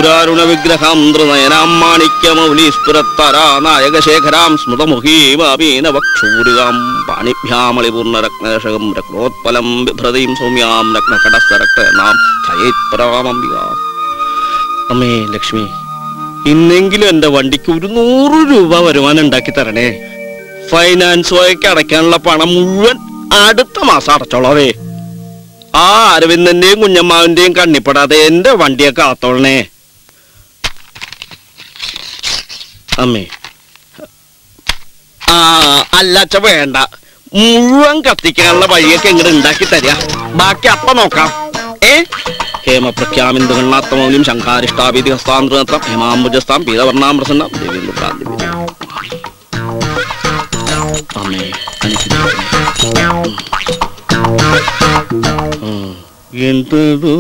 സിന്ദൂരാരുണ വിഗ്രഹാം നൃനയനാം മാണിക്യമൗലീസ്ഫുരത്തരാ നായകശേഖരാം സ്മൃതമുഖീമാപീന വക്ഷൂരികാം പാണിഭ്യാമളിപൂർണരത്നശകം രക്തോത്പലം ബിഭ്രതീം സൗമ്യാം രത്നകടസ്ഥരക്തനാം ഛയേത്പരാമംബിക അമ്മേ ലക്ഷ്മി ഇന്നെങ്കിലും എന്റെ വണ്ടിക്ക് ഒരു നൂറ് രൂപ വരുമാനം ഉണ്ടാക്കി തരണേ ഫൈനാൻസ് വഴിക്ക് അടയ്ക്കാനുള്ള പണം മുഴുവൻ അടുത്ത മാസം അടച്ചോളവേ ആ അരവിന്ദന്റെയും കുഞ്ഞമ്മാവിന്റെയും കണ്ണിപ്പെടാതെ എന്റെ വണ്ടിയെ കാത്തോളണേ അമ്മേ ആ അല്ലച്ച വേണ്ട മുഴുവൻ കത്തിക്കാനുള്ള വഴിയൊക്കെ ഇങ്ങോട്ട് ഉണ്ടാക്കി തരിക ബാക്കി അപ്പ നോക്കാം ഏ ഹേമപ്രഖ്യാമിന്ദുഗണ്ണാത്തമൗല്യം ശങ്കാരിഷ്ടാഭീതി ഹസ്താന്തൃനത്രം ഹേമാംബുജസ്താം പീതവർണ്ണാം പ്രസന്നം ദേവീന്ദ്ര ഭ്രാന്തി അമ്മേ അനുഗ്രഹിക്കണേ. ഉം. എന്തതു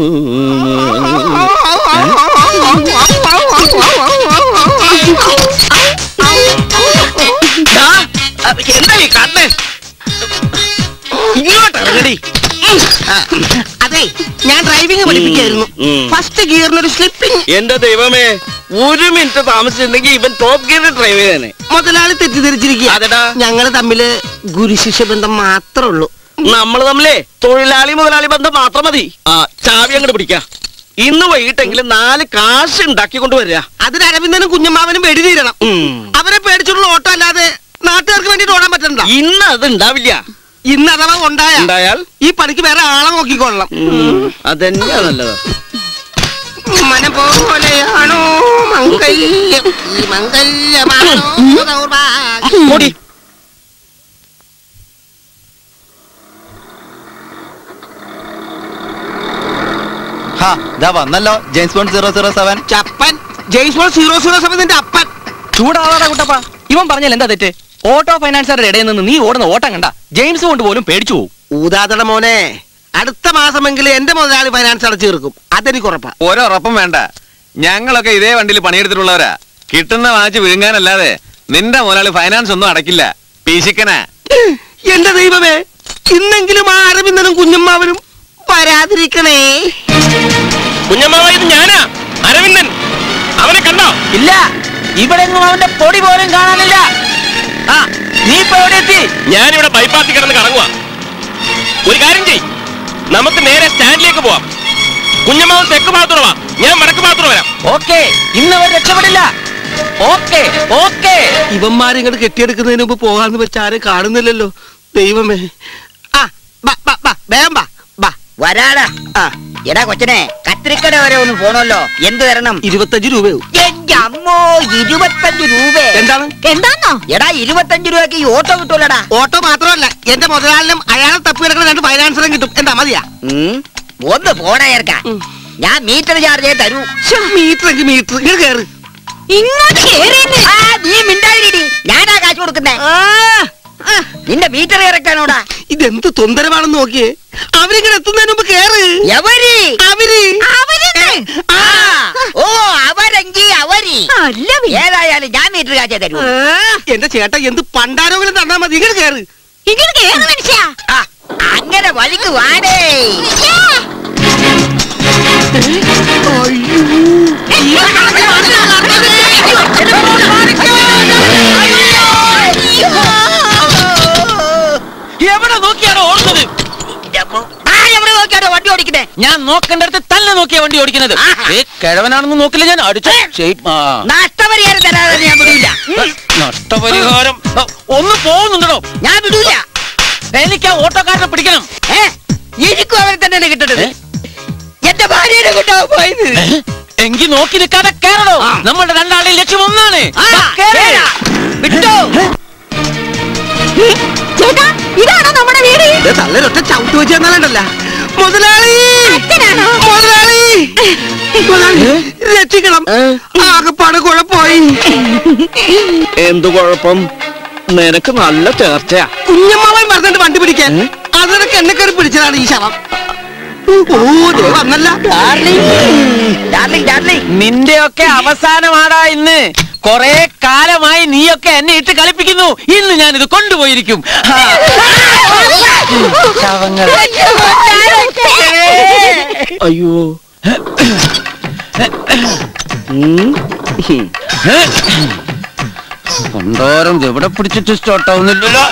ദാ, എന്താ ഈ കണ്ണ് ഇങ്ങോട്ട് ഇറങ്ങടി അതെ ഞാൻ ഡ്രൈവിംഗ് പഠിപ്പിക്കായിരുന്നു ഉം. ഫസ്റ്റ് ഗിയറിനൊരു സ്ലിപ്പിംഗ് എന്റെ ദൈവമേ ഒരു മിനിറ്റ് താമസിച്ചിട്ടുണ്ടെങ്കിൽ ഇവൻ ടോപ്പ് ഗിയറിൽ ഡ്രൈവ് ചെയ്തേനെ മുതലാളി തെറ്റിദ്ധരിച്ചിരിക്കുക അതെടാ ഞങ്ങള് തമ്മില് ഗുരുശിഷ്യ ബന്ധം മാത്രമേ ഉള്ളൂ നമ്മൾ തമ്മിലേ തൊഴിലാളി മുതലാളി ബന്ധം മാത്രം മതി ആ ചാവി അങ്ങോട്ട് പിടിക്കാം ഇന്ന് വൈകിട്ടെങ്കിലും നാല് കാശ് ഉണ്ടാക്കി കൊണ്ടുവരിക അതിന് അരവിന്ദനും കുഞ്ഞമ്മാവനും വെടി തീരണം അവരെ പേടിച്ചുള്ള ഓട്ടോ അല്ലാതെ നാട്ടുകാർക്ക് വേണ്ടിട്ട് ഓടാൻ പറ്റണ്ട ഇന്ന് അത് ഉണ്ടാവില്ല ഇന്ന് അഥവാ ഉണ്ടായ ഉണ്ടായാൽ ഈ പണിക്ക് വേറെ ആളെ നോക്കിക്കൊള്ളണം അതന്നെയാ നല്ലത് മന പോലെയാണോ മംഗല്യം ഈ മംഗല്യമാണോ ദൗർഭാഗ്യം? പൊടി ഹാ ഇതാ വന്നല്ലോ James Bond zero zero seven ചപ്പൻ ജെയ്സ് ബോൾ സീറോ സീറോ സെവൻ നിന്റെ അപ്പൻ ചൂടാവാടാ കുട്ടപ്പ ഇവൻ പറഞ്ഞാൽ എന്താ തെറ്റ് ഓട്ടോ ഫൈനാൻസറുടെ ഇടയിൽ നിന്ന് നീ ഓടുന്ന ഓട്ടം കണ്ട ജെയിംസ് കൊണ്ട് പോലും പേടിച്ചു പോകും ഊതാതട മോനെ അടുത്ത മാസമെങ്കിലും എന്റെ മുതലാളി ഫൈനാൻസ് അടച്ചു തീർക്കും അതെനിക്ക് ഉറപ്പാ ഓരോറപ്പം വേണ്ട ഞങ്ങളൊക്കെ ഇതേ വണ്ടിയിൽ പണിയെടുത്തിട്ടുള്ളവരാ കിട്ടുന്ന വാച്ച് വിഴുങ്ങാനല്ലാതെ നിന്റെ മുതലാളി ഫൈനാൻസ് ഒന്നും അടക്കില്ല പീശിക്കനാ എന്റെ ദൈവമേ ഇന്നെങ്കിലും ആ അരവിന്ദനും കുഞ്ഞമ്മാവനും വരാതിരിക്കണേ കുഞ്ഞമ്മാവ ഇത് ഞാനാ അരവിന്ദൻ അവനെ കണ്ടോ ഇല്ല ഇവിടെ എങ്ങും അവന്റെ പൊടി പോലും കാണാനില്ല ആ നീ ഇപ്പൊ എവിടെ എത്തി ഞാനിവിടെ ബൈപ്പാസിൽ കിടന്ന് കറങ്ങുക ഒരു കാര്യം ചെയ് നമുക്ക് നേരെ സ്റ്റാൻഡിലേക്ക് പോവാം കുഞ്ഞമ്മാവ് തെക്ക് ഭാഗത്തോടെ വാ ഞാൻ വടക്ക് ഭാഗത്തോടെ വരാം ഓക്കെ ഇന്ന് അവർ രക്ഷപ്പെടില്ല ഓക്കെ ഓക്കെ ഇവന്മാരെ ഇങ്ങോട്ട് കെട്ടിയെടുക്കുന്നതിന് മുമ്പ് പോകാന്ന് വെച്ച ആരും കാണുന്നില്ലല്ലോ ദൈവമേ ആ ബാ, ബാ, ബാ, വേഗം ബാ, ബാ. വരാടാ ആ എടാ കൊച്ചനെ കത്രിക്കട വരെ ഒന്ന് പോണല്ലോ എന്ത് തരണം ഇരുപത്തഞ്ച് രൂപയാവും എന്റെ അമ്മോ ഇരുപത്തഞ്ച് രൂപ എന്താണ് എന്താന്നോ എടാ ഇരുപത്തഞ്ച് രൂപയ്ക്ക് ഈ ഓട്ടോ കിട്ടൂലടാ ഓട്ടോ മാത്രമല്ല എന്റെ മുതലാളിനും അയാളെ തപ്പി കിടക്കുന്ന രണ്ട് ഫൈനാൻസറും കിട്ടും എന്താ മതിയാ ഉം. ഒന്ന് പോടാ ചേർക്ക ഞാൻ മീറ്റർ ചാർജ് തരൂ മീറ്റർ എങ്കിൽ മീറ്റർ ഇങ്ങനെ കയറ് ഇങ്ങോട്ട് ആ, നീ മിണ്ടാതിരി ഞാനാ കാശ് കൊടുക്കുന്നേ നിന്റെ മീറ്റർ ഇറക്കാനോടാ ഇതെന്ത് തൊന്തരമാണെന്ന് നോക്കിയേ അവരിങ്ങനെ എത്തുന്നതിന് മുമ്പ് കേറ് എവരി അവര് ആ, ഓ അവരെങ്കി അവരി ഏതായാലും ഞാൻ മീറ്റർ കാശേ തരൂ എന്റെ ചേട്ടാ എന്ത് പണ്ടാരോങ്കിലും തന്നാ മതി ഇങ്ങനെ കേറ് ആ, അങ്ങനെ വഴിക്ക് വാടേ എവിടെ നോക്കിയാണോ ഓടുന്നത് ആ, എവിടെ നോക്കിയാണോ വണ്ടി ഓടിക്കുന്നേ ഞാൻ നോക്കേണ്ടടുത്ത് തന്നെ നോക്കിയ വണ്ടി ഓടിക്കുന്നത് ഏ കിഴവനാണെന്ന് നോക്കില്ല ഞാൻ അടിച്ചു ഷെയ്പ്പ് ആ നഷ്ടപരിഹാരം തരാതെ ഞാൻ വിടൂല നഷ്ടപരിഹാരം ആ, ഒന്ന് പോകുന്നുണ്ടോ ഞാൻ വിടൂല എനിക്ക് ആ ഓട്ടോക്കാരനെ പിടിക്കണം ഏ എനിക്കും അവരെ തന്നെ കിട്ടണത് എന്റെ ഭാര്യയുടെ കൊണ്ടാ പോയത് എങ്കി നോക്കി നിൽക്കാതെ കേറണോ നമ്മളുടെ രണ്ടാളുടെയും ലക്ഷ്യം ഒന്നാണ് ആ, ദാ, കേറ്. കേറാ. വിട്ടോ ചേട്ടാ ഇതാണോ നമ്മുടെ വീട് ഇത് തള്ളരൊറ്റ ചവിട്ട് വെച്ച് തന്നാലല്ല മുതലാളി മുതലാളി മുതലാളി രക്ഷിക്കണം ആകെപ്പാട് കുഴപ്പമായി എന്തു കുഴപ്പം നിനക്ക് നല്ല ചേർച്ചയാ കുഞ്ഞമ്മാവൻ പറഞ്ഞിട്ട് വണ്ടി പിടിക്കാൻ അതിനൊക്കെ എന്നെ കയറി പിടിച്ചതാണ് ഈ ശവം ഓ ദേ വന്നല്ല ഡാർലിംഗ് ഡാർലിംഗ് നിന്റെയൊക്കെ അവസാനമാടാ ഇന്ന് കൊറേ കാലമായി നീയൊക്കെ എന്നെ ഇട്ട് കളിപ്പിക്കുന്നു ഇന്ന് ഞാൻ ഇത് കൊണ്ടുപോയിരിക്കും ആ. ശവങ്ങൾ. അയ്യോ കൊണ്ടോരം എവിടെ പിടിച്ചിട്ട് സ്റ്റാർട്ട് ആവുന്നില്ലല്ലോ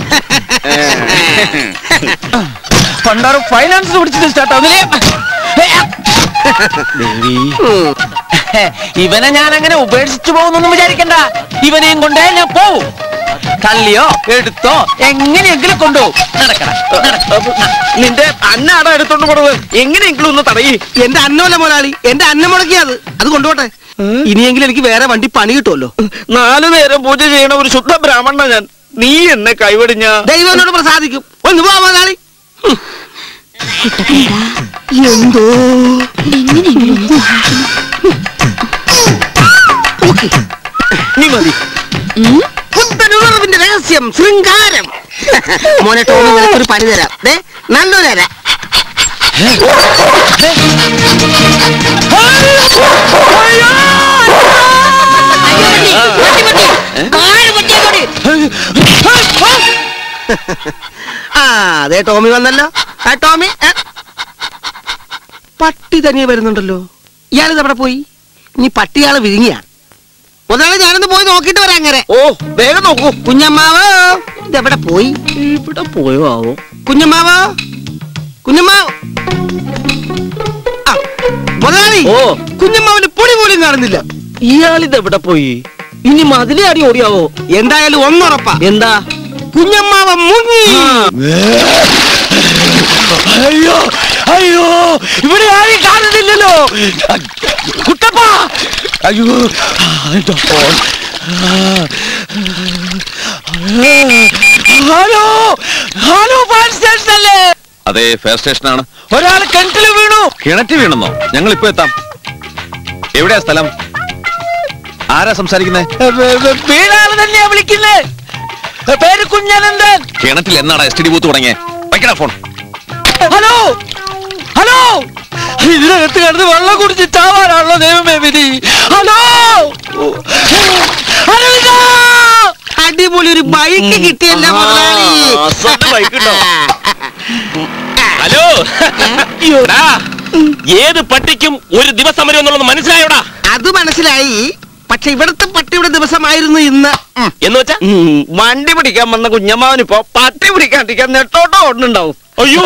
പണ്ടാറ് ഫൈനാൻസ് പിടിച്ചിട്ട് സ്റ്റാർട്ട് ആവുന്നില്ലേ ഇവനെ ഞാൻ അങ്ങനെ ഉപേക്ഷിച്ചു പോകുന്നൊന്നും വിചാരിക്കണ്ട ഇവനെയും കൊണ്ടേ ഞാൻ പോവും തള്ളിയോ എടുത്തോ എങ്ങനെയെങ്കിലും കൊണ്ടുപോകും നടക്കണം നിന്റെ അന്നാടാ എടുത്തോണ്ട് പോണത് എങ്ങനെയെങ്കിലും ഒന്ന് തടയി എന്റെ അന്നമല്ല മുതലാളി എന്റെ അന്നം മുടക്കിയത് അത് കൊണ്ടുപോട്ടെ ഇനിയെങ്കിലും എനിക്ക് വേറെ വണ്ടി പണി കിട്ടുമല്ലോ നാലു നേരം പൂജ ചെയ്യണ ഒരു ശുദ്ധ ബ്രാഹ്മണ ഞാൻ നീ എന്നെ കൈവടിഞ്ഞ ദൈവം എന്നോട് പ്രസാദിക്കും ഒന്ന് പോവാ മുതലാളി ഹും. എന്തോ ഓക്കേ. നീ മതി പുത്തനുണർവിന്റെ രഹസ്യം ശൃംഗാരം മോനെ ടോമി നിനക്കൊരു പണി തരാം ദേ നല്ലൊരു തരാം ആ അതെ ടോമി വന്നല്ലോ ആ ടോമി ആ. പട്ടി തനിയെ വരുന്നുണ്ടല്ലോ ഇയാളിത് എവിടെ പോയി ഇനി പട്ടിയാള് വിഴുങ്ങിയ മുതലാളി ഞാനൊന്ന് പോയി നോക്കിയിട്ട് വരാം അങ്ങനെ ഓ വേഗം നോക്കൂ കുഞ്ഞമ്മാവോ ഇതെവിടെ പോയി ഇവിടെ പോയോ ആവോ കുഞ്ഞമ്മാവോ കുഞ്ഞമ്മാവ് ആ, മുതലാളി ഓ. കുഞ്ഞമ്മാവിന് പൊടി പോലും കാണുന്നില്ല ഇയാളിത് എവിടെ പോയി ഇനി മതിലേ അടി ഓടിയാവോ എന്തായാലും ഒന്നുറപ്പാ എന്താ കുഞ്ഞമ്മാവ മുങ്ങി അയ്യോ അയ്യോ ഇവിടെ ആരും കാണുന്നില്ലല്ലോ കുട്ടപ്പ അയ്യോ എന്റെ phone hello hello fire station അല്ലേ അതെ ഫയർ സ്റ്റേഷനാണ് ഒരാൾ കിണറ്റില് വീണു കിണറ്റി വീണെന്നോ ഞങ്ങൾ ഇപ്പൊ എത്താം എവിടെയാ സ്ഥലം ആരാ സംസാരിക്കുന്നേ വീണാള് തന്നെയാ വിളിക്കുന്നേ പേര് കുഞ്ഞനന്ദൻ കിണറ്റിൽ എന്നാടാ എസ് ടി ഡി ബൂത്ത് തുടങ്ങിയേ വയ്ക്കടാ ഫോൺ ഹലോ ഹലോ ഇതിനകത്ത് കിടന്ന് വെള്ളം കുടിച്ച് ചാവാനാണല്ലോ ദൈവമേ വിധി ഹലോ അരവിന്ദ! അടിപൊളി ഒരു ബൈക്ക് കിട്ടിയല്ല മുതലാളി ആ, അസല് bike ഉണ്ടോ? ഹലോ എടാ, ഏത് പട്ടിക്കും ഒരു ദിവസം വരും എന്നുള്ളത് മനസ്സിലായോടാ അത് മനസ്സിലായി പക്ഷെ ഇവിടുത്തെ പട്ടിയുടെ ദിവസമായിരുന്നു ഇന്ന് ഉം. എന്ന് വെച്ചാ വണ്ടി പിടിക്കാൻ വന്ന കുഞ്ഞമ്മാവനിപ്പോ പട്ടി പിടിക്കാണ്ടിരിക്കാൻ നെട്ടോട്ടോ ഓടുന്നുണ്ടാവും അയ്യോ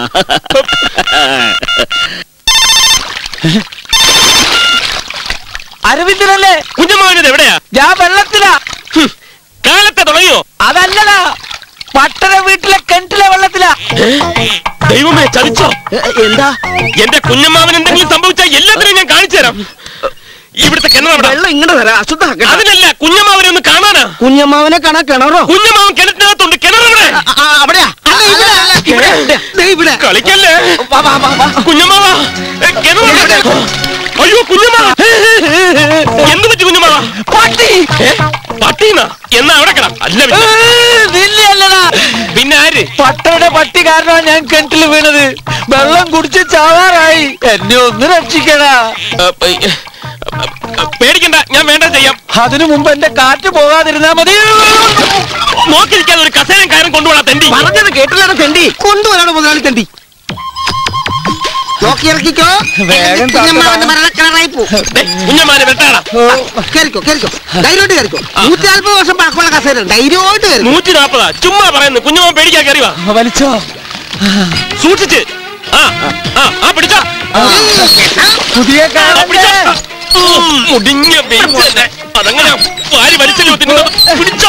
അരവിന്ദനല്ലേ കുഞ്ഞമ്മാവനത് എവിടെയാ ഞാൻ വെള്ളത്തിലാ ഹും, കാലത്തെ തുടങ്ങിയോ അതല്ലടാ പട്ടണ വീട്ടിലെ കിണറ്റിലെ വെള്ളത്തിലാ ദൈവമേ ചതിച്ചോ എന്താ എന്റെ കുഞ്ഞമ്മാവൻ എന്തെങ്കിലും സംഭവിച്ചാൽ എല്ലാത്തിനും ഞാൻ കാണിച്ചു തരാം ഇവിടുത്തെ കിണർ വെള്ളം ഇങ്ങോട്ട് തരാം അശുദ്ധ അതിനല്ല കുഞ്ഞമ്മാവനെ ഒന്ന് കാണാനാ കുഞ്ഞമ്മാവനെ കാണാൻ കിണറോ കുഞ്ഞമ്മാവൻ കിണറ്റിനകത്തുണ്ട് കിണറവിടെ ആ, ആ, അവിടെയാ അല്ല, ഇവിടെ, അല്ല, ഇവിടെ. ദേ ഇവിടെ കളിക്കല്ലേ കുഞ്ഞമ്മാവ ഏ, കിണറവിടെ. അയ്യോ കുഞ്ഞമ്മാവ എന്ത് പറ്റി കുഞ്ഞമ്മാവ പട്ടി ഏ, പട്ടീന്നാ എന്നാ അവിടെ കിടാം അല്ല പിന്നെ. നില്ലല്ലടാ പിന്നെ ആര് പട്ടയുടെ പട്ടി കാരണമാണ് ഞാൻ കിണറ്റിൽ വീണത് വെള്ളം കുടിച്ച് ചാവാറായി എന്നെ ഒന്ന് രക്ഷിക്കടാ ഏ, ഏ, പേടിക്കണ്ട ഞാൻ വേണ്ട ചെയ്യാം അതിനു മുമ്പ് എന്റെ കാറ്റ് പോകാതിരുന്നാ മതി നോക്കിയിരിക്കാൻ ഒരു കസേരം കയറും കൊണ്ടുപോകാ തെണ്ടി പറഞ്ഞത് കേട്ടില്ലാണ് തെണ്ടി കൊണ്ടുവരാണ് മുതലാളി തെണ്ടി നോക്കി ഇറക്കിക്കോ വേഗം കുഞ്ഞമ്മാവന്റെ മരണക്കിണറായി പോ ദേ, കുഞ്ഞമ്മാനെ വെട്ടാടാ കേറിക്കോ കേറിക്കോ ധൈര്യമായിട്ട് കേറിക്കോ നൂറ്റി നാൽപ്പത് വർഷം പഴക്കമുള്ള കസേര ധൈര്യമായിട്ട് കയറി നൂറ്റി നാപ്പതാ ചുമ്മാ പറയുന്നു കുഞ്ഞമ്മ പേടിക്കാൻ കയറി വാ വലിച്ചോ സൂക്ഷിച്ച് ആ ആ ആ പിടിച്ചോ പുതിയ ആ, കാണണ്ടേ പിടിച്ചോ. ഉം, മുടിഞ്ഞ ബെഞ്ചല്ലേ അതങ്ങനെ വാരി വലിച്ചല്ലോ തിന്നുന്നത് പിടിച്ചോ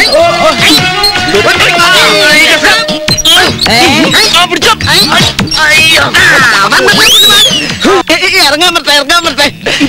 ആ, പിടിച്ചോ അയ്യോ. ഇറങ്ങാൻ പറ്റേ ഇറങ്ങാൻ പറ്റേ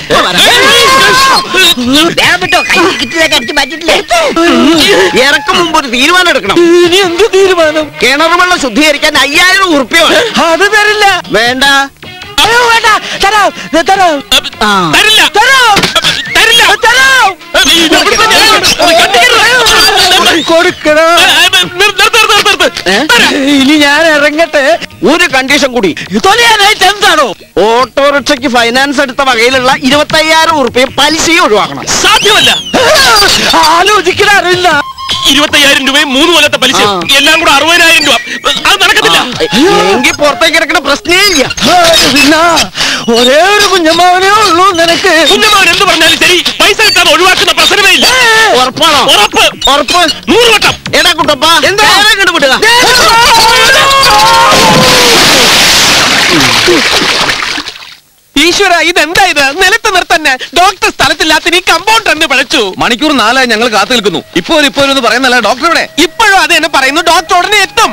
വേഗം വിട്ടോ കൈ കിട്ടിയതൊക്കെ അടിച്ചു മാറ്റിട്ടില്ലേ ഇറക്കും മുമ്പ് ഒരു തീരുമാനം എടുക്കണം ഇനി എന്ത് തീരുമാനം കിണർ വെള്ളം ശുദ്ധീകരിക്കാൻ അയ്യായിരം ഉറുപ്പ്യ വേണം. അത് തരില്ല വേണ്ട അയ്യോ വേണ്ട തരാം ദേ തരാം ആ. തരില്ല തരാം തരില്ല തരാം ഇത് ഇവിടുത്തെ ഞാൻ- കണ്ടിക്കരുത്. കൊടുക്കണോ ആ, ആ, നിർത്ത്, നിർത്ത്, നിർത്ത്, നിർത്ത്. ഇനി ഞാൻ ഇറങ്ങട്ടെ ഒരു കണ്ടീഷൻ കൂടി തൊലയാനായിട്ട് എന്താണോ ഓട്ടോറിക്ഷയ്ക്ക് ഫൈനാൻസ് എടുത്ത വകയിലുള്ള ഇരുപത്തി അയ്യായിരം ഉറുപ്പ്യ പലിശയും ഒഴിവാക്കണം സാധ്യമല്ല ആലോചിക്കണ അറിയില്ല ഇരുപത്തയ്യായിരം രൂപയും മൂന്ന് കൊല്ലത്തെ പലിശ ആ. എല്ലാം കൂടെ അറുപതിനായിരം രൂപ അത് നടക്കത്തില്ല എങ്കിൽ പുറത്തേക്ക് കിടക്കുന്ന പ്രശ്നേ ഇല്ല പിന്നെ ഒരേ ഒരു കുഞ്ഞമ്മാവനേ ഉള്ളൂ നിനക്ക് കുഞ്ഞമ്മാവൻ എന്ത് പറഞ്ഞാലും ശരി പൈസ കിട്ടാൻ ഒഴിവാക്കുന്ന പ്രശ്നമേ ഇല്ല ഉറപ്പാണോ ഉറപ്പ് ഉറപ്പ് നൂറ് വട്ടം എടാ കുട്ടപ്പ എന്താ? കണ്ടുപിടുക ഈശ്വര ഇതെന്താ ഇത് നിലത്ത് നിർത്തന്നെ ഡോക്ടർ സ്ഥലത്തില്ലാത്ത നീ കമ്പൗണ്ടർ എന്ന് വിളിച്ചു മണിക്കൂർ നാലായി ഞങ്ങൾ കാത്തു നിൽക്കുന്നു ഇപ്പോ ഇപ്പോ എന്ന് പറയുന്നല്ല ഡോക്ടർ ഇവിടെ ഇപ്പോഴും അത് തന്നെ പറയുന്നു ഡോക്ടർ ഉടനെ എത്തും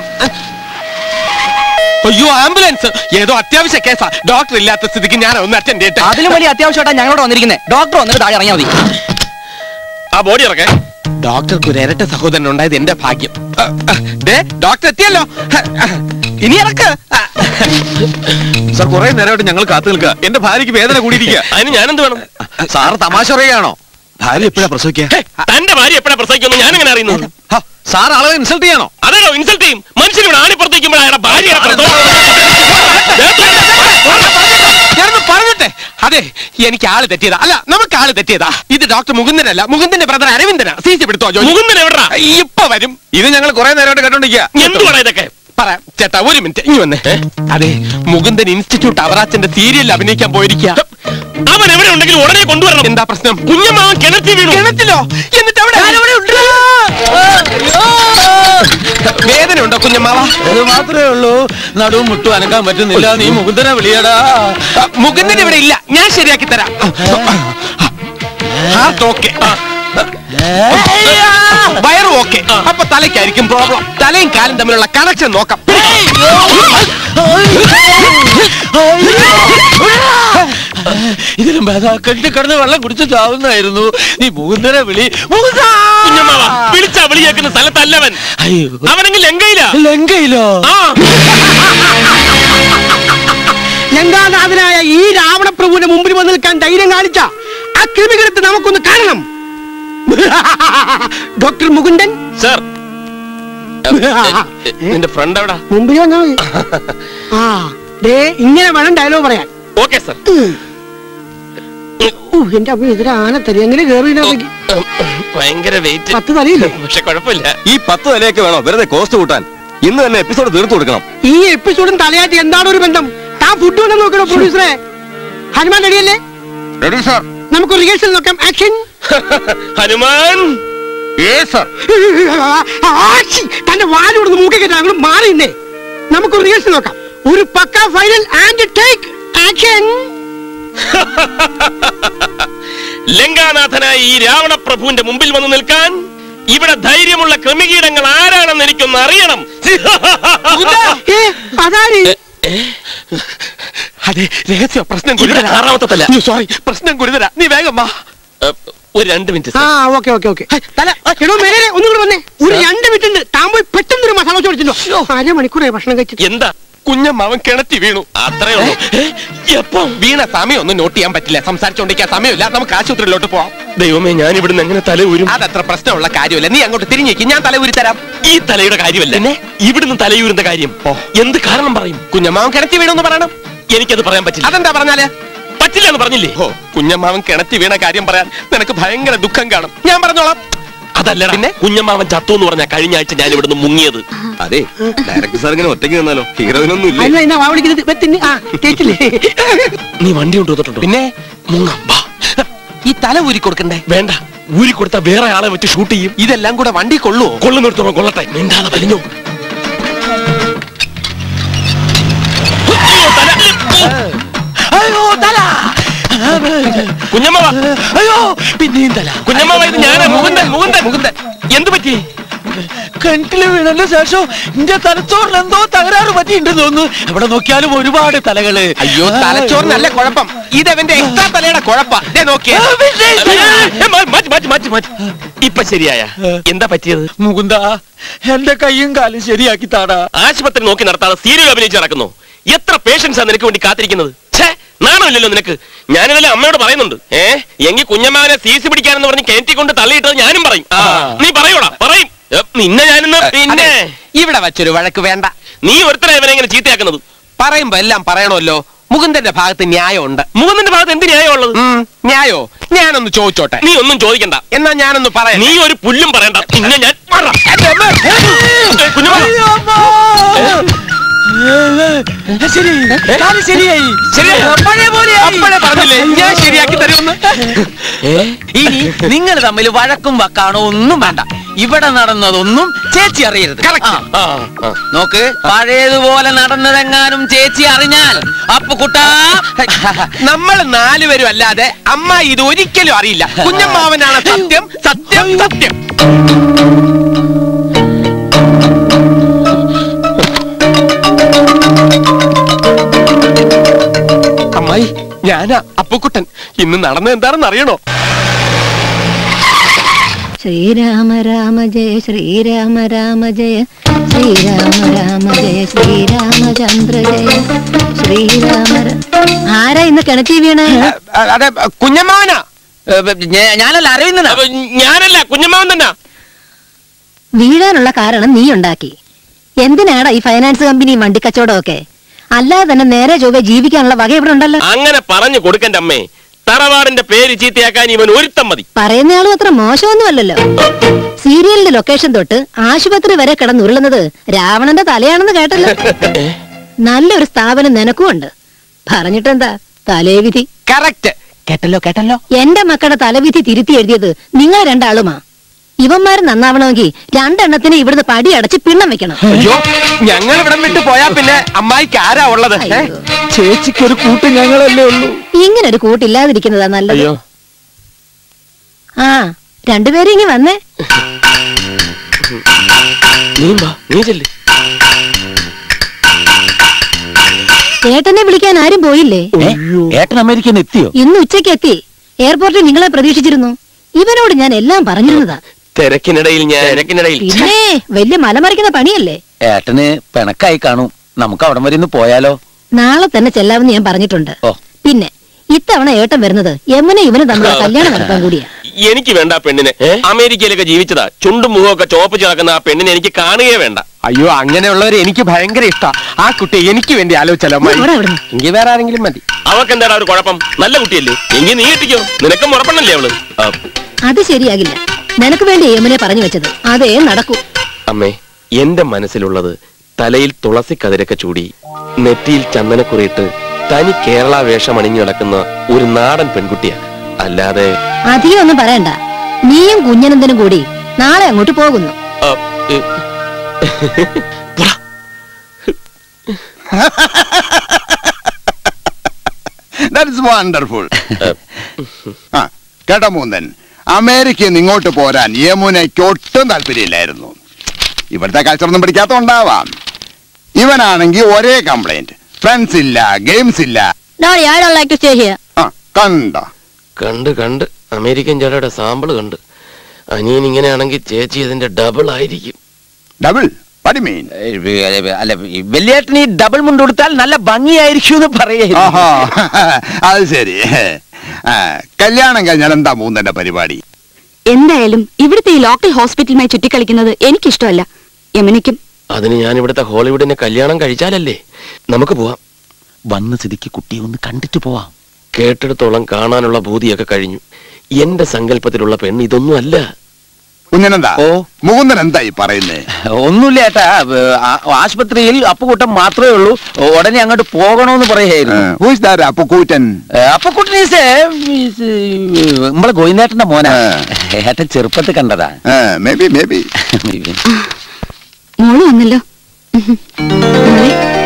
അയ്യോ ആംബുലൻസ് ഏതോ അത്യാവശ്യ കേസാ ഡോക്ടർ ഇല്ലാത്ത സ്ഥിതിക്ക് ഞാൻ ഒന്ന് അറ്റൻഡ് ചെയ്യട്ടെ അതിലും വലിയ അത്യാവശ്യമായിട്ടാ ഞങ്ങളോട് വന്നിരിക്കുന്നത് ഡോക്ടർ വന്നിട്ട് താഴെ ഇറങ്ങിയാൽ മതി ആ ബോഡി ഇറക്കേ ഡോക്ടർക്ക് ഒരു ഇരട്ട സഹോദരൻ ഉണ്ടായത് എന്റെ ഭാഗ്യം അ, അ, ദേ ഡോക്ടർ എത്തിയല്ലോ അ, അ, ഇനി ഇറക്ക് അ, സാർ കുറെ നേരമായിട്ട് ഞങ്ങൾ കാത്തു നിൽക്കുക എന്റെ ഭാര്യയ്ക്ക് വേദന കൂടിയിരിക്കുക അതിന് ഞാനെന്ത് വേണം സാറ് തമാശ പറയുകയാണോ ഭാര്യ എപ്പോഴാ പ്രസവിക്കുക ഹേ, തന്റെ ഭാര്യ എപ്പോഴാ പ്രസവിക്കുന്നു ഞാൻ എങ്ങനെ അറിയുന്നത് ഹ, സാർ ആളെ ഇൻസൾട്ട് ചെയ്യണോ അതാണോ ഇൻസൾട്ട് ചെയ്യും മനുഷ്യനോട് ആണിപ്പുറത്തേക്കുമ്പോൾ അയാളുടെ ഭാര്യ ഞാനൊന്ന് പറഞ്ഞിട്ടെ അതെ എനിക്ക് ആള് തെറ്റിയതാ അല്ല നമുക്ക് ആള് തെറ്റിയതാ ഇത് ഡോക്ടർ മുകുന്ദനല്ല മുകുന്ദന്റെ ബ്രദർ അരവിന്ദനാ സി സി പിടുത്തോ ജോലി മുകുന്ദൻ എവിടാ ഇപ്പൊ വരും ഇത് ഞങ്ങൾ കുറെ നേരമായിട്ട് കേട്ടോണ്ടിരിക്കുക എന്തുവാടാ ഇതൊക്കെ പറയാം ചേട്ടാ ഒരു മിനിറ്റ് ഇനി വന്നേ അതെ മുകുന്ദൻ ഇൻസ്റ്റിറ്റ്യൂട്ട് അവറാച്ചന്റെ സീരിയലിൽ അഭിനയിക്കാൻ പോയിരിക്കുക അവൻ എവിടെ ഉണ്ടെങ്കിലും ഉടനെ കൊണ്ടുവരണം എന്താ പ്രശ്നം കുഞ്ഞമ്മാവൻ കിണറ്റി വീണു കിണറ്റിലോ എന്നിട്ട് അവിടെ വേദന ഉണ്ടോ കുഞ്ഞമ്മാവ അത് മാത്രമേ ഉള്ളൂ നടുവും മുട്ടും അനക്കാൻ പറ്റുന്നില്ല നീ മുകുന്ദനെ വിളിയടാ മുകുന്ദൻ ഇവിടെ ഇല്ല ഞാൻ ശരിയാക്കി തരാം ഹാർട്ട് ഓക്കെ വയറും ഓക്കെ അപ്പൊ തലയ്ക്കായിരിക്കും പ്രോബ്ലം തലയും കാലും തമ്മിലുള്ള കണക്ഷൻ നോക്കാം ഇതിലും ഭേദം കെട്ടി കിടന്ന് വെള്ളം കുടിച്ച് ചാവുന്നായിരുന്നു നീ മുകുന്ദനെ വിളി മുകുന്ദാ! കുഞ്ഞമ്മാവ വിളിച്ചാ വിളി കേൾക്കുന്ന സ്ഥലത്തല്ലവൻ അയ്യോ അവനെങ്കിൽ ലങ്കയില ലങ്കയിലോ ആ ലങ്കാനാഥനായ ഈ രാവണപ്രഭുവിന്റെ മുമ്പിൽ വന്ന് നിൽക്കാൻ ധൈര്യം കാണിച്ച ആ ക്രിമികളത്തെ നമുക്കൊന്ന് കാണണം ഡോക്ടർ മുകുന്ദൻ സർ നിന്റെ ഫ്രണ്ട് എവിടാ മുമ്പിൽ വന്നാ മതി ആ ദേ ഇങ്ങനെ വേണം ഡയലോഗ് പറയാൻ ഓക്കെ സർ ഊ, എന്റെ അമ്മ ഇതിലെ ആന തരി എങ്ങനെ കേറി ഭയങ്കര വെയിറ്റ് പത്ത് തലയില്ലേ പക്ഷെ കുഴപ്പമില്ല ഈ പത്ത് വിലയൊക്കെ വേണോ വെറുതെ കോസ്റ്റ് കൂട്ടാൻ ഇന്ന് തന്നെ എപ്പിസോഡ് തീർത്തു കൊടുക്കണം ഈ എപ്പിസോഡും തലയായിട്ട് എന്താണ് ഒരു ബന്ധം താൻ ഫുഡ് വേണം നോക്കണോ പ്രൊഡ്യൂസറെ ഹനുമാൻ റെഡിയല്ലേ റെഡി സാർ നമുക്ക് റിഹേഴ്സൽ നോക്കാം ആക്ഷൻ ഹനുമാൻ സാർ ആച്ചി! തന്റെ വാലോട് മൂക്കിൽ അങ്ങോട്ട് മാറിയില്ലേ നമുക്ക് റിഹേഴ്സൽ നോക്കാം ഒരു pukka final and take action ലങ്കാനാഥനായ ഈ രാവണപ്രഭുവിന്റെ മുമ്പിൽ വന്ന് നിൽക്കാൻ ഇവിടെ ധൈര്യമുള്ള ക്രിമികീടങ്ങൾ ആരാണെന്ന് എനിക്കൊന്ന് അറിയണം അതാര് അതെ രഹസ്യ പ്രശ്നം ഇവിടെ ആറാമത്തെ തല. സോറി പ്രശ്നം ഗുരുതര നീ വേഗം വാ ഒരു രണ്ട് മിനിറ്റ് ആ ഓക്കെ ഓക്കെ ഓക്കെ തല എടോ മേലെ ഒന്നും കൂടെ വന്നേ ഒരു രണ്ട് മിനിറ്റ് ഉണ്ട് താൻ പോയി പെട്ടെന്ന് ഒരു മസാല ചോദിച്ചല്ലോ അരമണിക്കൂറായി ഭക്ഷണം കഴിച്ചിട്ട് എന്താ കുഞ്ഞമ്മാവൻ കിണറ്റി വീണു അത്രേ ഉള്ളൂ എപ്പം വീണ സമയം ഒന്നും നോട്ട് ചെയ്യാൻ പറ്റില്ല സംസാരിച്ചോണ്ടിരിക്കാൻ സമയമില്ല നമുക്ക് ആശുപത്രിയിലോട്ട് പോവാം ദൈവമേ ഞാൻ ഇവിടുന്ന് എങ്ങനെ തല ഊരും അതത്ര പ്രശ്നമുള്ള കാര്യമല്ല നീ അങ്ങോട്ട് തിരിഞ്ഞേക്ക് ഞാൻ തല ഉരി തരാം ഈ തലയുടെ കാര്യമല്ല ഇവിടുന്ന് തലയൂരിന്റെ കാര്യം എന്ത് കാരണം പറയും കുഞ്ഞമ്മാവൻ കിണറ്റി വീണെന്ന് പറയണം എനിക്കത് പറയാൻ പറ്റില്ല അതെന്താ പറഞ്ഞാല് പറ്റില്ല എന്ന് പറഞ്ഞില്ലേ ഓ കുഞ്ഞമ്മാവൻ കിണറ്റി വീണ കാര്യം പറയാൻ നിനക്ക് ഭയങ്കര ദുഃഖം കാണും ഞാൻ പറഞ്ഞോളാം അതല്ല പിന്നെ? കുഞ്ഞമ്മാവൻ ചത്തു എന്ന് പറഞ്ഞ കഴിഞ്ഞ ആഴ്ച ഞാൻ ഇവിടുന്ന് മുങ്ങിയത് അതെ ഡയറക്ടർ സാർ ഇങ്ങനെ ഒറ്റയ്ക്ക് നിന്നാലോ ഹീറോയിനൊന്നും ഇല്ല അല്ല എന്നാ വാവിളിക്കുന്നത് വെത്തിന് ആ കേട്ടില്ലേ നീ വണ്ടി കൊണ്ടുവന്നിട്ടുണ്ടോ പിന്നെ മുങ്ങാം വാ. ഈ തല ഊരി കൊടുക്കണ്ടേ വേണ്ട ഊരി കൊടുത്ത വേറെ ആളെ വെച്ച് ഷൂട്ട് ചെയ്യും ഇതെല്ലാം കൂടെ വണ്ടി കൊള്ളുവോ കൊള്ളുന്നിടത്തോളം കൊള്ളട്ടെ മിണ്ടാതെ വലിഞ്ഞു അയ്യോ തല കുഞ്ഞമ്മ അയ്യോ പിന്നെയും തല കുഞ്ഞമ്മ ഇത് ഞാനാ മുകുന്ദൻ മുകുന്ദൻ മുകുന്ദൻ എന്ത് പറ്റി കിണറ്റില് വീണതിന് ശേഷം എന്റെ തലച്ചോറിന് എന്തോ തകരാറ് പറ്റിയിട്ടുണ്ടെന്ന് തോന്നുന്നു എവിടെ നോക്കിയാലും ഒരുപാട് തലകള് അയ്യോ തലച്ചോറിനല്ല കുഴപ്പം ഇതവന്റെ എക്സ്ട്രാ തലയുടെ കുഴപ്പാ ദേ നോക്കിയേ ആ, വിജയിച്ചു. ഏ, മാ- മാറ്റി മാറ്റി മാറ്റി മാറ്റി ഇപ്പൊ ശരിയായ എന്താ പറ്റിയത് മുകുന്ദ എന്റെ കൈയും കാലും ശരിയാക്കി താടാ ആശുപത്രി നോക്കി നടത്താതെ സീരിയൽ അഭിനയിച്ച് നടക്കുന്നു എത്ര പേഷ്യൻസാ നിനക്ക് വേണ്ടി കാത്തിരിക്കുന്നത് ഛേ നാണമില്ലല്ലോ നിനക്ക് ഞാനിതെല്ലാം അമ്മയോട് പറയുന്നുണ്ട് ഏ എങ്കിൽ കുഞ്ഞമ്മാവനെ സീസി പിടിക്കാനെന്ന് പറഞ്ഞ് കയറ്റി കൊണ്ട് തള്ളിയിട്ടത് ഞാനും പറയും ആ. നീ പറയൂടാ പറയും ഏ, നിന്നെ ഞാനിന്ന് പിന്നെ അതെ, ഇവിടെ വച്ചൊരു വഴക്ക് വേണ്ട നീ ഒരുത്തര ഇവനെ ഇങ്ങനെ ചീത്തയാക്കുന്നത് പറയുമ്പോ എല്ലാം പറയണമല്ലോ മുകുന്ദന്റെ ഭാഗത്ത് ന്യായമുണ്ട് മുകുന്ദന്റെ ഭാഗത്ത് എന്ത് ന്യായമുള്ളത് ഉം, ന്യായോ ഞാനൊന്ന് ചോദിച്ചോട്ടെ നീ ഒന്നും ചോദിക്കണ്ട എന്നാ ഞാനൊന്ന് പറയാം നീ ഒരു പുല്ലും പറയണ്ട പിന്നെ ഞാൻ മാറാം. ഏ, കുഞ്ഞമ്മാ. ശരി കാല് ശരിയായി പഴയ പോലെയായി. അപ്പഴേ പറഞ്ഞില്ലേ ഞാൻ ശരിയാക്കി തരുമെന്ന് ഇനി നിങ്ങൾ തമ്മിൽ വഴക്കും വക്കാണോ ഒന്നും വേണ്ട ഇവിടെ നടന്നതൊന്നും ചേച്ചി അറിയരുത് ആ. നോക്ക് പഴയതുപോലെ നടന്നതെങ്ങാനും ചേച്ചി അറിഞ്ഞാൽ അപ്പൊ കുട്ടാ നമ്മൾ നാലുപേരും അല്ലാതെ അമ്മ ഇത് ഒരിക്കലും അറിയില്ല കുഞ്ഞമ്മാവനാണ് സത്യം സത്യം സത്യം അമ്മായി ഞാനാ അപ്പുക്കുട്ടൻ ഇന്ന് നടന്നത് എന്താണെന്ന് അറിയണോ ശ്രീരാമ രാമ ജയ ശ്രീരാമ രാമ ജയ ശ്രീരാമ രാമ ജയ ശ്രീരാമചന്ദ്ര ജയ ശ്രീരാമ ര- ആരാ ഇന്ന് കിണറ്റി വീണ് അതെ കുഞ്ഞമ്മാവനാ ഏ, ഞാ- ഞാനല്ല അറിയുന്നതാ അപ്പൊ ഞാനല്ല കുഞ്ഞമ്മാവൻ തന്നെ വീഴാനുള്ള കാരണം നീ ഉണ്ടാക്കി എന്തിനാടാ ഈ ഫൈനാൻസ് കമ്പനിയും വണ്ടിക്കച്ചവടമൊക്കെ അല്ലാതെ തന്നെ നേരെ ചൊവ്വെ ജീവിക്കാനുള്ള വക ഇവിടെ ഉണ്ടല്ലോ അങ്ങനെ പറഞ്ഞു കൊടുക്കണ്ട അമ്മേ തറവാടിന്റെ പേര് ചീത്തയാക്കാൻ ഇവൻ ഒരുത്തം മതി പറയുന്നയാളും അത്ര മോശമൊന്നുമല്ലല്ലോ സീരിയലിന്റെ ലൊക്കേഷൻ തൊട്ട് ആശുപത്രി വരെ കിടന്നുരുളുന്നത് രാവണന്റെ തലയാണെന്ന് കേട്ടല്ലോ നല്ലൊരു സ്ഥാപനം നിനക്കും ഉണ്ട് പറഞ്ഞിട്ടെന്താ തലേവിധി കറക്റ്റ് കേട്ടല്ലോ കേട്ടല്ലോ എന്റെ മക്കളുടെ തലവിധി തിരുത്തി എഴുതിയത് നിങ്ങൾ രണ്ടാളുമാ ഇവന്മാര് നന്നാവണമെങ്കിൽ രണ്ടെണ്ണത്തിന് ഇവിടുന്ന് പടി അടച്ച് പിണ്ണം വെക്കണം അയ്യോ ഞങ്ങൾ ഇവിടം വിട്ട് പോയാ പിന്നെ അമ്മായിക്ക് ആരാ ഉള്ളത് ഏ? അയ്യോ. ചേച്ചിക്ക് ഒരു കൂട്ട് ഞങ്ങളല്ലേ ഉള്ളൂ ഇങ്ങനെ ഒരു കൂട്ടില്ലാതിരിക്കുന്നതാ നല്ലത് അയ്യോ ആ രണ്ടുപേരും ഇങ്ങി വന്നേ നീ വാ നീ ചെല്ല് ഏട്ടനെ വിളിക്കാൻ ആരും പോയില്ലേ ഏട്ടൻ അമേരിക്കൻ എത്തിയോ ഇന്ന് ഉച്ചയ്ക്ക് എത്തി എയർപോർട്ടിൽ നിങ്ങളെ പ്രതീക്ഷിച്ചിരുന്നു ഇവനോട് ഞാൻ എല്ലാം പറഞ്ഞിരുന്നതാ തിരക്കിനിടയിൽ ഞാൻ തിരക്കിനിടയിൽ പിന്നെ വലിയ മലമറിക്കുന്ന പണിയല്ലേ ഏട്ടന് പിണക്കായി കാണും നമുക്ക് അവിടം വരെ ഒന്ന് പോയാലോ നാളെ തന്നെ ചെല്ലാമെന്ന് ഞാൻ പറഞ്ഞിട്ടുണ്ട് ഓ. പിന്നെ ഇത്തവണ ഏട്ടൻ വരുന്നത് യമുന ഇവന് തമ്മിൽ കല്യാണം നടത്താൻ കൂടിയാ എനിക്ക് വേണ്ട ആ പെണ്ണിനെ അമേരിക്കയിലൊക്കെ ജീവിച്ചതാ ചുണ്ടും മുഖമൊക്കെ ചോപ്പിച്ച് നടക്കുന്ന ആ പെണ്ണിനെ എനിക്ക് കാണുകയേ വേണ്ട അയ്യോ അങ്ങനെയുള്ളവരെ എനിക്ക് ഭയങ്കര ഇഷ്ടാ ആ കുട്ടി എനിക്ക് വേണ്ടി ആലോചിച്ചാലോ അമ്മായി ഇവിടെ അവിടുന്ന് എങ്കിൽ വേറെ ആരെങ്കിലും മതി അവക്ക് എന്താടാ ഒരു കുഴപ്പം നല്ല കുട്ടിയല്ലേ എങ്കിൽ നീ കിട്ടിക്കോ നിനക്ക് മുറപ്പെണ്ണല്ലേ അവള് ആ, അത് ശരിയാകില്ല നിനക്ക് വേണ്ടി യമുനെ പറഞ്ഞു വെച്ചത് അതേ നടക്കൂ അമ്മേ എന്റെ മനസ്സിലുള്ളത് തലയിൽ തുളസി കതിരൊക്കെ ചൂടി നെറ്റിയിൽ ചന്ദനക്കുറിയിട്ട് തനി കേരള വേഷം അണിഞ്ഞു നടക്കുന്ന ഒരു നാടൻ പെൺകുട്ടിയാ അല്ലാതെ അധികം ഒന്നും പറയണ്ട നീയും കുഞ്ഞനന്തനും കൂടി നാളെ അങ്ങോട്ട് പോകുന്നു ആ, ഏ, ദാറ്റ്സ് വണ്ടർഫുൾ ആ കേട്ടോ മൂന്നൻ അമേരിക്കയിൽ നിന്ന് ഇങ്ങോട്ട് പോരാൻ യമുനയ്ക്ക് ഒട്ടും താല്പര്യമില്ലായിരുന്നു ഇവിടുത്തെ കൾച്ചറൊന്നും പിടിക്കാത്തോണ്ടാവാം ഇവനാണെങ്കിൽ ഒരേ കംപ്ലൈന്റ് ഫ്രണ്ട്സ് ഇല്ല ഗെയിംസ് ഇല്ല Daddy, I don't like to stay here. ആ കണ്ടോ കണ്ട് കണ്ട് അമേരിക്കൻ ചേട്ടയുടെ സാമ്പിള് കണ്ട് അനിയൻ ഇങ്ങനെയാണെങ്കിൽ ചേച്ചി ഇതിന്റെ ഡബിൾ ആയിരിക്കും ഡബിൾ പടിമീൻ അല്ല വലിയേട്ടന് ഈ ഡബിൾ മുണ്ട് കൊടുത്താൽ നല്ല ഭംഗിയായിരിക്കും എന്ന് പറയായിരുന്നു ആഹാ അത് ശരി ആ, കല്യാണം കഴിഞ്ഞാൽ എന്താ മൂന്നന്റെ പരിപാടി എന്തായാലും ഇവിടുത്തെ ഈ ലോക്കൽ ഹോസ്പിറ്റലുമായി ചുറ്റിക്കളിക്കുന്നത് എനിക്കിഷ്ടമല്ല യമുനയ്ക്കും അതിന് ഞാൻ ഇവിടുത്തെ ഹോളിവുഡിനെ കല്യാണം കഴിച്ചാലല്ലേ നമുക്ക് പോവാം വന്ന സ്ഥിതിക്ക് കുട്ടിയെ ഒന്ന് കണ്ടിട്ട് പോവാം കേട്ടിടത്തോളം കാണാനുള്ള ഭൂതിയൊക്കെ കഴിഞ്ഞു എന്റെ സങ്കല്പത്തിലുള്ള പെണ്ണ് ഇതൊന്നും അല്ല കുഞ്ഞനെന്താ ഓ. മുകുന്ദൻ എന്താ ഈ പറയുന്നേ ഒന്നുമില്ല ഏട്ടാ ഏ, ആ- ആശുപത്രിയിൽ അപ്പുകൂട്ടം മാത്രമേ ഉള്ളൂ ഉടനെ അങ്ങോട്ട് പോകണമെന്ന് പറയായിരുന്നു ഹൂസ് ദാറ്റ് അപ്പുക്കൂറ്റൻ അപ്പുക്കുട്ടൻ ഈസ് നമ്മളെ ഗോവിന്ദേട്ടന്റെ മോനാ ഏട്ടൻ ചെറുപ്പത്തിൽ കണ്ടതാ മേ ബി മേ ബി മോള് വന്നല്ലോ മോളെ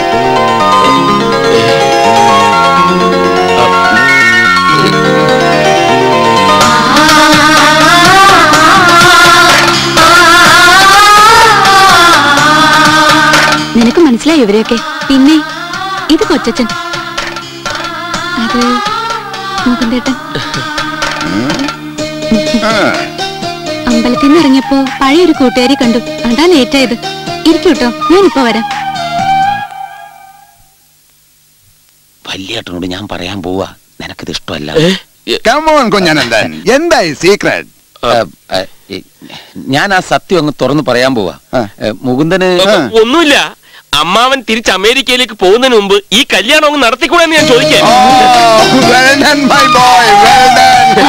നിനക്ക് മനസ്സിലായോ ഇവരെയൊക്കെ പിന്നെ ഇത് കൊച്ചച്ചൻ അത് മുകുന്ദേട്ടൻ അമ്പലത്തിൽ നിന്ന് ഇറങ്ങിയപ്പോ പഴയൊരു കൂട്ടുകാരി കണ്ടു അതാ ലേറ്റ് ആയത് ഇരിക്കൂട്ടോ ഞാനിപ്പോ വരാം വലിയേട്ടനോട് ഞാൻ പറയാൻ പോവാ നിനക്കിത് ഇഷ്ടമല്ല കമോൺ കുഞ്ഞനന്ദൻ എന്താ ഈ സീക്രട്ട് ഏ, ഏ, ഈ, ഞാൻ ആ സത്യം അങ്ങ് തുറന്നു പറയാൻ പോവാ ആ. ഏ, മുകുന്ദന് ഒന്നുമില്ല അമ്മാവൻ തിരിച്ച് അമേരിക്കയിലേക്ക് പോകുന്നതിന് മുമ്പ് ഈ കല്യാണം അങ്ങ് നടത്തിക്കൂടെന്ന് ഞാൻ ചോദിക്കാം well done my boy well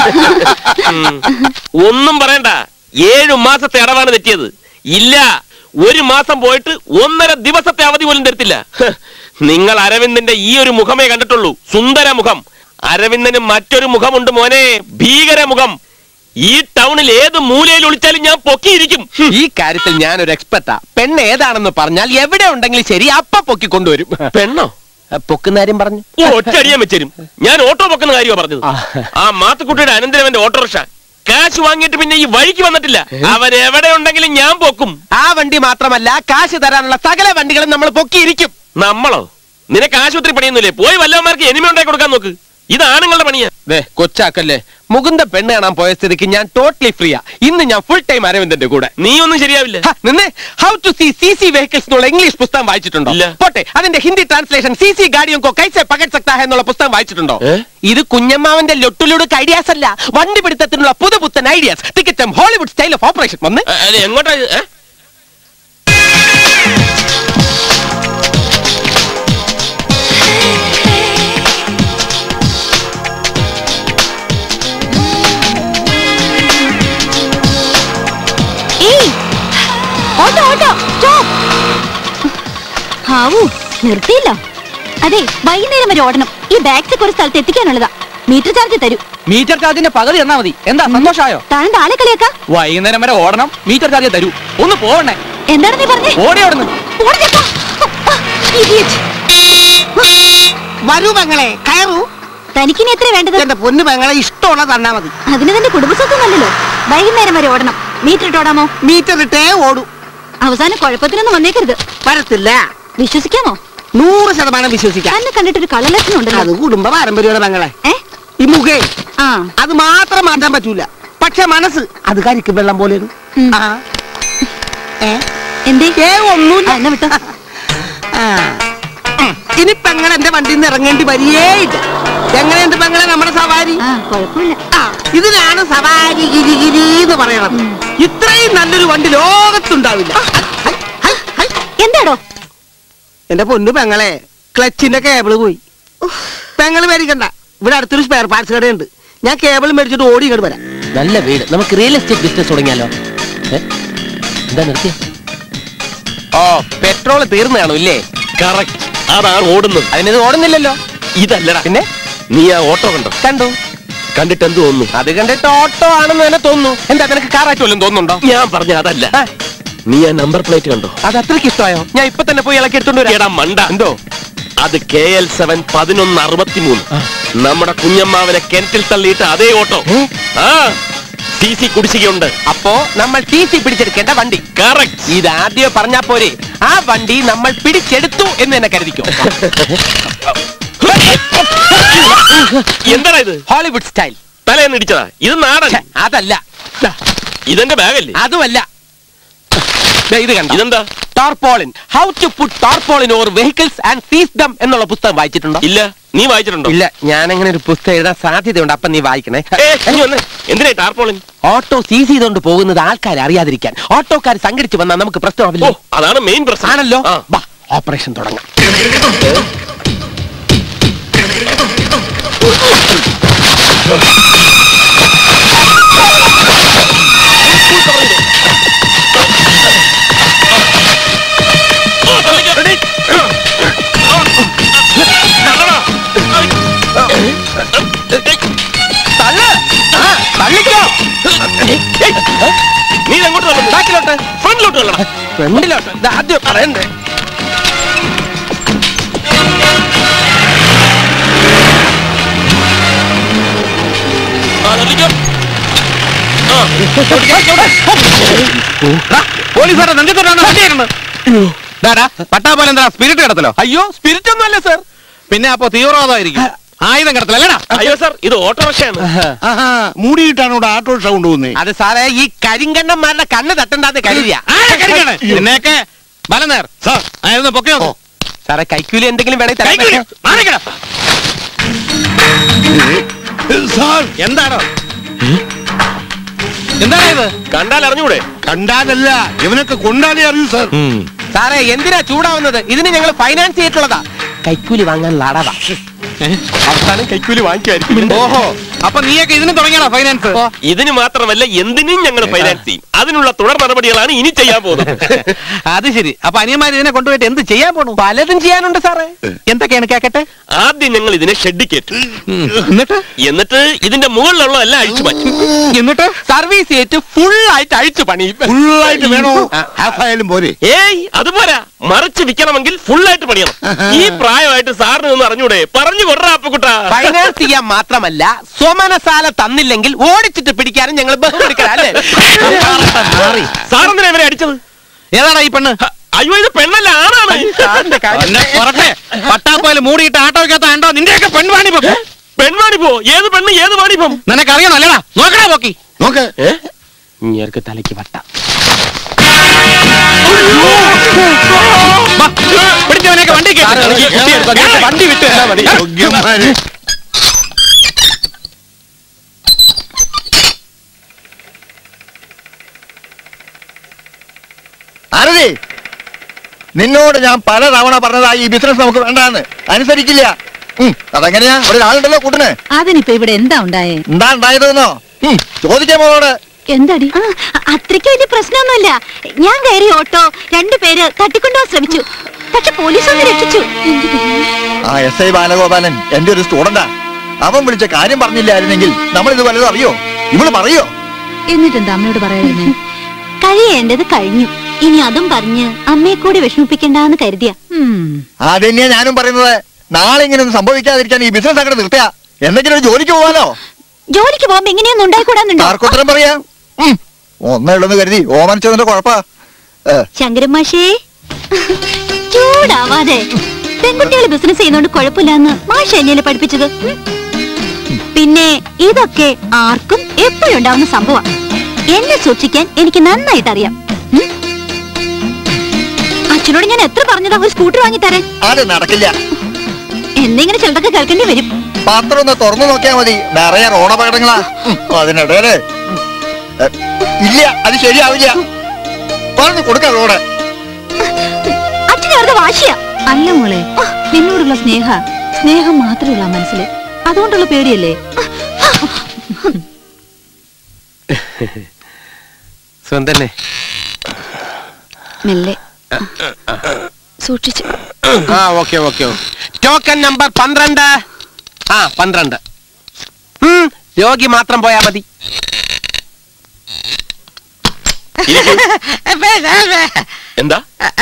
done ഒന്നും പറയണ്ട ഏഴു മാസത്തെ ഇടവാണ് തെറ്റിയത് ഇല്ല ഒരു മാസം പോയിട്ട് ഒന്നര ദിവസത്തെ അവധി പോലും തരത്തില്ല ഹ്, നിങ്ങൾ അരവിന്ദന്റെ ഈ ഒരു മുഖമേ കണ്ടിട്ടുള്ളൂ സുന്ദര മുഖം അരവിന്ദന് മറ്റൊരു മുഖമുണ്ട് മോനെ ഭീകര മുഖം ഈ ടൗണിൽ ഏത് മൂലയിൽ ഒളിച്ചാലും ഞാൻ പൊക്കിയിരിക്കും ഹ്. ഈ കാര്യത്തിൽ ഞാൻ ഒരു എക്സ്പെർട്ടാ പെണ്ണ് ഏതാണെന്ന് പറഞ്ഞാൽ എവിടെ ഉണ്ടെങ്കിലും ശരി അപ്പ പൊക്കി കൊണ്ടുവരും പെണ്ണോ പൊക്കുന്ന കാര്യം പറഞ്ഞു ഓ ഒറ്റയടിയാൻ വെച്ചരും ഞാൻ ഓട്ടോ പൊക്കുന്ന കാര്യമാണ് പറഞ്ഞത് ആ. ആ മാത്തുക്കുട്ടിയുടെ അനന്തരവന്റെ ഓട്ടോറിക്ഷ കാശ് വാങ്ങിയിട്ട് പിന്നെ ഈ വഴിക്ക് വന്നിട്ടില്ല അവൻ എവിടെ ഉണ്ടെങ്കിലും ഞാൻ പൊക്കും ആ വണ്ടി മാത്രമല്ല കാശ് തരാനുള്ള സകല വണ്ടികളും നമ്മൾ പൊക്കിയിരിക്കും നമ്മളോ നിനക്ക് ആശുപത്രി പണിയൊന്നുമില്ലേ പോയി വല്ലവന്മാർക്ക് എനിമ ഉണ്ടാക്കി കൊടുക്കാൻ നോക്ക് ഇത് ആണുങ്ങളുടെ പണിയാ ദേ കൊച്ചാക്കല്ലേ മുകുന്ദ പെണ്ണ് കാണാൻ പോയ സ്ഥിതിക്ക് ഞാൻ ടോട്ടലി ഫ്രീയാ ഇന്ന് ഞാൻ ഫുൾ ടൈം അരവിന്ദന്റെ കൂടെ നീ ഒന്നും ശരിയാവില്ല ഹ, നിന്നെ how to seize seize seize vehicles എന്നുള്ള ഇംഗ്ലീഷ് പുസ്തകം വായിച്ചിട്ടുണ്ടോ ഇല്ല. പോട്ടെ അതിന്റെ ഹിന്ദി ട്രാൻസ്ലേഷൻ സി സി ഗാഡിയും കോ കൈസെ പകട് സക്താ ഹെ എന്നുള്ള പുസ്തകം വായിച്ചിട്ടുണ്ടോ ഏ? ഇത് കുഞ്ഞമ്മാവന്റെ ലൊട്ടുലുടുക്ക് ഐഡിയാസ് അല്ല വണ്ടി പിടുത്തത്തിനുള്ള പുതുപുത്തൻ ഐഡിയാസ് തികച്ചും ഹോളിവുഡ് സ്റ്റൈൽ ഓഫ് ഓപ്പറേഷൻ വന്ന് ഏ, അല്ല, എങ്ങോട്ടാ ഇത്? ഏ? ഏയ് ഓട്ടോ ഓട്ടോ സ്റ്റോപ്പ് ഹാവൂ നിർത്തിയില്ല അതെ വൈകുന്നേരം വരെ ഓടണം ഈ ബാഗ്സ് ഒരു സ്ഥലത്ത് എത്തിക്കാനുള്ളതാ മീറ്റർ ചാർജ് തരൂ മീറ്റർ ചാർജിന്റെ പകുതി തന്നാ മതി എന്താ സന്തോഷായോ താഴെ ആളെ കളിയാക്കാ വൈകുന്നേരം വരെ ഓടണം മീറ്റർ ചാർജ് തരൂ ഒന്ന് പോവണേ എന്താണ് നീ പറഞ്ഞേ ഓടി ഓടുന്നു ഓടി ചേട്ടാ. ആ, idiot. വരൂ പെങ്ങളെ കയറൂ തനിക്കിനി എത്ര വേണ്ടത് എന്റെ പൊന്നു പെങ്ങളെ ഇഷ്ടമുള്ള തന്നാ മതി അതിന് തന്റെ കുടുംബസ്വത്വമല്ലല്ലോ വൈകുന്നേരം വരെ ഓടണം മീറ്റർ ഇട്ടോടാമോ മീറ്റർ ഇട്ടേ ഓടൂ അവസാനം കുഴപ്പത്തിനൊന്നും വന്നേക്കരുത് വരത്തില്ല വിശ്വസിക്കാമോ നൂറ് ശതമാനം വിശ്വസിക്കാം തന്നെ കണ്ടിട്ടൊരു കള്ളലക്ഷണം അത് ഉണ്ടല്ലോ കുടുംബ പാരമ്പര്യമാണ് പെങ്ങളെ ഏ ഈ മുഖേ ആ അത് മാത്രം മാറ്റാൻ പറ്റൂല പക്ഷെ മനസ്സ് അത് കരിക്കും വെള്ളം പോലെ ഉം. ഏ എന്തേ ഏ ഒന്നുമില്ല ആ, എന്നാ വിട്ടോ ആ. ഉം. ഇനി പെങ്ങൾ എന്റെ വണ്ടിയിൽ നിന്ന് ഇറങ്ങേണ്ടി വരികേയില്ല എങ്ങനെയുണ്ട് പെങ്ങളെ നമ്മുടെ സവാരി ആ കുഴപ്പമില്ല ആ, ഇതിനാണ് സവാരി ഗിരിഗിരി എന്ന് പറയണത് ഇത്രയും നല്ലൊരു വണ്ടി ലോകത്തുണ്ടാവില്ല ഹൈ, ഹൈ, ഹൈ. എന്താടോ എന്റെ പൊന്നു പെങ്ങളെ ക്ലച്ചിന്റെ കേബിള് പോയി പെങ്ങള് മേടിക്കണ്ട ഇവിടെ അടുത്തൊരു സ്പെയർ പാർട്സ് കടയുണ്ട് ഞാൻ കേബിൾ മേടിച്ചിട്ട് ഓടി ഇങ്ങോട്ട് വരാം നല്ല വീട് നമുക്ക് റിയൽ എസ്റ്റേറ്റ് ബിസിനസ് തുടങ്ങിയാലോ ഏ? എന്താ നിർത്തിയ ഓ പെട്രോൾ തീർന്നു കാണും ഇല്ലേ കറക്റ്റ് അതാണ് ഓടുന്നത് അതിനത് ഓടുന്നില്ലല്ലോ ഇതല്ലടാ പിന്നെ നീ ആ ഓട്ടോ കണ്ടോ കണ്ടു കണ്ടിട്ട് എന്ത് തോന്നുന്നു അത് കണ്ടിട്ട് ഓട്ടോ ആണെന്ന് തന്നെ തോന്നുന്നു എന്താ നിനക്ക് കാറായിട്ട് വല്ലതും തോന്നുന്നുണ്ടോ ഞാൻ പറഞ്ഞ അതല്ല ആ, നീ ആ നമ്പർ പ്ലേറ്റ് കണ്ടോ അത് അത്രയ്ക്ക് ഇഷ്ടമായോ ഞാൻ ഇപ്പൊ തന്നെ പോയി ഇളക്കി എടുത്തോണ്ട് വരാം എടാ മണ്ട എന്തോ അത് കെ എൽ സെവൻ പതിനൊന്ന് അറുപത്തിമൂന്ന് നമ്മുടെ കുഞ്ഞമ്മാവനെ കിണറ്റിൽ തള്ളിയിട്ട് അതേ ഓട്ടോ ഏ? ആ സി സി കുടിശ്ശികയുണ്ട് അപ്പോ നമ്മൾ ടി സി പിടിച്ചെടുക്കേണ്ട വണ്ടി കറക്റ്റ് ഇത് ആദ്യം പറഞ്ഞാ പോരെ ആ വണ്ടി നമ്മൾ പിടിച്ചെടുത്തു എന്ന് തന്നെ കരുതിക്കോ എന്താടാ ഇത് ഹോളിവുഡ് സ്റ്റൈൽ തലേന്ന് ഇടിച്ചതാ ഇത് നാടൻ ഛെ, അതല്ല ദാ, ഇതെന്റെ ബാഗല്ലേ അതുമല്ല ദേ, ഇത് കണ്ട ഇതെന്താ tarpaulin how to put tarpaulin over vehicles and seize them എന്നുള്ള പുസ്തകം വായിച്ചിട്ടുണ്ടോ ഇല്ല നീ വായിച്ചിട്ടുണ്ടോ ഇല്ല ഞാൻ അങ്ങനെ ഒരു പുസ്തകം എഴുതാൻ സാധ്യതയുണ്ട് അപ്പൊ നീ വായിക്കണേ ഏ, നീ വന്നേ. എന്തിനാ ഈ ടാർപോളിൻ ഓട്ടോ സീസ് ചെയ്തുകൊണ്ട് പോകുന്നത് ആൾക്കാരെ അറിയാതിരിക്കാൻ ഓട്ടോക്കാർ സംഘടിച്ച് വന്നാൽ നമുക്ക് ഓ പ്രശ്നമാവില്ല അതാണ് മെയിൻ പ്രശ്നം ആണല്ലോ ആ. ബാ ഓപ്പറേഷൻ തുടങ്ങാം തള്ള് ആ, തള്ളിക്കോ നീ എങ്ങോട്ട് തള്ളുന്നു? ബാക്കിലോട്ട് ഫ്രണ്ടിലോട്ട് തള്ളടാ ഫ്രണ്ടിലോട്ട് ഇത് ആദ്യം പറയണ്ടേ ആ, തള്ളിക്കോ. ആ, പോലീസുകാരെ നെഞ്ചത്തോട്ടാണ് പട്ടാ പോലെ എന്താ സ്പിരിറ്റ് കിടത്തലോ അയ്യോ സ്പിരിറ്റ് ഒന്നും അല്ല സർ പിന്നെ അപ്പൊ തീവ്രവാദമായിരിക്കും ആയുധം കിടത്തലല്ലേടാ അയ്യോ സാർ ഇത് ഓട്ടോറിക്ഷയാണ് ആഹാ മൂടിയിട്ടാണ് ഇവിടെ ഓട്ടോറിക്ഷ കൊണ്ടുപോകുന്നത് അത് സാറേ ഈ കരിങ്കണ്ണന്മാരുടെ കണ്ണ് തട്ടണ്ടാന്ന് കരുതിയ എന്നേക്കെ ബലനേർ സാർ ആയിരുന്നു പൊക്കെ നോക്കൂ സാറേ കൈക്കൂലി എന്തെങ്കിലും വേണേ തരാൻ സാർ എന്താണോ എന്താണ് ഇത് കണ്ടാൽ അറിഞ്ഞൂടെ കണ്ടാലല്ല ഇവനൊക്കെ കൊണ്ടാലേ അറിയൂ സാർ സാറേ എന്തിനാ ചൂടാവുന്നത് ഇതിന് ഞങ്ങൾ ഫൈനാൻസ് ചെയ്തിട്ടുള്ളതാ കൈക്കൂലി വാങ്ങാൻ ലാടാവാ അവസാനം കൈക്കൂലി വാങ്ങിക്കുമായിരിക്കും ഓഹോ അപ്പൊ നീയൊക്കെ ഇതിന് തുടങ്ങിയാണോ ഫൈനാൻസ് ഇതിന് മാത്രമല്ല എന്തിനും ഞങ്ങൾ ഫൈനാൻസ് ചെയ്യും അതിനുള്ള തുടർ നടപടികളാണ് ഇനി ചെയ്യാൻ പോകുന്നത് അത് ശരി അപ്പൊ അനിയന്മാർ ഇതിനെ കൊണ്ടുപോയിട്ട് എന്ത് ചെയ്യാൻ പോണു പലതും ചെയ്യാനുണ്ട് സാറേ എന്തൊക്കെയാണ് കേക്കട്ടെ ആദ്യം ഞങ്ങൾ ഇതിനെ ഷെഡിൽ കയറ്റും എന്നിട്ട് എന്നിട്ട് ഇതിന്റെ മുകളിലുള്ളതെല്ലാം അഴിച്ചു മാറ്റും എന്നിട്ട് സർവീസ് ചെയ്തിട്ട് ഫുൾ ആയിട്ട് അഴിച്ചു പണി ഫുള്ളായിട്ട് വേണോ ഹാഫ് ആയാലും പോരെ ഏയ് അതുപോരാ മറിച്ച് വിൽക്കണമെങ്കിൽ ഫുൾ ആയിട്ട് പണിയണം ഈ പ്രായമായിട്ട് സാറിന് ഒന്ന് അറിഞ്ഞൂടെ പറഞ്ഞു കൊറ അപ്പക്കുട്ട ഫൈനാൻസ് ചെയ്യാൻ മാത്രമല്ല സ്വമനസാല തന്നില്ലെങ്കിൽ ഓടിച്ചിട്ട് പിടിക്കാനും ഞങ്ങൾ ബഹുമെടുക്കലല്ലേ സാറെന്തിനാ ഇവരെ അടിച്ചത് ഏതാണ് ഈ പെണ്ണ് ഹ, അയ്യോ ഇത് പെണ്ണല്ല ആണാണ് പട്ടാപ്പോയിൽ മൂടിയിട്ട് ആട്ടോയ്ക്കകത്ത് ഉണ്ടോ നിന്റെയൊക്കെ പെൺവാണിപ്പം പെൺവാണിപ്പോ ഏത് പെണ്ണ് ഏത് വാണിപ്പം നിനക്കറിയണോ അല്ലടാ നോക്കടാ നോക്കി നോക്ക് ഇങ്ങേർക്ക് തലയ്ക്ക് വട്ട പിടിച്ചവനെയൊക്കെ വണ്ടി കേട്ട് വണ്ടി വിട്ട് തന്നാ മതി യോഗ്യന്മാര് ആരതി നിന്നോട് ഞാൻ പല തവണ പറഞ്ഞതാ ഈ ബിസിനസ് നമുക്ക് വേണ്ടാന്ന് അനുസരിക്കില്ല ഉം, അതെങ്ങനെയാ ഒരാളുണ്ടല്ലോ കൂട്ടിന് അതിനിപ്പോ ഇവിടെ എന്താ ഉണ്ടായേ എന്താ ഉണ്ടായതെന്നോ ഉം, ചോദിക്കാൻ മോളോട് എന്താടി അത്രയ്ക്ക് വലിയ പ്രശ്നമൊന്നുമില്ല ഞാൻ കയറി ഓട്ടോ രണ്ടുപേര് തട്ടിക്കൊണ്ടുപോകാൻ ശ്രമിച്ചു പക്ഷെ പോലീസ് ഒന്ന് രക്ഷിച്ചു ആ എസ് ഐ ബാലഗോപാലൻ എന്റെ ഒരു സ്റ്റുഡന്റാ അവൻ വിളിച്ച കാര്യം പറഞ്ഞില്ലായിരുന്നെങ്കിൽ നമ്മൾ ഇത് വല്ലതും അറിയോ ഇവള് പറയോ എന്നിട്ടെന്താ അമ്മയോട് പറയാതിരുന്നേ കഴിയേണ്ടത് കഴിഞ്ഞു ഇനി അതും പറഞ്ഞ് അമ്മയെ കൂടി വിഷമിപ്പിക്കണ്ടെന്ന് കരുതിയ അതന്നെയാ ഞാനും പറയുന്നത് നാളെ ഇങ്ങനെ ഒന്നും സംഭവിക്കാതിരിക്കാൻ ഈ ബിസിനസ് അങ്ങോട്ട് നിർത്തിയ എന്തെങ്കിലും ഒരു ജോലിക്ക് പോവാലോ ജോലിക്ക് പോകുമ്പോ ഇങ്ങനെയൊന്നും ഉണ്ടായിക്കൂടാന്നുണ്ടോ ആർക്കുത്തരം പറയാ ഉം, ഒന്നേ ഉള്ളെന്ന് കരുതി ഓമനിച്ചതിന്റെ കുഴപ്പാ ഏ, ശങ്കരൻ മാഷേ ചൂടാവാതെ പെൺകുട്ടികൾ ബിസിനസ് ചെയ്യുന്നോണ്ട് കുഴപ്പമില്ലെന്ന് മാഷ എന്നെയല്ലേ പഠിപ്പിച്ചത് ഉം. പിന്നെ ഇതൊക്കെ ആർക്കും എപ്പോഴും ഉണ്ടാവുന്ന സംഭവം എന്നെ സൂക്ഷിക്കാൻ എനിക്ക് നന്നായിട്ട് അറിയാം ഉം. അച്ഛനോട് ഞാൻ എത്ര പറഞ്ഞതാ ഒരു സ്കൂട്ടർ വാങ്ങി തരാൻ അത് നടക്കില്ല എന്നിങ്ങനെ ചിലതൊക്കെ കേൾക്കേണ്ടി വരും പാത്രം ഒന്ന് തുറന്നു നോക്കിയാ മതി നിറയെ റോണപകടങ്ങളാ ഉം, അതിനിടയില് ഉം, ഏ, ഇല്ല അത് ശരിയാവില്ല പറഞ്ഞു കൊടുക്ക റോഡ് അച്ഛൻ വെറുതെ വാശിയാ അല്ല മോളെ നിന്നോടുള്ള സ്നേഹ സ്നേഹം മാത്രമേ ഉള്ള മനസ്സിൽ അതുകൊണ്ടുള്ള പേടിയല്ലേ സ്വന്തന്നെ മെല്ലെ സൂക്ഷിച്ചു ആ ഓക്കെ ഓക്കെ ടോക്കൺ നമ്പർ പന്ത്രണ്ട് ആ പന്ത്രണ്ട് ഉം, രോഗി മാത്രം പോയാ മതി എന്താ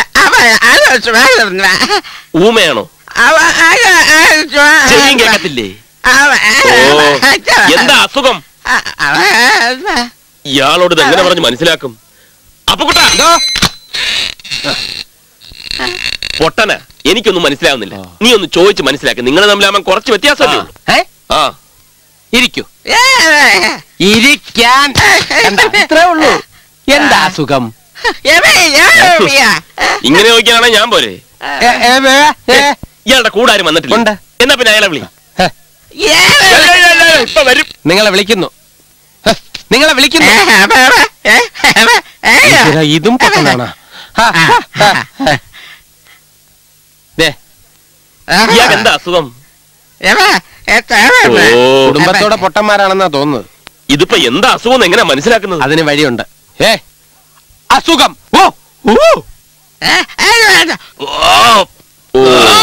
ഊമയാണോ ചെവിയും കേൾക്കത്തില്ലേ ഓ എന്താ അസുഖം ഇയാളോട് ഇത് എങ്ങനെ പറഞ്ഞ് മനസ്സിലാക്കും അപ്പുകുട്ടാ പൊട്ടന എനിക്കൊന്നും മനസ്സിലാവുന്നില്ല നീ ഒന്ന് ചോദിച്ച് മനസ്സിലാക്കി നിങ്ങൾ തമ്മിലാവാൻ കുറച്ച് വ്യത്യാസമല്ലേ ഉള്ളൂ. ഏ? ആ ഇരിക്കൂ ഇരിക്കാൻ കണ്ടാ, ഇത്രേ ഉള്ളൂ എന്താ അസുഖം ഇങ്ങനെ ചോദിക്കാനാണ് ഞാൻ പോരെ ഏ, ഏ, വേ, ഏ. ഇയാളുടെ കൂടാരും വന്നിട്ടില്ല ഉണ്ട്. എന്നാ പിന്നെ അയാളെ വിളി ഹെ, ഇപ്പൊ വരും നിങ്ങളെ വിളിക്കുന്നു ഹെ, നിങ്ങളെ വിളിക്കുന്നു ഈശ്വരാ, ഇതും പൊട്ടനാണ് ഇയാൾക്ക് എന്താ അസുഖം ഓ കുടുംബത്തോടെ പൊട്ടന്മാരാണെന്നാ തോന്നുന്നത് ഇതിപ്പോ എന്താ അസുഖം എന്ന് എങ്ങനെ മനസ്സിലാക്കുന്നത് അതിന് വഴിയുണ്ട് ഏ അസുഖം ഓ ഓ ഓ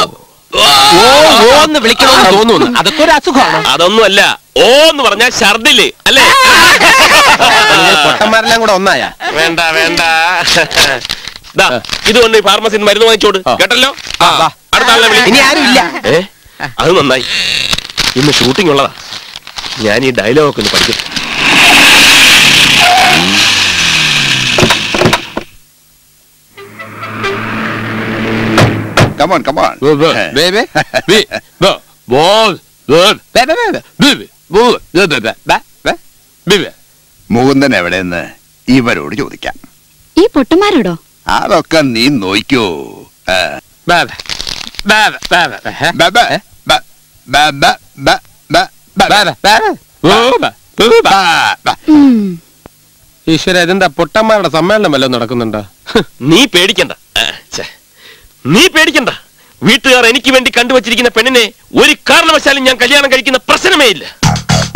ഓ എന്ന് വിളിക്കണമെന്ന് തോന്നുന്നു അതൊക്കെ ഒരു അസുഖമാണ് അതൊന്നുമല്ല ഓ എന്ന് പറഞ്ഞാൽ ഛർദില് അല്ലേ നിങ്ങൾ പൊട്ടന്മാരെല്ലാം കൂടെ ഒന്നായ വേണ്ട വേണ്ട ദാ, ഇതുകൊണ്ട് ഈ ഫാർമസിന്ന് മരുന്ന് വാങ്ങിച്ചോട് ആ. കേട്ടല്ലോ ആ, വാ. അടുത്ത ആളിനെ വിളി. ഇനി ആരും ഇല്ല ഏ അത് നന്നായി ഇന്ന് ഷൂട്ടിംഗ് ഉള്ളതാ ഞാൻ ഈ ഡയലോഗ് ഒക്കെ ഒന്ന് പഠിക്കും കമോൺ കമോൺ ബേബേ ബി ബോ ബോൾ ബേബേ ബേബേ ബേബേ ബോ ബേബേ ബേബേ ബേബേ മുകുന്ദൻ എവിടെയെന്ന് ഇവരോട് ചോദിക്കാം ഈ പൊട്ടന്മാരോടോ അതൊക്കെ നീ നോയിക്കോ ഏ, ബേബേ ബേബേ ബേബേ ബ, ബ, ബ, ബ, ബ, ബ, ബ, ബ, ബേബേ ബേബേ ബോ ബേ ബ, ബ. ഈശ്വര ഇതെന്താ പൊട്ടന്മാരുടെ സമ്മേളനം വല്ലതും നടക്കുന്നുണ്ടോ നീ പേടിക്കണ്ട ആ, ഛെ. നീ പേടിക്കണ്ട വീട്ടുകാർ എനിക്ക് വേണ്ടി കണ്ടുവച്ചിരിക്കുന്ന പെണ്ണിനെ ഒരു കാരണവശാലും ഞാൻ കല്യാണം കഴിക്കുന്ന പ്രശ്നമേ ഇല്ല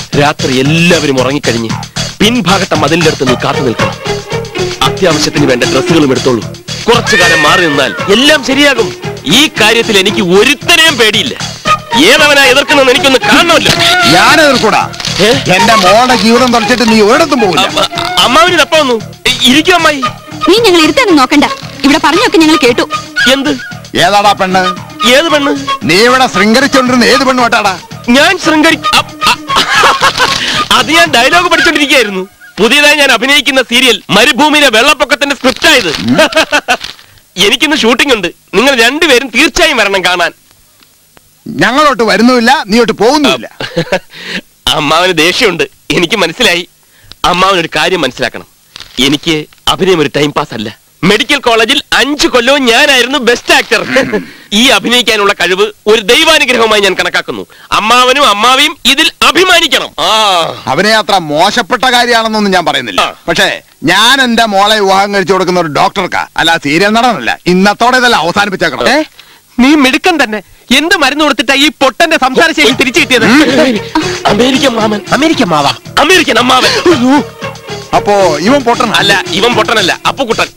രാത്രി എല്ലാവരും ഉറങ്ങിക്കഴിഞ്ഞ് പിൻഭാഗത്തെ മതിലിന്റെ അടുത്ത് നീ കാത്തു നിൽക്കണം അത്യാവശ്യത്തിന് വേണ്ട ഡ്രസ്സുകളും എടുത്തോളൂ കുറച്ചു കാലം മാറി നിന്നാൽ എല്ലാം ശരിയാകും ഈ കാര്യത്തിൽ എനിക്ക് ഒരുത്തനെയും പേടിയില്ല ഏതവനാ എതിർക്കുന്നെന്ന് എനിക്കൊന്ന് കാണണമല്ലോ ഞാൻ എതിർക്കൂടാ ഏ? എന്റെ മോളുടെ ജീവിതം തുറച്ചിട്ട് നീ ഒരിടത്തും പോകില്ല അമ്മ- അമ്മാവിന് തപ്പ വന്നു ഇരിക്കും അമ്മായി നീ ഞങ്ങൾ ഇരുത്താനും നോക്കണ്ട ഇവിടെ പറഞ്ഞൊക്കെ ഞങ്ങൾ കേട്ടു എന്ത് ഏതാടാ പെണ്ണ് ഏത് പെണ്ണ് നീ ഇവിടെ ശൃംഗരിച്ചോണ്ടിരുന്ന ഏത് പെണ്ണ് വട്ടാടാ ഞാൻ ശൃംഗരി അ- അ- അത് ഞാൻ ഡയലോഗ് പഠിച്ചോണ്ടിരിക്കുകയായിരുന്നു പുതിയതായി ഞാൻ അഭിനയിക്കുന്ന സീരിയൽ മരുഭൂമിയിലെ വെള്ളപ്പൊക്കത്തിന്റെ സ്ക്രിപ്റ്റ് ആയത് എനിക്കിന്ന് ഷൂട്ടിംഗ് ഉണ്ട് നിങ്ങൾ രണ്ടുപേരും തീർച്ചയായും വരണം കാണാൻ ഞങ്ങളോട്ട് വരുന്നുമില്ല നീയോട്ട് പോകുന്നുമില്ല അമ്മാവന് ദേഷ്യമുണ്ട് എനിക്ക് മനസ്സിലായി അമ്മാവൻ ഒരു കാര്യം മനസ്സിലാക്കണം എനിക്ക് അഭിനയം ഒരു ടൈം പാസ് അല്ല മെഡിക്കൽ കോളേജിൽ അഞ്ചു കൊല്ലവും ഞാനായിരുന്നു ബെസ്റ്റ് ആക്ടർ ഈ അഭിനയിക്കാനുള്ള കഴിവ് ഒരു ദൈവാനുഗ്രഹമായി ഞാൻ കണക്കാക്കുന്നു അമ്മാവനും അമ്മാവിയും ഇതിൽ അഭിമാനിക്കണം ആ അവനെ അത്ര മോശപ്പെട്ട കാര്യമാണെന്നൊന്നും ഞാൻ പറയുന്നില്ല ആ. പക്ഷേ ഞാൻ എന്റെ മോളെ വിവാഹം കഴിച്ചു കൊടുക്കുന്ന ഒരു ഡോക്ടർക്കാ അല്ല സീരിയൽ നടനല്ല ഇന്നത്തോടെ ഇതെല്ലാം അവസാനിപ്പിച്ചേക്കണം ഏ നീ മിടുക്കൻ തന്നെ എന്ത് മരുന്ന് കൊടുത്തിട്ടാ ഈ പൊട്ടന്റെ സംസാര ശൈലി തിരിച്ചു കിട്ടിയത് അമേരിക്കൻ മാമൻ അമേരിക്കൻ മാവാ അമേരിക്കൻ അമ്മാവൻ അപ്പോ ഇവൻ പൊട്ടണ അല്ല ഇവൻ പൊട്ടനല്ല അപ്പുക്കുട്ടൻ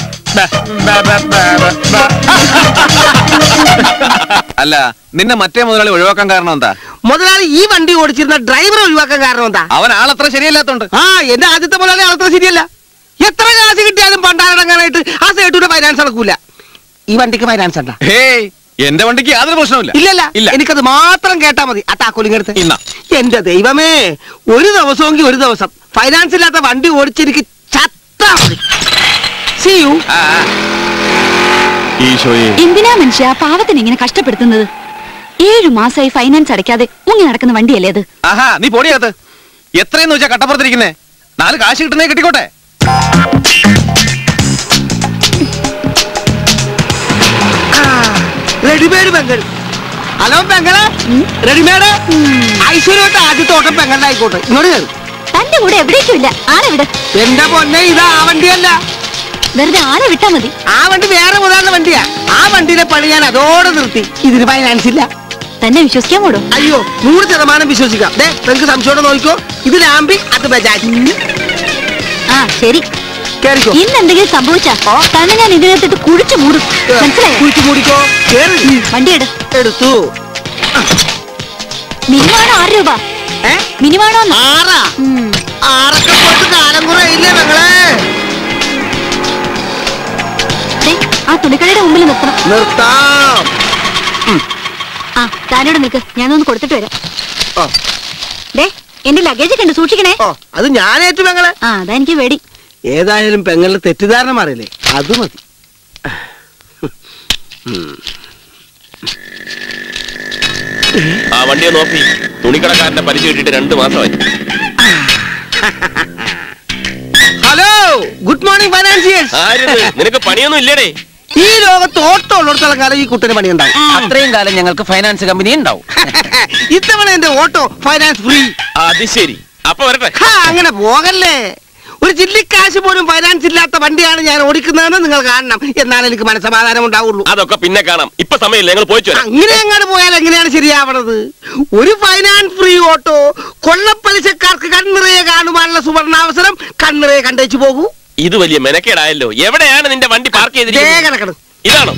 അല്ല നിന്നെ മറ്റേ മുതലാളി ഒഴിവാക്കാൻ കാരണം എന്താ മുതലാളി ഈ വണ്ടി ഓടിച്ചിരുന്ന ഡ്രൈവറെ ഒഴിവാക്കാൻ കാരണം എന്താ അവൻ ആളത്ര ശരിയല്ലാത്തോണ്ട് ആ എന്റെ ആദ്യത്തെ മുതലാളി അത്ര ശരിയല്ല എത്ര കാശ് കിട്ടിയാലും പണ്ടാരടങ്ങാനായിട്ട് ആ സേട്ടൂടെ ഫൈനാൻസ് നടക്കൂല ഈ വണ്ടിക്ക് ഫൈനാൻസ് ഉണ്ടാ ഹേയ് എന്റെ വണ്ടിക്ക് യാതൊരു പ്രശ്നവുമില്ല ഇല്ലല്ല ഇല്ല എനിക്കത് മാത്രം കേട്ടാ മതി ആ താക്കോലിങ് എടുത്ത് ഇന്നാ. എന്റെ ദൈവമേ ഒരു ദിവസമെങ്കിൽ ഒരു ദിവസം ഫൈനാൻസ് ഇല്ലാത്ത വണ്ടി ഓടിച്ചെനിക്ക് ചത്താ മതി See you. ആ, ആ. ഈശോയെ എന്തിനാ മനുഷ്യ പാവത്തിന് ഇങ്ങനെ കഷ്ടപ്പെടുത്തുന്നത് ഏഴു മാസമായി ഫൈനാൻസ് അടയ്ക്കാതെ മുങ്ങി നടക്കുന്ന വണ്ടിയല്ലേ അത് ആഹാ നീ പൊടിയകത്ത് എത്രയെന്ന് വെച്ചാ കട്ടപ്പുറത്തിരിക്കുന്നേ നാല് കാശ് കിട്ടുന്നേ കിട്ടിക്കോട്ടെ റെഡിമെയ്ഡ് പെങ്ങൾ ഹലോ പെങ്ങളെ റെഡിമെയ്ഡ് ഐശ്വര്യമായിട്ട് ആദ്യത്തെ ഓട്ടം പെങ്ങളുടെ ആയിക്കോട്ടെ ഇങ്ങോട്ട് കയറി തന്റെ കൂടെ എവിടേക്കും ഇല്ല ആരെ വിട് എന്റെ പൊന്നെ ഇത് ആ വണ്ടിയല്ല വെറുതെ ആരെ വിട്ടാ മതി ആ വണ്ടി വേറെ മുതലാളുടെ വണ്ടിയാ ആ വണ്ടിയുടെ പണി ഞാൻ അതോടെ നിർത്തി ഇതിന് ഫൈനാൻസ് ഇല്ല തന്നെ വിശ്വസിക്കാൻ കൂടോ അയ്യോ നൂറ് ശതമാനം വിശ്വസിക്കാം ദേ നിങ്ങൾക്ക് സംശയോടെ നോക്കിക്കോ ഇത് ലാമ്പി അത് ബജാജ് ആ ശരി കേറിക്കോ ഇന്ന് എന്തെങ്കിലും സംഭവിച്ചാ തന്നെ ഞാൻ ഇതിനകത്തിട്ട് കുഴിച്ചു മൂടും മനസ്സിലായോ കുഴിച്ചു മൂടിക്കോ കേറി വണ്ടി എടു എടുത്തു മിനിമാണോ ആറ് രൂപ ഏ മിനിമാണോ ആറാ ആറൊക്കെ പോയിട്ട് കാലം കുറെ ഇല്ലേ മകളെ ആ തുണിക്കടയുടെ മുമ്പിൽ നിർത്തണം നിർത്താം ആ താനോട് നിൽക്ക് ഞാനൊന്ന് കൊടുത്തിട്ട് വരാം ആ. ദേ എന്റെ ലഗേജ് കണ്ട് സൂക്ഷിക്കണേ ഓ അത് ഞാനേറ്റു പെങ്ങളെ ആ അതാ എനിക്ക് പേടി ഏതായാലും പെങ്ങളുടെ തെറ്റിദ്ധാരണ മാറിയില്ലേ അത് മതി ആ വണ്ടിയെ നോക്കി തുണിക്കടക്കാരന്റെ പലിശ കിട്ടിയിട്ട് രണ്ട് മാസമായി ഹലോ ഗുഡ് മോർണിംഗ് ഫൈനാൻസിയേഴ്സ് ആരിത് നിനക്ക് പണിയൊന്നും ഇല്ലേടേ ഈ ലോകത്ത് ഓട്ടം ഉള്ളിടത്തോളം കാലം ഈ കുട്ടന് പണി ഉണ്ടാവും അത്രയും കാലം ഞങ്ങൾക്ക് ഫൈനാൻസ് കമ്പനി ഉണ്ടാവും ഇത്തവണ എന്റെ ഓട്ടോ ഫൈനാൻസ് ഫ്രീ അത് ശരി അപ്പൊ വരട്ടെ അങ്ങനെ പോകല്ലേ ഒരു ചില്ലിക്കാശ് പോലും ഫൈനാൻസ് ഇല്ലാത്ത വണ്ടിയാണ് ഞാൻ ഓടിക്കുന്നതെന്ന് നിങ്ങൾ കാണണം എന്നാൽ എനിക്ക് മനസ്സമാധാനം ഉണ്ടാവുള്ളൂ അതൊക്കെ പിന്നെ കാണാം ഇപ്പൊ സമയമില്ല ഞങ്ങൾ പോയിച്ചു വരാം അങ്ങനെ എങ്ങാട് പോയാൽ എങ്ങനെയാണ് ശരിയാവണത് ഒരു ഫൈനാൻസ് ഫ്രീ ഓട്ടോ കൊള്ളപ്പലിശക്കാർക്ക് കണ്ണിറയെ കാണുവാനുള്ള സുവർണാവസരം കണ്ണിറയെ കണ്ടേച്ചു പോകൂ ഇത് വലിയ മെനക്കേടായല്ലോ എവിടെയാണ് നിന്റെ വണ്ടി പാർക്ക് ദേ ചെയ്തിരിക്കുന്നത് കിടക്കണം ഇതാണോ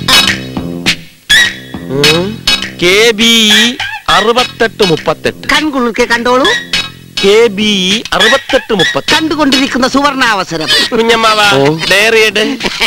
കെ ബി അറുപത്തെട്ട് മുപ്പത്തെട്ട് കൺകുളിർക്കെ കണ്ടോളൂ കെ ബി അറുപത്തെട്ട് മുപ്പത്തെട്ട് കണ്ടുകൊണ്ടിരിക്കുന്ന സുവർണാവസരം കുഞ്ഞമ്മാവ ഡയറിയുടെ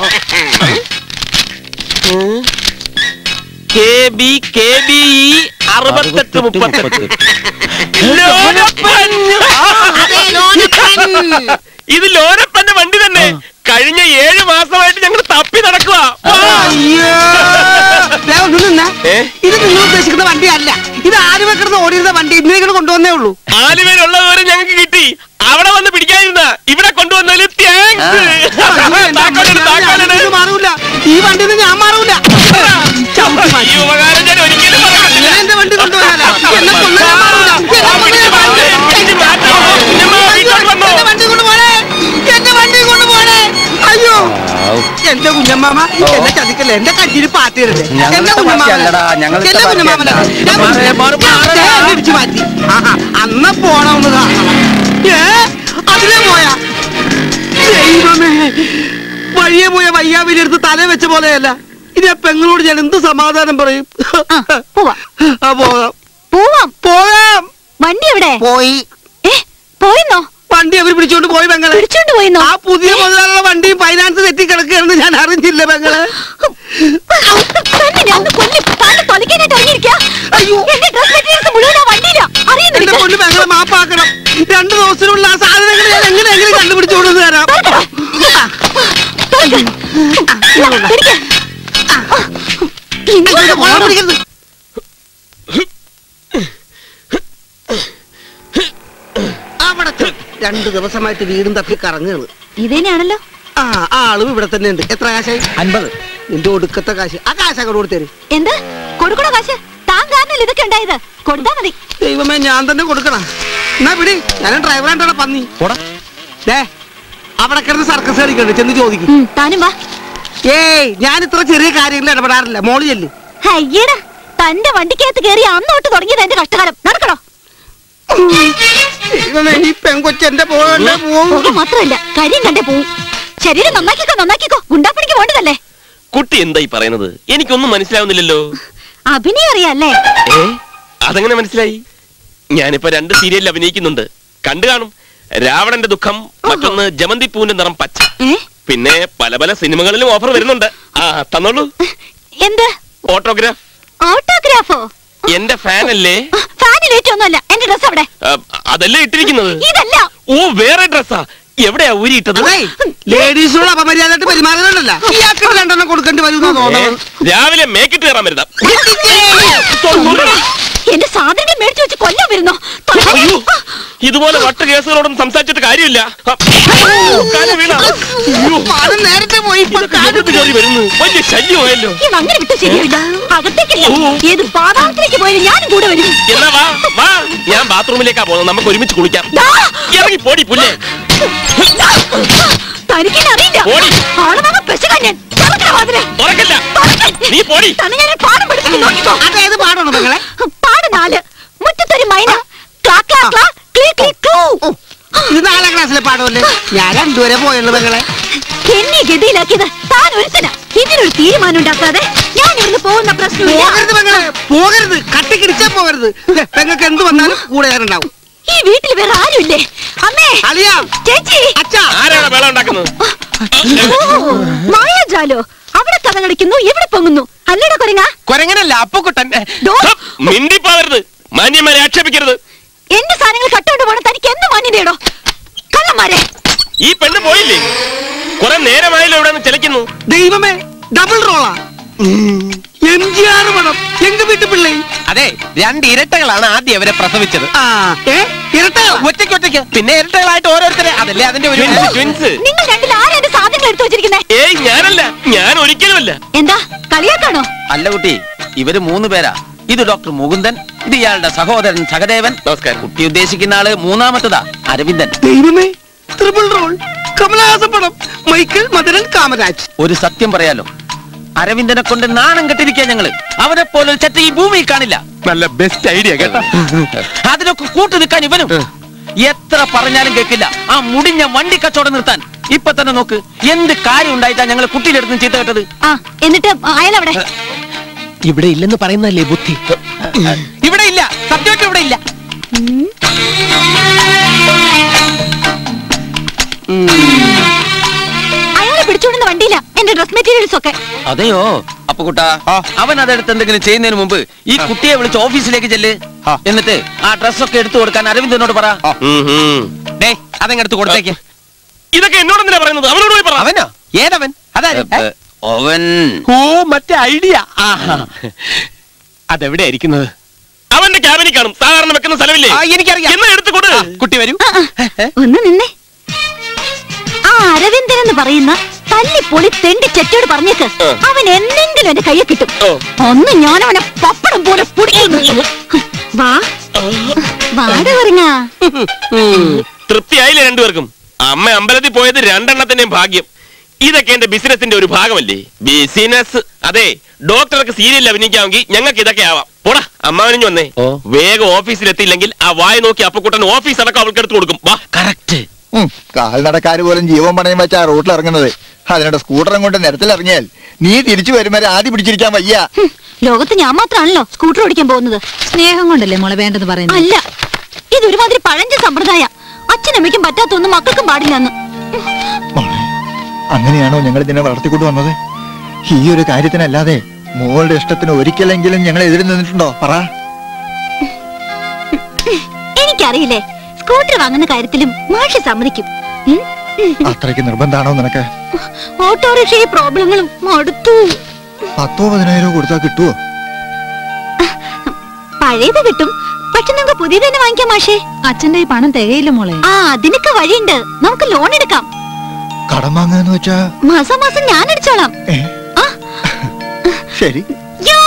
കെ ബി കെ ബി അറുപത്തെട്ട് മുപ്പത്തെട്ട് ലോനപ്പൻ! അതെ, ലോനപ്പൻ. ഇത് ലോനപ്പന്റെ വണ്ടി തന്നെ കഴിഞ്ഞ ഏഴ് മാസമായിട്ട് ഞങ്ങൾ തപ്പി നടക്കുക അയ്യോ ദേ, ഒന്ന് നിന്നെ. ഏ? ഇത് നിങ്ങൾ ഉദ്ദേശിക്കുന്ന വണ്ടിയല്ല ഇത് ആരും കിടന്ന് ഓടിയിരുന്ന വണ്ടി ഇന്ന് നിങ്ങൾ കൊണ്ടുവന്നേ ഉള്ളൂ ആലുവയിലുള്ളവരെ ഞങ്ങൾക്ക് കിട്ടി അവിടെ വന്ന് പിടിക്കാതിരുന്ന ഇവിടെ കൊണ്ടുവന്നതിൽ താങ്ക്സ് അയ്യോ, എന്റെ അമ്മ, ഞാൻ ഇതിന് മാറൂല ഈ വണ്ടിയിൽ നിന്ന് ഞാൻ മാറൂല ചവിട്ടി മാറ്റി. ഈ ഉപകാരം ഞാൻ ഒരിക്കലും മറക്കത്തില്ല. ഇങ്ങനെ എന്റെ വണ്ടി കൊണ്ടുപോയാലോ എന്നെ കൊല്ലാൻ ഞാൻ മാറൂല. എന്റെ അമ്മ, ഞാൻ മാറൂല. ഇത് മാറ്റാമോ? കുഞ്ഞമ്മ വീട്ടിലോട്ട് വന്നോ? എന്റെ വണ്ടി കൊണ്ട് പോണേ എന്റെ വണ്ടി കൊണ്ട് പോണേ അയ്യോ എന്റെ കുഞ്ഞമ്മാമ എന്നെ ചതിക്കല്ലേ എന്റെ കഞ്ചിരി പാത്തിയിടല്ലേ ഞങ്ങളുടെ എന്റെ കുഞ്ഞമ്മാമനെ പാർട്ടിയല്ലടാ, ഞങ്ങളുടെ എന്റെ കുഞ്ഞമ്മാമനെ പാർട്ടിയല്ല. ഞാൻ മാറ്, മാറ്, മാറ്. ഞാൻ ഇടിച്ചു മാറ്റി ആഹാ അന്ന് എന്നാ പോണം ഒന്ന് കാണണം ഏ അതിലേ പോയാ ദൈവമേ വഴിയെ പോയ വയ്യാവിനെ എടുത്ത് തല വെച്ച പോലെയല്ല ഇനി ആ പെങ്ങളോട് ഞാൻ എന്ത് സമാധാനം പറയും ആ, പോവാം ആ പോകാം പോവാം പോകാം വണ്ടി എവിടെ പോയി ഏ പോയെന്നോ വണ്ടി അവർ പിടിച്ചോണ്ട് പോയി പെങ്ങളെ പിടിച്ചോണ്ട് പോയെന്നോ ആ പുതിയ മുതലാളിയുടെ വണ്ടിയും ഫൈനാൻസ് തെറ്റി കിടക്കുകയാണെന്ന് ഞാൻ അറിഞ്ഞില്ല പെങ്ങളെ തന്നെ ഞാൻ ഒന്ന് കൊല്ലും താൻ തൊലക്കാനായിട്ട് ഇറങ്ങിയിരിക്കാ അയ്യോ. എന്റെ ഡ്രസ് മെറ്റീരിയൽസ് മുഴുവൻ ആ വണ്ടിയിലാ എന്റെ അറിയുന്നില്ല പൊண்ணു പെങ്ങളെ മാപ്പാക്കണം രണ്ടു ദിവസത്തിനുള്ളിൽ ആ സാധനങ്ങൾ ഞാൻ എങ്ങനെ എങ്ങനെ കണ്ടുപിടിച്ചു കൊണ്ടു തരാം ഇങ്ങോട്ട് കൊള്ളാൻ പിടിക്കരുത്. അവിടെ ചെ- രണ്ടു ദിവസമായിട്ട് വീടും തപ്പി കറങ്ങുകയാണ് ഇതന്നെയാണല്ലോ ആ ആ ആളും ഇവിടെ തന്നെ ഉണ്ട് എത്ര കാശായി അൻപത് നിന്റെ ഒടുക്കത്തെ കാശ് ആ കാശ് അങ്ങോട്ട് കൊടുത്തേര് എന്ത് കൊടുക്കണോ കാശ് താൻ കാരണല്ലേ ഇതൊക്കെ ഉണ്ടായത് കൊടുത്താ മതി ദൈവമേ ഞാൻ തന്നെ കൊടുക്കണം എന്നാ പിടി ഞാൻ ഡ്രൈവറായിട്ടാണ് പന്നി പോടാ ദേ അവിടെ കിടന്ന് സർക്കസ് കളിക്കണ്ട് ചെന്ന് ചോദിക്കും ഉം, താനും വാ ഏയ് ഞാൻ ഇത്ര ചെറിയ കാര്യങ്ങളിൽ ഇടപെടാറില്ല മോളി ചെല്ല് അയ്യടാ തന്റെ വണ്ടിക്കകത്ത് കയറി അന്നോട്ട് തുടങ്ങിയത് എന്റെ കഷ്ടകാലം നടക്കണോ ദൈവമേ ഈ പെങ്കൊച്ചെന്റെ പോകണ്ടേ പോകും പുക മാത്രമല്ല കരിയും കണ്ടേ പോവും ശരീരം നന്നാക്കിക്കോ നന്നാക്കിക്കോ ഗുണ്ടാപ്പണിക്ക് വേണ്ടതല്ലേ കുട്ടി എന്തായി പറയുന്നത് എനിക്കൊന്നും മനസ്സിലാവുന്നില്ലല്ലോ അഭിനയം അറിയാല്ലേ ഏ അതെങ്ങനെ മനസ്സിലായി ഞാനിപ്പോ രണ്ട് സീരിയലിൽ അഭിനയിക്കുന്നുണ്ട് കണ്ടു കാണും രാവണന്റെ ദുഃഖം മറ്റൊന്ന് ജമന്തി പൂവിന്റെ നിറം പച്ച ഏ പിന്നെ പല പല സിനിമകളിലും ഓഫർ വരുന്നുണ്ട് ആ തന്നോളൂ എന്ത് ഓട്ടോഗ്രാഫ് ഓട്ടോഗ്രാഫോ എന്റെ ഫാൻ അല്ലേ ഫാനിലേറ്റ് ഒന്നുമല്ല എന്റെ ഡ്രസ് അവിടെ ആ, അതല്ലേ ഇട്ടിരിക്കുന്നത് ഇതല്ല ഓ വേറെ ഡ്രസ്സാ എവിടെയാ ഊരിയിട്ടത് അതെ ലേഡീസിനോട് അപമര്യാദയായിട്ട് പെരുമാറുന്നുണ്ടല്ല ഇയാൾക്ക് രണ്ടെണ്ണം കൊടുക്കേണ്ടി വരുന്ന ഏ, തോന്നുന്നു രാവിലെ മേക്കിട്ട് കയറാൻ വരുന്ന എന്റെ സാധനങ്ങൾ മേടിച്ചു വെച്ച് കൊല്ലാൻ വരുന്നോ അയ്യോ, ഇതുപോലെ വട്ട് കേസുകളോടൊന്നും സംസാരിച്ചിട്ട് കാര്യമില്ല ആ, കാല് വീണ. അയ്യോ, അത് നേരത്തെ പോയി ഇപ്പൊ ഇതൊക്കെ എവിടുന്ന് കയറി വരുന്നു വലിയ ശല്യമായല്ലോ ഈ അങ്ങനെ വിട്ട് ശരിയാവില്ല അകത്തേക്കല്ല ഏത് പാതാളത്തിലേക്ക് പോയാലും ഞാനും കൂടെ വരും എന്നാ വാ വാ ഞാൻ ബാത്റൂമിലേക്കാ പോകുന്നത് നമുക്ക് ഒരുമിച്ച് കുളിക്കാം ദാ, ഇറങ്ങി പോടി പുല്ലേ തനിക്കെന്നെ അറിയില്ല പോടി. ആണവാ പെശകാൻ ഞാൻ തുറക്കണ വാതില്. തുറക്കല്ല തുറക്കാൻ. നീ പോടി. തന്നെ ഞാൻ ഒരു പാഠം പഠിപ്പിക്കും നോക്കിക്കോ അതേത് പാടാണ് പെങ്ങളെ പാട് നാല് മുറ്റത്തൊരു മൈന ക്ലാ ക്ലാ ക്ലാ ക്ലീ ക്ലീ ക്ലൂ ഇത് നാലാം ക്ലാസ്സിലെ പാടമല്ലേ ഞാൻ രണ്ടുവരെ പോയുള്ളൂ പെങ്ങളെ എന്നെ ഗതിയിലാക്കിയത് താൻ ഒരുത്തന ഇതിനൊരു തീരുമാനം ഉണ്ടാക്കാതെ ഞാൻ ഇവിടുന്ന് പോകുന്ന പ്രശ്നമില്ല പോകരുത് പെങ്ങളെ പോകരുത് കട്ടിക്കിടിച്ചാ പോകരുത് ദേ, പെങ്ങൾക്ക് എന്ത് വന്നാലും കൂടെ ഞാനുണ്ടാവും ഈ വീട്ടിൽ വേറെ ആരുമില്ലേ അമ്മേ അളിയാ ചേച്ചി അച്ഛാ ആരാണ് വേളം ഉണ്ടാക്കുന്നത് ഓ, മായാജാലോ അവിടെ കഥ കളിക്കുന്നു ഇവിടെ പൊങ്ങുന്നു അല്ലടാ കൊരങ്ങ കൊരങ്ങനല്ല അപ്പക്കുട്ടൻ ദോ, ഹപ്പ്, മിണ്ടിപ്പാവരുത് മാന്യന്മാരെ ആക്ഷേപിക്കരുത് എന്റെ സാധനങ്ങൾ കട്ടോണ്ട് പോണ തനിക്ക് എന്ത് മാന്യതയോടോ കള്ളന്മാരെ ഈ പെണ്ണ് പോയില്ലേ കുറെ നേരമായല്ലോ ഇവിടെ നിന്ന് ചിലക്കുന്നു ദൈവമേ ഡബിൾ റോളാ എം ജി ആർ പണം എങ്ക വീട്ടു പിള്ളേ അതെ രണ്ട് ഇരട്ടകളാണ് ആദ്യം അവരെ പ്രസവിച്ചത് ആ ഏ ഇരട്ടയോ ഒറ്റയ്ക്ക് ഒറ്റയ്ക്ക് പിന്നെ ഇരട്ടകളായിട്ട് ഓരോരുത്തരെ അതല്ലേ അതിന്റെ ഒരു ട്വിൻസ് ട്വിൻസ് നിങ്ങൾ രണ്ടിൽ ആരാ എന്റെ സാധനങ്ങൾ എടുത്തു വെച്ചിരിക്കുന്നേ ഏയ് ഞാനല്ല ഞാൻ ഒരിക്കലുമല്ല എന്താ കളിയാക്കാണോ അല്ല കുട്ടി ഇവര് മൂന്ന് പേരാ ഇത് ഡോക്ടർ മുകുന്ദൻ ഇത് ഇയാളുടെ സഹോദരൻ സഹദേവൻ നമസ്കാരം കുട്ടി ഉദ്ദേശിക്കുന്ന ആള് മൂന്നാമത്തതാ അരവിന്ദൻ ദൈവമേ ട്രിപ്പിൾ റോൾ കമലഹാസ പടം മൈക്കിൾ മദനൻ കാമരാജ് ഒരു സത്യം പറയാലോ അരവിന്ദനെ കൊണ്ട് നാണം കെട്ടിരിക്കുക ഞങ്ങള് അവനെ പോലെ ചെറ്റ ഈ ഭൂമിയിൽ കാണില്ല നല്ല ബെസ്റ്റ് ഐഡിയ കേട്ടോ അതിനൊക്കെ കൂട്ടു നിൽക്കാൻ ഇവനും എത്ര പറഞ്ഞാലും കേൾക്കില്ല ആ മുടിഞ്ഞ വണ്ടി കച്ചവടം നിർത്താൻ ഇപ്പൊ തന്നെ നോക്ക് എന്ത് കാര്യം ഉണ്ടായിട്ടാ ഞങ്ങൾ കുട്ടിയിലെടുത്ത് ചീത്ത കേട്ടത് ആ എന്നിട്ട് അയാളവിടെ ഇവിടെ ഇല്ലെന്ന് പറയുന്നല്ലേ ബുദ്ധി ഇവിടെ ഇല്ല സത്യമായിട്ട് ഇവിടെ ഇല്ല അയാളെ പിടിച്ചോണ്ടുന്ന വണ്ടിയില്ല എന്റെ ഡ്രസ് മെറ്റീരിയൽസ് ഒക്കെ അതെയോ അപ്പൊ കുട്ടാ അവൻ അതെടുത്ത് എന്തെങ്കിലും ചെയ്യുന്നതിന് മുമ്പ് ഈ കുട്ടിയെ വിളിച്ച് ഓഫീസിലേക്ക് ചെല്ല് എന്നിട്ട് ആ ഡ്രസ്സൊക്കെ എടുത്തു കൊടുക്കാൻ അരവിന്ദനോട് പറ ഉം, ഉം. ഡേ അതങ്ങടുത്ത് കൊടുത്തേക്ക് ഇതൊക്കെ എന്നോടെന്തിനാ പറയുന്നത് അവനോട് പോയി പറ അവനോ ഏതവൻ അതാര് ഏ? അവൻ ഓ മറ്റേ ഐഡിയ അതെവിടെ ഇരിക്കുന്നത് അവന്റെ ക്യാബിനിൽ കാണും സാധാരണ വെക്കുന്ന സ്ഥലമില്ലേ ആ, എനിക്കറിയാം. എന്നാ എടുത്തു കൊടു ആ, കുട്ടി വരൂ ഒന്ന് നിന്നേ ആ അരവിന്ദൻ എന്ന് പറയുന്ന തല്ലിപ്പൊളി തെണ്ടി ചെറ്റോട് പറഞ്ഞേക്ക് ആ. അവൻ എന്തെങ്കിലും എന്റെ കയ്യെ കിട്ടും ഓ. ഒന്ന് ഞാൻ അവനെ പപ്പടം പോലെ പിടിക്കുന്നു വാ വാട പറഞ്ഞാ തൃപ്തിയായില്ലേ രണ്ടുപേർക്കും അമ്മ അമ്പലത്തിൽ പോയത് രണ്ടെണ്ണത്തിന്റെയും ഭാഗ്യം ഇതൊക്കെ എന്റെ ബിസിനസിന്റെ ഒരു ഭാഗമല്ലേ ബിസിനസ് അതെ ഡോക്ടർക്ക് സീരിയലിൽ അഭിനയിക്കാമെങ്കിൽ ഞങ്ങൾക്ക് ഇതൊക്കെ ആവാം പോടാ അമ്മാവനിഞ്ഞു വന്നേ വേഗം ഓഫീസിലെത്തിയില്ലെങ്കിൽ ആ വായ നോക്കി അപ്പക്കുട്ടൻ ഓഫീസ് അടക്കം അവൾക്ക് എടുത്തു കൊടുക്കും വാ കറക്റ്റ് ഉം, കാൽനടക്കാര് പോലും ജീവൻ പണയം വെച്ചാ റോട്ടിൽ ഇറങ്ങുന്നത് അതിനിടെ സ്കൂട്ടറും കൊണ്ട് നിരത്തിൽ ഇറങ്ങിയാൽ നീ തിരിച്ചു വരുമ്പോൾ ആദ്യം പിടിച്ചിരിക്കാൻ വയ്യ ലോകത്ത് ഞാൻ മാത്രമാണല്ലോ സ്കൂട്ടർ ഓടിക്കാൻ പോകുന്നത് സ്നേഹം കൊണ്ടല്ലേ മോളെ വേണ്ടെന്ന് പറയുന്നത് അല്ല ഇത് ഒരുമാതിരി പഴഞ്ച സമ്പ്രദായ അച്ഛനമ്മയ്ക്കും പറ്റാത്തൊന്നും മക്കൾക്കും പാടില്ലെന്ന് മോളെ അങ്ങനെയാണോ ഞങ്ങൾ ഇതിനെ വളർത്തിക്കൊണ്ട് വന്നത് ഈ ഒരു കാര്യത്തിനല്ലാതെ മോളുടെ ഇഷ്ടത്തിന് ഒരിക്കലെങ്കിലും ഞങ്ങൾ എതിര് നിന്നിട്ടുണ്ടോ പറ എനിക്കറിയില്ലേ സ്കൂട്ടർ വാങ്ങുന്ന കാര്യത്തിലും മാഷി സമ്മതിക്കും ഉം? അത്രയ്ക്ക് നിർബന്ധാണോ നിനക്ക് ഓട്ടോറിക്ഷ ഈ പ്രോബ്ലങ്ങളും മടുത്തു പത്തോ പതിനായിരോ കൊടുത്താൽ കിട്ടുവോ പഴയത് കിട്ടും പക്ഷെ നമുക്ക് പുതിയത് തന്നെ വാങ്ങിക്കാം മാഷേ അച്ഛന്റെ ഈ പണം തികയില്ല മോളെ ആ അതിനൊക്കെ വഴിയുണ്ട് നമുക്ക് ലോൺ എടുക്കാം കടം വാങ്ങാന്ന് വെച്ചാ മാസം മാസം ഞാൻ അടിച്ചോളാം ഏ? ശരി യോ!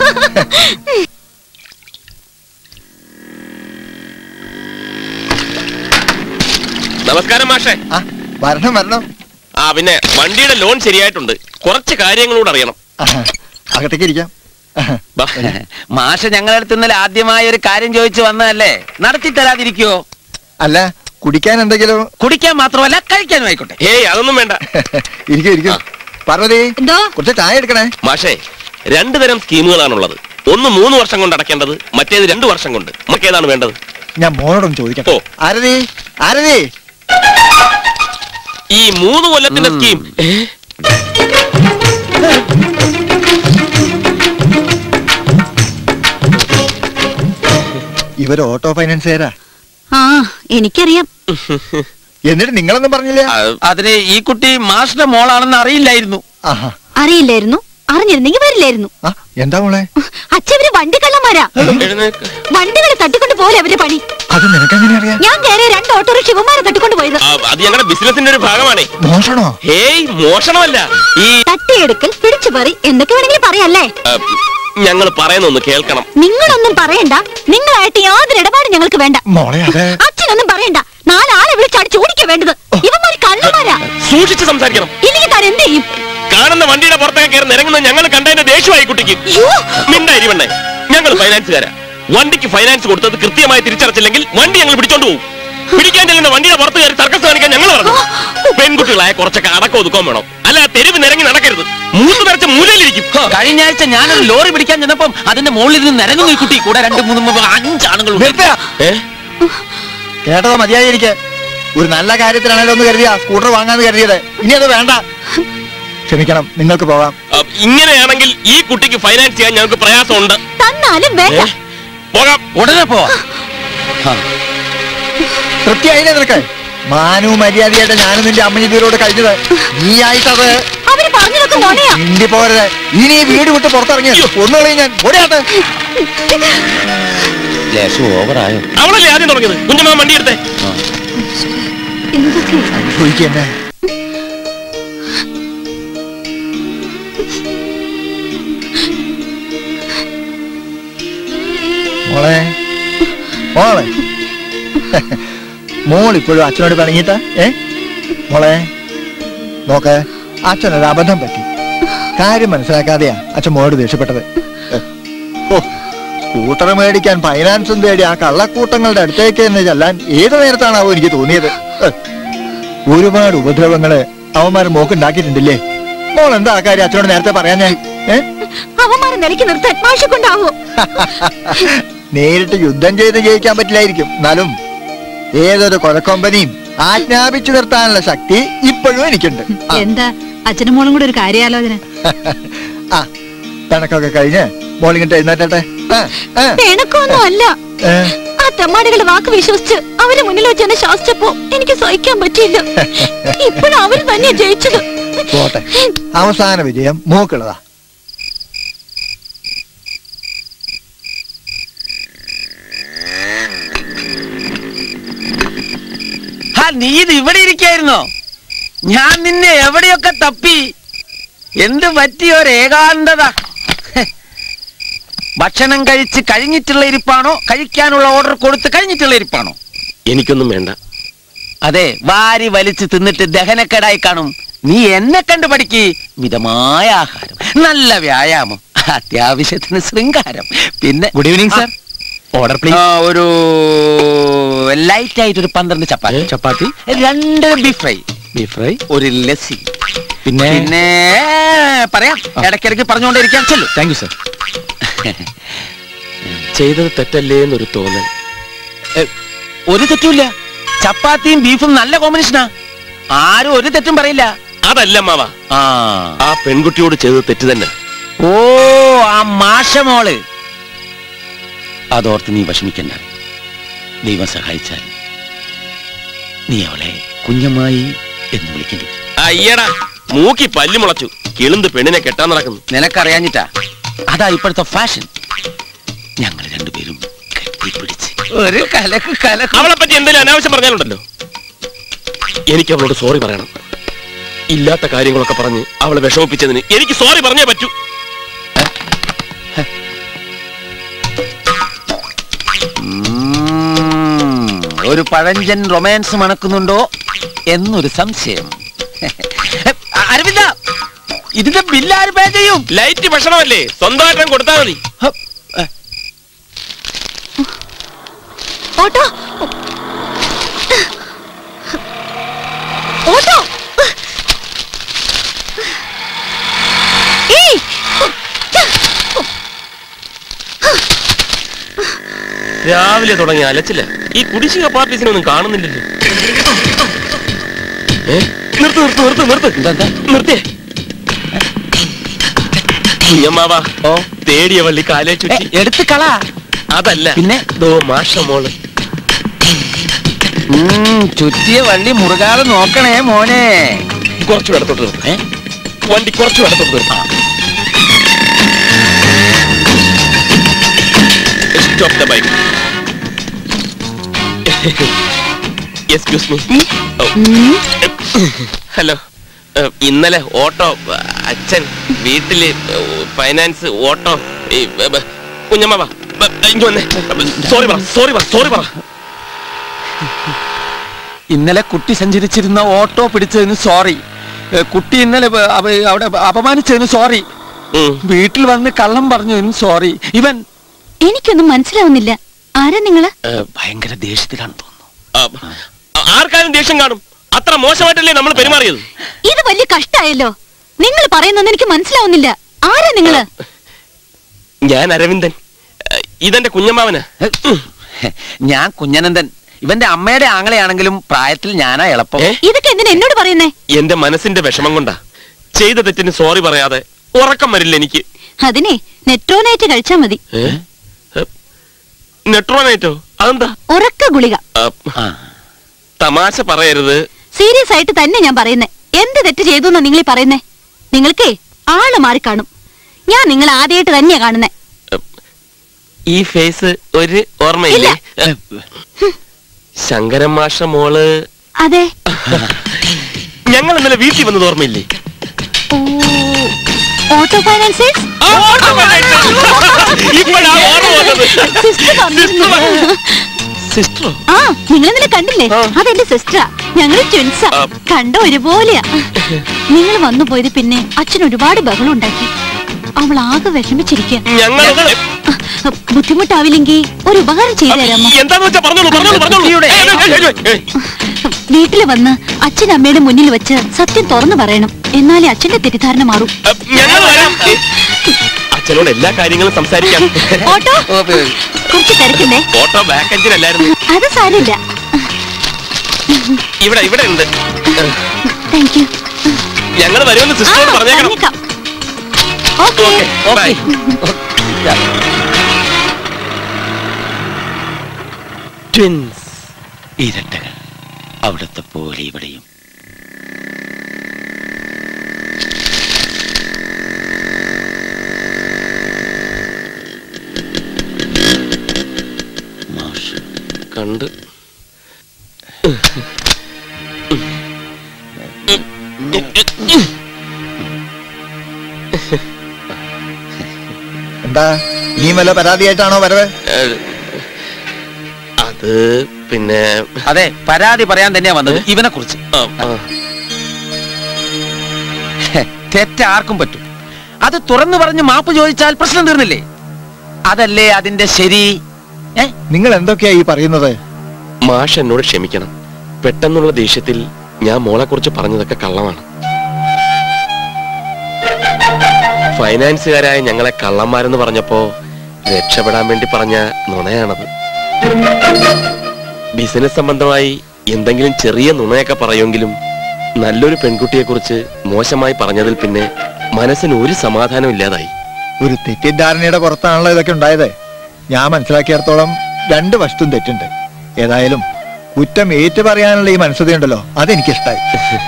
നമസ്കാരം മാഷേ ആ വരണം വരണം ആ പിന്നെ വണ്ടിയുടെ ലോൺ ശരിയായിട്ടുണ്ട് കുറച്ച് കാര്യങ്ങളൂടെ അറിയണം ആഹാ, അകത്തേക്ക് ഇരിക്കാം ആഹാ. വാ. മാഷ ഞങ്ങളുടെ അടുത്ത് ഇന്നലെ ആദ്യമായ ഒരു കാര്യം ചോദിച്ചു വന്നതല്ലേ നടത്തി തരാതിരിക്കോ അല്ല കുടിക്കാൻ എന്തെങ്കിലും കുടിക്കാൻ മാത്രമല്ല കഴിക്കാനും ആയിക്കോട്ടെ ഏയ് അതൊന്നും വേണ്ട ഇരിക്കും ഇരിക്കും പാർവതി എന്തോ കുറച്ച് ചായ എടുക്കണേ മാഷേ രണ്ടു തരം സ്കീമുകളാണുള്ളത് ഒന്ന് മൂന്ന് വർഷം കൊണ്ട് അടയ്ക്കേണ്ടത് മറ്റേത് രണ്ടു വർഷം കൊണ്ട് നമുക്ക് ഏതാണ് വേണ്ടത് ഞാൻ മോനോടൊന്ന് ചോദിക്കട്ടെ ഓ. ആരതി ആരതി ഈ മൂന്ന് കൊല്ലത്തിന്റെ സ്കീം ഇവര് ഓട്ടോ ഫൈനാൻസുകാരാ ആ എനിക്കറിയാം എന്നിട്ട് നിങ്ങളൊന്നും പറഞ്ഞില്ല അതിന് ഈ കുട്ടി മാഷിന്റെ മോളാണെന്ന് അറിയില്ലായിരുന്നു ആഹാ അറിയില്ലായിരുന്നു അറിഞ്ഞിരുന്നെങ്കിൽ വരില്ലായിരുന്നു ആ എന്താ മോളെ അച്ഛവര് വണ്ടി കള്ളന്മാരാ എഴുന്നേക്ക്. വണ്ടികളെ തട്ടിക്കൊണ്ട് പോലെ അവരുടെ പണി അത് നിനക്കെങ്ങനെ അറിയാം ഞാൻ കയറിയ രണ്ട് ഓട്ടോറിക്ഷ ഇവന്മാരെ തട്ടിക്കൊണ്ട് പോയത് ആ, അത് ഞങ്ങളുടെ ബിസിനസിന്റെ ഒരു ഭാഗമാണേ മോഷണോ ഹേയ് മോഷണമല്ല ഈ തട്ടിയെടുക്കൽ പിടിച്ചുപറി എന്തൊക്കെ വേണമെങ്കിലും പറയാല്ലേ ഞങ്ങൾ പറയുന്ന ഒന്ന് കേൾക്കണം നിങ്ങളൊന്നും പറയണ്ട നിങ്ങളായിട്ട് യാതൊരു ഇടപാടും ഞങ്ങൾക്ക് വേണ്ട മോളെ അതെ അച്ഛനൊന്നും പറയണ്ട നാലാളെ വിളിച്ചടിച്ച് ഓടിക്കാ വേണ്ടത് ഇവന്മാര് കള്ളന്മാരാ സൂക്ഷിച്ച് സംസാരിക്കണം ഇല്ലെങ്കിൽ താൻ എന്ത് ചെയ്യും കാണുന്ന വണ്ടിയുടെ പുറത്തേക്ക് കയറി നിരങ്ങുന്ന ഞങ്ങൾ കണ്ടതിന്റെ ദേഷ്യമായി കുട്ടിക്ക് യ്യോ! മിണ്ടായിരിവണ്ണേ ഞങ്ങൾ ഫൈനാൻസുകാരാ വണ്ടിക്ക് ഫൈനാൻസ് കൊടുത്തത് കൃത്യമായി തിരിച്ചടച്ചില്ലെങ്കിൽ വണ്ടി ഞങ്ങൾ പിടിച്ചോണ്ട് പോകും പിടിക്കാൻ ചെല്ലുന്ന വണ്ടിയുടെ പുറത്ത് കയറി സർക്കസ് കാണിക്കാൻ ഞങ്ങൾ പറഞ്ഞു പെൺകുട്ടികളായ കുറച്ചൊക്കെ അടക്കം ഒതുക്കം വേണം അല്ല തെരുവ് നിരങ്ങി നടക്കരുത് മൂന്ന് നിറച്ച മൂലയിലിരിക്കും ഹാ. കഴിഞ്ഞ ആഴ്ച ഞാനൊരു ലോറി പിടിക്കാൻ ചെന്നപ്പം അതിന്റെ മുകളിൽ നിന്ന് നിരങ്ങുന്നു ഈ കുട്ടി കൂടെ രണ്ട് മൂന്ന് മൂന്ന് അഞ്ചാണുങ്ങൾ നിർത്തുക. ഏ? കേട്ടതോ മതിയായിരിക്കെ ഒരു നല്ല കാര്യത്തിനാണല്ലോ ഒന്ന് കരുതിയ സ്കൂട്ടർ വാങ്ങാന്ന് കരുതിയത് ഇനി അത് വേണ്ട ക്ഷമിക്കണം നിങ്ങൾക്ക് പോകാം ആ, ഇങ്ങനെയാണെങ്കിൽ ഈ കുട്ടിക്ക് ഫൈനാൻസ് ചെയ്യാൻ ഞങ്ങൾക്ക് പ്രയാസമുണ്ട് തന്നാലും വേണ്ട ഏ? പോകാം ഉടനെ പോവാ തൃപ്തിയായില്ലേ നിനക്ക് മാനു മര്യാദയായിട്ട് ഞാനും നിന്റെ അമ്മ ഇതിലൂടെ കഴിഞ്ഞത് നീ ആയിട്ടത് അവര് പറഞ്ഞതൊക്കെ നുണയാ മിണ്ടി പോരുത് ഇനി ഈ വീട് വിട്ട് പുറത്തിറങ്ങി ഒന്നുകളി ഞാൻ ഓടിയാട്ടെ ഓവറായോ അവളല്ലേ ആദ്യം തുടങ്ങിയത് കുഞ്ഞമ്മ വണ്ടി എടുത്തേ എന്തൊക്കെ ചോദിക്കന്നെ മോളെ മോളെ മോൾ ഇപ്പോഴും അച്ഛനോട് പിണങ്ങിട്ട ഏ മോളെ നോക്ക് അച്ഛനൊരു അബദ്ധം പറ്റി കാര്യം മനസ്സിലാക്കാതെയാ അച്ഛൻ മോളോട് ദേഷ്യപ്പെട്ടത് ഏ, ഓ സ്കൂട്ടർ മേടിക്കാൻ ഫൈനാൻസും തേടി ആ കള്ളക്കൂട്ടങ്ങളുടെ അടുത്തേക്ക് എന്ന് ചെല്ലാൻ ഏത് നേരത്താണാവോ എനിക്ക് തോന്നിയത് ഏ, ഒരുപാട് ഉപദ്രവങ്ങള് അവന്മാര് മോക്കുണ്ടാക്കിയിട്ടുണ്ടില്ലേ മോൾ എന്താ ആ കാര്യം അച്ഛനോട് നേരത്തെ പറയാൻ ഞാൻ ഏ അവന്മാരെ നിലയ്ക്ക് നിർത്താൻ മാഷെ കൊണ്ടാവോ നേരിട്ട് യുദ്ധം ചെയ്ത് ജയിക്കാൻ പറ്റില്ലായിരിക്കും എന്നാലും ഏതൊരു കൊലക്കൊമ്പനെയും ആജ്ഞാപിച്ചു നിർത്താനുള്ള ശക്തി ഇപ്പോഴും എനിക്കുണ്ട് ആ, എന്താ അച്ഛനും മോളും കൂടെ ഒരു കാര്യാലോചന ആ കണക്കൊക്കെ കഴിഞ്ഞ് മോളിങ്ങിട്ട് എഴുന്നേറ്റെ ആ, ആ, പിണക്കൊന്നും അല്ല ഏ, ആ തെമ്മാടികളുടെ വാക്ക് വിശ്വസിച്ച് അവരെ മുന്നിൽ വെച്ച് എന്നെ ശാസിച്ചപ്പോ എനിക്ക് സഹിക്കാൻ പറ്റിയില്ല ഇപ്പോഴും അവര് തന്നെ ജയിച്ചത് പോട്ടെ അവസാന വിജയം മൂക്കുള്ളതാ ആ നീ ഇത് ഇവിടെ ഇരിക്കായിരുന്നോ ഞാൻ നിന്നെ എവിടെയൊക്കെ തപ്പി എന്ത് പറ്റിയ ഒരു ഏകാന്തത ഹെ. ഭക്ഷണം കഴിച്ച് കഴിഞ്ഞിട്ടുള്ള ഇരിപ്പാണോ കഴിക്കാനുള്ള ഓർഡർ കൊടുത്ത് കഴിഞ്ഞിട്ടുള്ള ഇരിപ്പാണോ എനിക്കൊന്നും വേണ്ട അതെ വാരി വലിച്ച് തിന്നിട്ട് ദഹനക്കേടായി കാണും നീ എന്നെ കണ്ടു പഠിക്ക് മിതമായ ആഹാരം നല്ല വ്യായാമം അത്യാവശ്യത്തിന് ശൃംഗാരം പിന്നെ ഗുഡ് ഈവനിങ് സർ ഓർഡർ ആ, പ്ലീസ് ഒരു ലൈറ്റ് ആയിട്ട് ഒരു പന്ത്രണ്ട് ചപ്പാത്തി ചപ്പാത്തി രണ്ട് ബീഫ് ഫ്രൈ ബീഫ് ഫ്രൈ ഒരു ലസ്സി പിന്നെ പിന്നെ പറയാം ഇടയ്ക്കിടയ്ക്ക് പറഞ്ഞുകൊണ്ടിരിക്കാൻ ചെല്ലു താങ്ക് യു സർ ചെയ്തത് തെറ്റല്ലേ എന്നൊരു തോന്നൽ ഒരു തെറ്റുമില്ല ചപ്പാത്തിയും ബീഫും നല്ല കോമ്പിനേഷനാ ആരും ഒരു തെറ്റും പറയില്ല അതല്ല മാവ ആ ആ പെൺകുട്ടിയോട് ചെയ്തത് തെറ്റ് തന്നെ ഓ ആ മാഷമോള് അതോർത്ത് നീ വിഷമിക്കണ്ട ദൈവം സഹായിച്ചാൽ നീ അവളെ കുഞ്ഞമ്മായി എന്ന് വിളിക്കേണ്ടി വരും. അയ്യടാ മൂക്കി പല്ലു മുളച്ചു കിളുന്ത് പെണ്ണിനെ കെട്ടാൻ നടക്കുന്നു നിനക്കറിയാഞ്ഞിട്ടാ അതാ ഇപ്പോഴത്തെ ഫാഷൻ ഞങ്ങൾ രണ്ടുപേരും കെട്ടിപ്പിടിച്ച് ഒരു കലക്ക് കലക്ക് അവളെ പറ്റി എന്തെങ്കിലും അനാവശ്യം പറഞ്ഞാലുണ്ടല്ലോ എനിക്ക് അവളോട് സോറി പറയണം ഇല്ലാത്ത കാര്യങ്ങളൊക്കെ പറഞ്ഞ് അവളെ വിഷമിപ്പിച്ചതിന് എനിക്ക് സോറി പറഞ്ഞേ പറ്റൂ ഉം, ഒരു പഴഞ്ചൻ റൊമാൻസ് മണക്കുന്നുണ്ടോ എന്നൊരു സംശയം അരവിന്ദ ഇതിന്റെ ബില്ല് ആര് പേ ചെയ്യും ലൈറ്റ് ഭക്ഷണമല്ലേ സ്വന്തമായിട്ടും കൊടുത്താൽ മതി ഓട്ടോ ഓട്ടോ ഏയ് രാവിലെ തുടങ്ങി അലച്ചില്ല ഈ കുടിശ്ശിക പാർട്ടീസിനൊന്നും കാണുന്നില്ലല്ലോ ഏ? നിർത്ത് നിർത്ത് നിർത്ത് നിർത്ത് നിർത്തിയേ കുഞ്ഞമ്മാവാ ഓ തേടിയ വള്ളി കാലേ ചുറ്റി എടുത്ത് കള അതല്ല പിന്നെ? ദോ മാഷ മോള് ഉം, ചുറ്റിയ വള്ളി മുറുകാതെ നോക്കണേ മോനെ കുറച്ചു ഇടത്തോട്ട് നിർത്ത് ഏ? വണ്ടി കുറച്ചു ഇടത്തോട്ട് നിർത്താം stop the bike excuse me hello ഇന്നലെ ഓട്ടോ ഏ, അച്ഛൻ വീട്ടില് ഏ, ഫൈനാൻസ് ഓട്ടോ ഈ, ബ- ബ- കുഞ്ഞമ്മ വാ. ബ- ഇങ്ങ് വന്നേ സോറി പറ സോറി പറ സോറി പറ ഇന്നലെ കുട്ടി സഞ്ചരിച്ചിരുന്ന ഓട്ടോ പിടിച്ചതിന് സോറി ഏ, കുട്ടി ഇന്നലെ ബ- അവ- അവിടെ അപമാനിച്ചതിന് സോറി ഉം. വീട്ടിൽ വന്ന് കള്ളം പറഞ്ഞതിനും സോറി ഇവൻ എനിക്കൊന്നും മനസ്സിലാവുന്നില്ല ആരാ നിങ്ങള് ഏ, ഭയങ്കര ദേഷ്യത്തിലാണ് തോന്നുന്നു ആ, ആർക്കാരും ദേഷ്യം കാണും അത്ര മോശമായിട്ടല്ലേ നമ്മൾ പെരുമാറിയത് ഇത് വലിയ കഷ്ടായല്ലോ നിങ്ങൾ പറയുന്നൊന്നും എനിക്ക് മനസ്സിലാവുന്നില്ല ആരാ നിങ്ങള് ഞാൻ അരവിന്ദൻ ഏ, ഇതെന്റെ കുഞ്ഞമ്മാവന് ഹെ, ഞാൻ കുഞ്ഞനന്ദൻ ഇവന്റെ അമ്മയുടെ ആങ്ങളെയാണെങ്കിലും പ്രായത്തിൽ ഞാനാ എളുപ്പം ഏ? ഇതൊക്കെ എന്തിനാ എന്നോട് പറയുന്നേ എന്റെ മനസ്സിന്റെ വിഷമം കൊണ്ടാ ചെയ്ത തെറ്റിന് സോറി പറയാതെ ഉറക്കം വരില്ല എനിക്ക് അതിനെ നെട്രോനൈറ്റ് കഴിച്ചാ മതി ഏ? ഏ? നെട്രോനൈറ്റോ അതെന്താ ഉറക്ക ഗുളിക ആ, ആ. തമാശ പറയരുത് സീരിയസ് ആയിട്ട് തന്നെ ഞാൻ പറയുന്നേ എന്ത് തെറ്റ് ചെയ്തു എന്നാ നിങ്ങൾ പറയുന്നേ നിങ്ങൾക്കേ ആള് മാറി കാണും ഞാൻ നിങ്ങൾ ആദ്യമായിട്ട് തന്നെയാ കാണുന്നേ ഈ ഫേസ് ഒരു ഓർമ്മയില്ലേ ഏ, ശങ്കരൻ മാഷ മോള് അതെ ഞങ്ങൾ ഇന്നലെ വീട്ടിൽ വന്നത് ഓർമ്മയില്ലേ ഓ ഓട്ടോ ഫൈനാൻസേഴ്സ് ആ, ഓർമ്മ വന്നിട്ട്. ഇപ്പോഴാ ഓർമ്മ വന്നത്. സിസ്റ്റർ പറഞ്ഞിരുന്നു സിസ്റ്ററോ ആ നിങ്ങൾ ഇന്നലെ കണ്ടില്ലേ അതെന്റെ സിസ്റ്ററാ ഞങ്ങള് ട്വിൻസാ ആ. കണ്ട ഒരുപോലെയാ നിങ്ങൾ വന്നു പോയത് പിന്നെ അച്ഛൻ ഒരുപാട് ബഹളം ഉണ്ടാക്കി അവൾ ആകെ വിഷമിച്ചിരിക്കുക ഞങ്ങൾ ബുദ്ധിമുട്ടാവില്ലെങ്കിൽ ഒരു ഉപകാരം ചെയ്തു തരാമോ എന്താന്ന് വെച്ചാ പറഞ്ഞോളൂ പറഞ്ഞോളൂ പറഞ്ഞോളൂ ഏയ്, ഏയ്, ഏയ്, ഏയ്, ഏയ്. വീട്ടിൽ വന്ന് അച്ഛൻ അമ്മയുടെ മുന്നിൽ വെച്ച് സത്യം തുറന്നു പറയണം എന്നാലേ അച്ഛന്റെ തെറ്റിദ്ധാരണ മാറും ഏ, ഞങ്ങൾ വരാം അച്ഛനോട് എല്ലാ കാര്യങ്ങളും സംസാരിക്കാം ഓട്ടോ കുറച്ച് തിരക്കില്ലേ ഓട്ടോ ബാക്ക് എഞ്ചിനല്ലായിരുന്നു അത് സാരില്ല ഇവിടെ ഇവിടെ ഉണ്ട് താങ്ക് യു ഞങ്ങൾ വരുമെന്ന് സിസ്റ്ററോട് പറഞ്ഞേക്കണം പറഞ്ഞേക്കാം ഓക്കെ ഓക്കെ ബൈ ട്വിൻസ് ഇരട്ടകൾ അവിടുത്തെ പോലെ ഇവിടെയും മാഷ് കണ്ട് എന്താ നീ വല്ല പരാതിയായിട്ടാണോ വരവ് ഏ, അത് പിന്നെ അതെ പരാതി പറയാൻ തന്നെയാ വന്നത് ഇവനെ കുറിച്ച് ആ, ആ. തെറ്റ് ആർക്കും പറ്റും അത് തുറന്നു പറഞ്ഞ് മാപ്പ് ചോദിച്ചാൽ പ്രശ്നം തീർന്നില്ലേ അതല്ലേ അതിന്റെ ശരി ഏ നിങ്ങൾ എന്തൊക്കെയാ ഈ പറയുന്നത് മാഷ് എന്നോട് ക്ഷമിക്കണം പെട്ടെന്നുള്ള ദേഷ്യത്തിൽ ഞാൻ മോളെ കുറിച്ച് പറഞ്ഞതൊക്കെ കള്ളമാണ് ഫൈനാൻസുകാരായ ഞങ്ങളെ കള്ളന്മാരെന്ന് പറഞ്ഞപ്പോ രക്ഷപ്പെടാൻ വേണ്ടി പറഞ്ഞ നുണയാണത് ബിസിനസ് സംബന്ധമായി എന്തെങ്കിലും ചെറിയ നുണയൊക്കെ പറയുമെങ്കിലും നല്ലൊരു പെൺകുട്ടിയെ കുറിച്ച് മോശമായി പറഞ്ഞതിൽ പിന്നെ മനസ്സിന് ഒരു സമാധാനം ഇല്ലാതായി ഒരു തെറ്റിദ്ധാരണയുടെ പുറത്താണല്ലോ ഇതൊക്കെ ഉണ്ടായത് ഞാൻ മനസ്സിലാക്കിയിടത്തോളം രണ്ട് വശത്തും തെറ്റുണ്ട് ഏതായാലും കുറ്റം ഏറ്റു പറയാനുള്ള ഈ മനസ്സതയുണ്ടല്ലോ അതെനിക്കിഷ്ടായി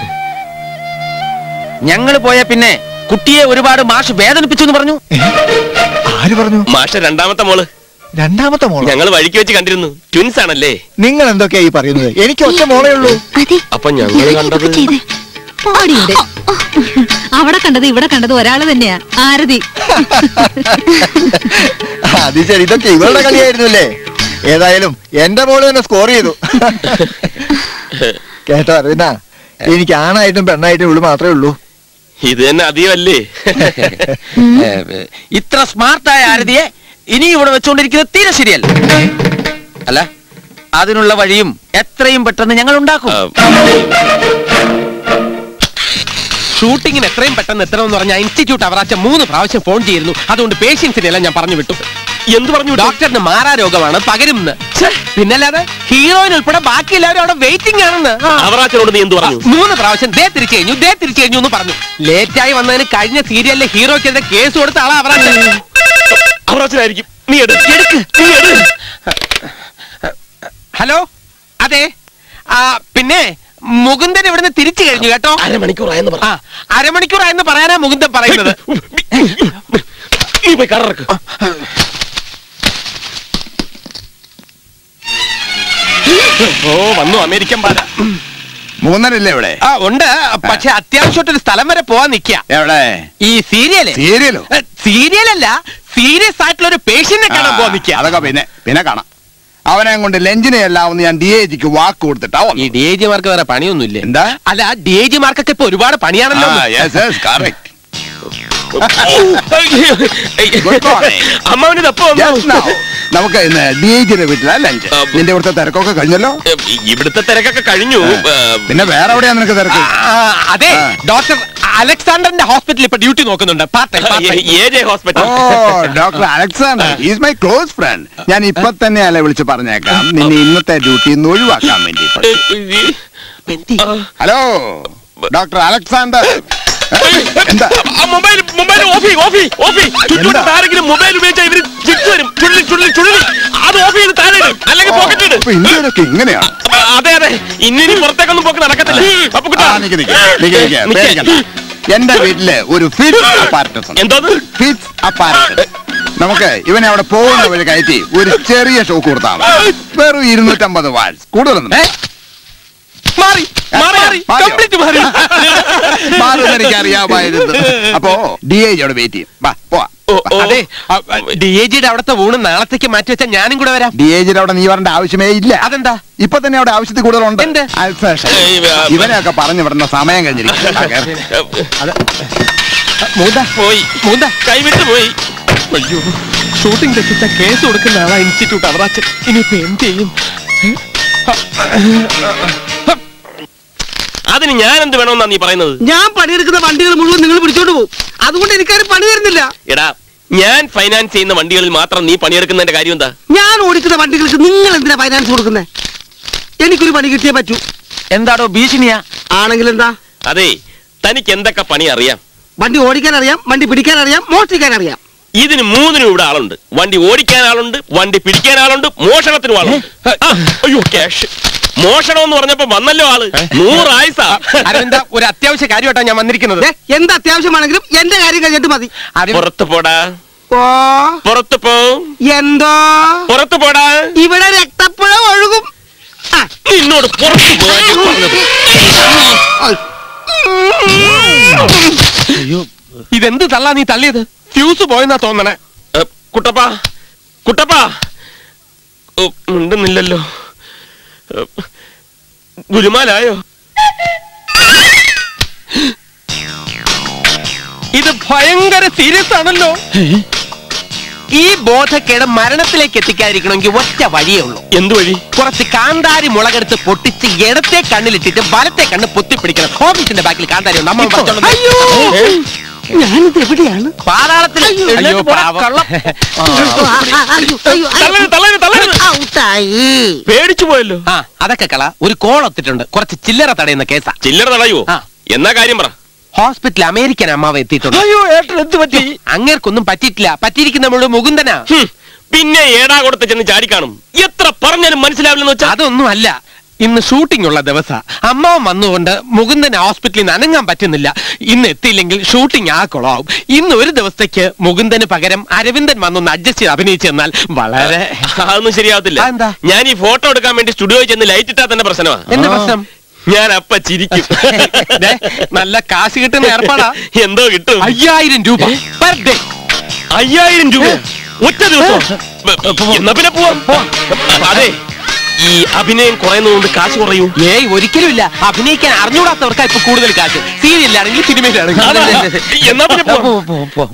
ഞങ്ങൾ പോയ പിന്നെ കുട്ടിയെ ഒരുപാട് മാഷ് വേദനിപ്പിച്ചു എന്ന് പറഞ്ഞു ആര് പറഞ്ഞു മാഷ രണ്ടാമത്തെ മോള് രണ്ടാമത്തെ മോള് ഞങ്ങൾ വഴിക്ക് വെച്ച് കണ്ടിരുന്നു ട്വിൻസ് ആണല്ലേ നിങ്ങൾ എന്തൊക്കെയാ ഈ പറയുന്നത് എനിക്ക് ഒറ്റ മോളേ ഉള്ളൂ അതെ അപ്പൊ ഞങ്ങൾ കണ്ടത് ചെയ്തേ പാടിയുണ്ട് അവിടെ കണ്ടത് ഇവിടെ കണ്ടത് ഒരാള് തന്നെയാ ആരതി അത് ശരി ഇതൊക്കെ ഇവളുടെ കളിയായിരുന്നു അല്ലേ ഏതായാലും എന്റെ മോള് തന്നെ സ്കോർ ചെയ്തു കേട്ടോ അറിയുന്ന എനിക്ക് ആണായിട്ടും പെണ്ണായിട്ടും ഇവള് മാത്രമേ ഉള്ളൂ ഇത് തന്നെ അധികമല്ലേ ഏ, ഇത്ര സ്മാർട്ടായ ആരതിയെ ഇനി ഇവിടെ വെച്ചുകൊണ്ടിരിക്കുന്നത് തീരെ ശരിയല്ല അല്ല അതിനുള്ള വഴിയും എത്രയും പെട്ടെന്ന് ഞങ്ങൾ ഉണ്ടാക്കും ഷൂട്ടിങ്ങിന് എത്രയും പെട്ടെന്ന് എത്തണമെന്ന് പറഞ്ഞ ഇൻസ്റ്റിറ്റ്യൂട്ട് അവറാച്ച മൂന്ന് പ്രാവശ്യം ഫോൺ ചെയ്തിരുന്നു അതുകൊണ്ട് പേഷ്യൻസിനെല്ലാം ഞാൻ പറഞ്ഞു വിട്ടു എന്ത് പറഞ്ഞു ഡോക്ടറിന് മാറാ രോഗമാണ് പകരുമെന്ന് ഛെ, പിന്നല്ലാതെ ഹീറോയിൻ ഉൾപ്പെടെ ബാക്കി എല്ലാവരും അവിടെ വെയിറ്റിംഗ് ആണെന്ന് ആ. അവറാച്ചനോട് നീ എന്ത് പറഞ്ഞു മൂന്ന് പ്രാവശ്യം ദേ തിരിച്ചു കഴിഞ്ഞു ദേ തിരിച്ചു കഴിഞ്ഞു എന്ന് പറഞ്ഞു ലേറ്റായി വന്നതിന് കഴിഞ്ഞ സീരിയലിലെ ഹീറോയ്ക്കെതിരെ കേസ് കൊടുത്ത ആളാ അവറാച്ചൻ അവറാച്ചനായിരിക്കും നീ എടു നീ എടു ഹലോ അതെ ആ പിന്നെ മുകുന്ദൻ ഇവിടുന്ന് തിരിച്ചു കഴിഞ്ഞു കേട്ടോ അരമണിക്കൂറായെന്ന് പറ ആ അരമണിക്കൂറായെന്ന് പറയാനാ മുകുന്ദൻ പറയുന്നത് നീ പോയി കറക്ക് ഓ വന്നു അമേരിക്കൻ പാല മൂന്നരല്ലേ ഇവിടെ ആ ഉണ്ട് പക്ഷെ അത്യാവശ്യമായിട്ട് ഒരു സ്ഥലം വരെ പോവാൻ നിക്ക എവിടെ ഈ സീരിയല് സീരിയലോ സീരിയലല്ല സീരിയസ് ആയിട്ടുള്ള ഒരു പേഷ്യന്റിനെ കാണാൻ പോവാൻ നിക്ക അതൊക്കെ പിന്നെ പിന്നെ കാണാം അവനെ കൊണ്ട് ലഞ്ചിനെ എല്ലാം ഒന്ന് ഞാൻ ഡി എ ജിക്ക് വാക്ക് കൊടുത്തിട്ടാ ഈ ഡി എ ജിമാർക്ക് വേറെ പണിയൊന്നുമില്ലേ എന്താ അല്ല ഡി എ ജിമാർക്കൊക്കെ ഇപ്പൊ ഒരുപാട് പണിയാണല്ലോ കറക്റ്റ് അമ്മാവന് തപ്പ നമുക്ക് ഇന്ന് ഡി എ ജിയുടെ വീട്ടിലാ ലഞ്ച് നിന്റെ ഇവിടുത്തെ തിരക്കൊക്കെ കഴിഞ്ഞല്ലോ ഇവിടുത്തെ തിരക്കൊക്കെ കഴിഞ്ഞു ആ. പിന്നെ വേറെ എവിടെയാ നിനക്ക് തിരക്ക് ആ, അതെ ആ. ഡോക്ടർ അലക്സാണ്ടറിന്റെ ഹോസ്പിറ്റലിൽ ഇപ്പൊ ഡ്യൂട്ടി നോക്കുന്നുണ്ട് part time part time AJ hospital ഓ doctor Alexander is my close friend ഞാൻ ഇപ്പൊ തന്നെ അല്ലെ വിളിച്ച് പറഞ്ഞേക്കാം നിന്നെ ഇന്നത്തെ ഡ്യൂട്ടിയിൽ നിന്ന് ഒഴിവാക്കാൻ വേണ്ടി ഹലോ ഡോക്ടർ അലക്സാണ്ടർ എന്താ മൊബൈൽ മൊബൈൽ ഓഫി ഓഫി ഓഫി ചുറ്റോട്ട് ആരെങ്കിലും മൊബൈൽ ഉപയോഗിച്ചാൽ ഇവര് ചിറ്റ് വരും ചുള്ളി ചുള്ളി ചുള്ളി അത് ഓഫ് ചെയ്ത് താഴെ ഇടും അല്ലെങ്കിൽ പോക്കറ്റ് ഇടും അപ്പൊ ഇന്ത്യയിലൊക്കെ ഇങ്ങനെയാണ് അതെ അതെ ഇന്നിനി പുറത്തേക്കൊന്നും പോക്ക് നടക്കത്തില്ല അപ്പൊ കുട്ടാ. ആ, നിക്ക്, നിക്ക്, നിക്ക്, നിക്ക്, നിക്ക്. പേടിക്കണ്ട. എന്റെ വീട്ടില് ഒരു ഫിറ്റ്സ് അപ്പാരറ്റസ് എന്തോന്ന് ഫിറ്റ്സ് അപ്പാരറ്റസ് നമുക്ക് ഇവനെ അവിടെ പോകുന്ന വഴി കയറ്റി ഒരു ചെറിയ ഷോക്ക് കൊടുത്താൽ മതി വെറും ഇരുന്നൂറ്റമ്പത് വാട്സ് കൂടുതലൊന്നും ഏ? മാറി മാറി മാറി മാറിയോ? കംപ്ലീറ്റ് മാറി മാറുമെന്ന് എനിക്ക് അറിയാമായിരുന്നു അപ്പോ ഡി ഐ അവിടെ വെയിറ്റ് ചെയ്യും വാ പോവാ ഓ, ഓ. അതെ ഡി എ ജിയുടെ അവിടുത്തെ ഊണ് നാളത്തേക്ക് മാറ്റി വെച്ചാൽ ഞാനും കൂടെ വരാം ഡി ഐ ജിയുടെ അവിടെ നീ വരേണ്ട ആവശ്യമേ ഇല്ല അതെന്താ ഇപ്പൊ തന്നെ അവിടെ ആവശ്യത്തിൽ കൂടുതലുണ്ട് എന്ത്? അൽസേഷൻ. ഏയ്, ആ, ഇവനെയൊക്കെ പറഞ്ഞു വിടുന്ന സമയം കഴിഞ്ഞിരിക്കും ആ, കേറ്. മൂന്ത പോയി മൂന്ത കൈവിട്ട് പോയി അയ്യോ ഷൂട്ടിംഗ് തെറ്റിച്ച കേസ് കൊടുക്കുന്ന ആളാ ഇൻസ്റ്റിറ്റ്യൂട്ട് അവറാച്ചൻ ഇനിയിപ്പോ എന്ത് ചെയ്യും അതിന് ഞാൻ എന്ത് വേണമെന്നാ നീ പറയുന്നത് ഞാൻ പണിയെടുക്കുന്ന വണ്ടികൾ മുഴുവൻ നിങ്ങൾ പിടിച്ചോണ്ട് പോകും അതുകൊണ്ട് എനിക്കാരും പണി തരുന്നില്ല എടാ ഞാൻ ഫൈനാൻസ് ചെയ്യുന്ന വണ്ടികളിൽ മാത്രം നീ പണിയെടുക്കുന്നതിന്റെ കാര്യം എന്താ ഞാൻ ഓടിക്കുന്ന വണ്ടികൾക്ക് നിങ്ങൾ എന്തിനാ ഫൈനാൻസ് കൊടുക്കുന്നത് എനിക്കൊരു പണി കിട്ടിയേ പറ്റൂ എന്താടോ ഭീഷണിയാ ആണെങ്കിൽ എന്താ അതെ തനിക്ക് എന്തൊക്കെ പണി അറിയാം വണ്ടി ഓടിക്കാൻ അറിയാം വണ്ടി പിടിക്കാൻ അറിയാം മോഷ്ടിക്കാൻ അറിയാം ഇതിന് മൂന്നിനും ഇവിടെ ആളുണ്ട് വണ്ടി ഓടിക്കാൻ ആളുണ്ട് വണ്ടി പിടിക്കാൻ ആളുണ്ട് മോഷണത്തിനും ആളുണ്ട് ആ, അയ്യോ ക്യാഷ് മോഷണം എന്ന് പറഞ്ഞപ്പോ വന്നല്ലോ ആള് നൂറായുസാ അരവിന്ദ ഒരു അത്യാവശ്യ കാര്യമായിട്ടാണ് ഞാൻ വന്നിരിക്കുന്നത് ദേ, എന്ത് അത്യാവശ്യമാണെങ്കിലും എന്റെ കാര്യം കഴിഞ്ഞിട്ട് മതി അരവിന്ദ് പുറത്തു പോടാ ഓ പുറത്തു പോ എന്തോ പുറത്തു പോടാ ഇവിടെ രക്തപ്പുഴ ഒഴുകും ആ, നിന്നോട് പുറത്തു പോകാൻ പറഞ്ഞത് ഇതെന്ത് തള്ളാ നീ തള്ളിയത് ഫ്യൂസ് പോയെന്നാ തോന്നണേ ഏ, കുട്ടപ്പാ കുട്ടപ്പാ ഓ, മിണ്ടുന്നില്ലല്ലോ ഏ, ഗുലുമാലായോ ഭയങ്കര സീരിയസ് ആണല്ലോ ഈ ബോധക്കേട് മരണത്തിലേക്ക് എത്തിക്കാതിരിക്കണമെങ്കിൽ ഒറ്റ വഴിയേ ഉള്ളൂ എന്ത് വഴി കുറച്ച് കാന്താരി മുളകെടുത്ത് പൊട്ടിച്ച് ഇടത്തെ കണ്ണിലിട്ടിട്ട് വലത്തെ കണ്ണ് പൊത്തിപ്പിടിക്കണം ഓഫീസിന്റെ ബാക്കിൽ കാന്താരി ഉണ്ട് അമ്മ പറഞ്ഞോളൂ. അയ്യോ ഞാനിത് എവിടെയാണ് പാതാളത്തിൽ അയ്യോ പാവം. തള്ളരുത്, തള്ളരുത്, തള്ളരുത്. ഔട്ടായി പേടിച്ചു പോയല്ലോ ആ അതൊക്കെ കള ഒരു കോൾ ഒത്തിട്ടുണ്ട് കുറച്ച് ചില്ലറ തടയുന്ന കേസാ ചില്ലറ തടയുവോ ആ. എന്നാ കാര്യം പറ ഹോസ്പിറ്റലിൽ അമേരിക്കൻ അമ്മാവ് എത്തിയിട്ടുണ്ട് അയ്യോ ഏട്ടൻ എന്ത് പറ്റി അങ്ങേർക്കൊന്നും പറ്റിയിട്ടില്ല പറ്റിയിരിക്കുന്ന മുഴുവൻ മുകുന്ദനാ ഹും, പിന്നെ ഏടാ കൊടുത്ത് ചെന്ന് ചാടിക്കാണും എത്ര പറഞ്ഞാലും മനസ്സിലാവില്ലെന്ന് വെച്ചാ അതൊന്നും അല്ല ഇന്ന് ഷൂട്ടിംഗ് ഉള്ള ദിവസ അമ്മാവൻ വന്നുകൊണ്ട് മുകുന്ദൻ ഹോസ്പിറ്റലിൽ നിന്ന് അനങ്ങാൻ പറ്റുന്നില്ല ഇന്ന് എത്തിയില്ലെങ്കിൽ ഷൂട്ടിംഗ് ആ കുളമാവും ഇന്ന് ഒരു ദിവസത്തേക്ക് മുകുന്ദന് പകരം അരവിന്ദൻ വന്നൊന്ന് അഡ്ജസ്റ്റ് ചെയ്ത് അഭിനയിച്ചു തന്നാൽ വളരെ അതൊന്നും ശരിയാവത്തില്ല അതെന്താ? ഞാൻ ഈ ഫോട്ടോ എടുക്കാൻ വേണ്ടി സ്റ്റുഡിയോയിൽ ചെന്ന് ലൈറ്റ് ഇട്ടാ തന്നെ പ്രശ്നമാ എന്ത് പ്രശ്നം ഞാൻ അപ്പ ചിരിക്കും ദേ, നല്ല കാശ് കിട്ടുന്ന ഏർപ്പാടാ എന്തോ കിട്ടും അയ്യായിരം രൂപ per day. അയ്യായിരം രൂപ ഒറ്റ ദിവസം എന്നാ പിന്നെ പോവാം അതെ ഈ അഭിനയം കുറയുന്നതുകൊണ്ട് കാശ് കുറയൂ ഏയ് ഒരിക്കലും ഇല്ല അഭിനയിക്കാൻ അറിഞ്ഞൂടാത്തവർക്കാ ഇപ്പൊ കൂടുതൽ കാശ് സീരിയലാണെങ്കിൽ സിനിമയിലാണെങ്കിൽ എന്നാ പിന്നെ പോവാം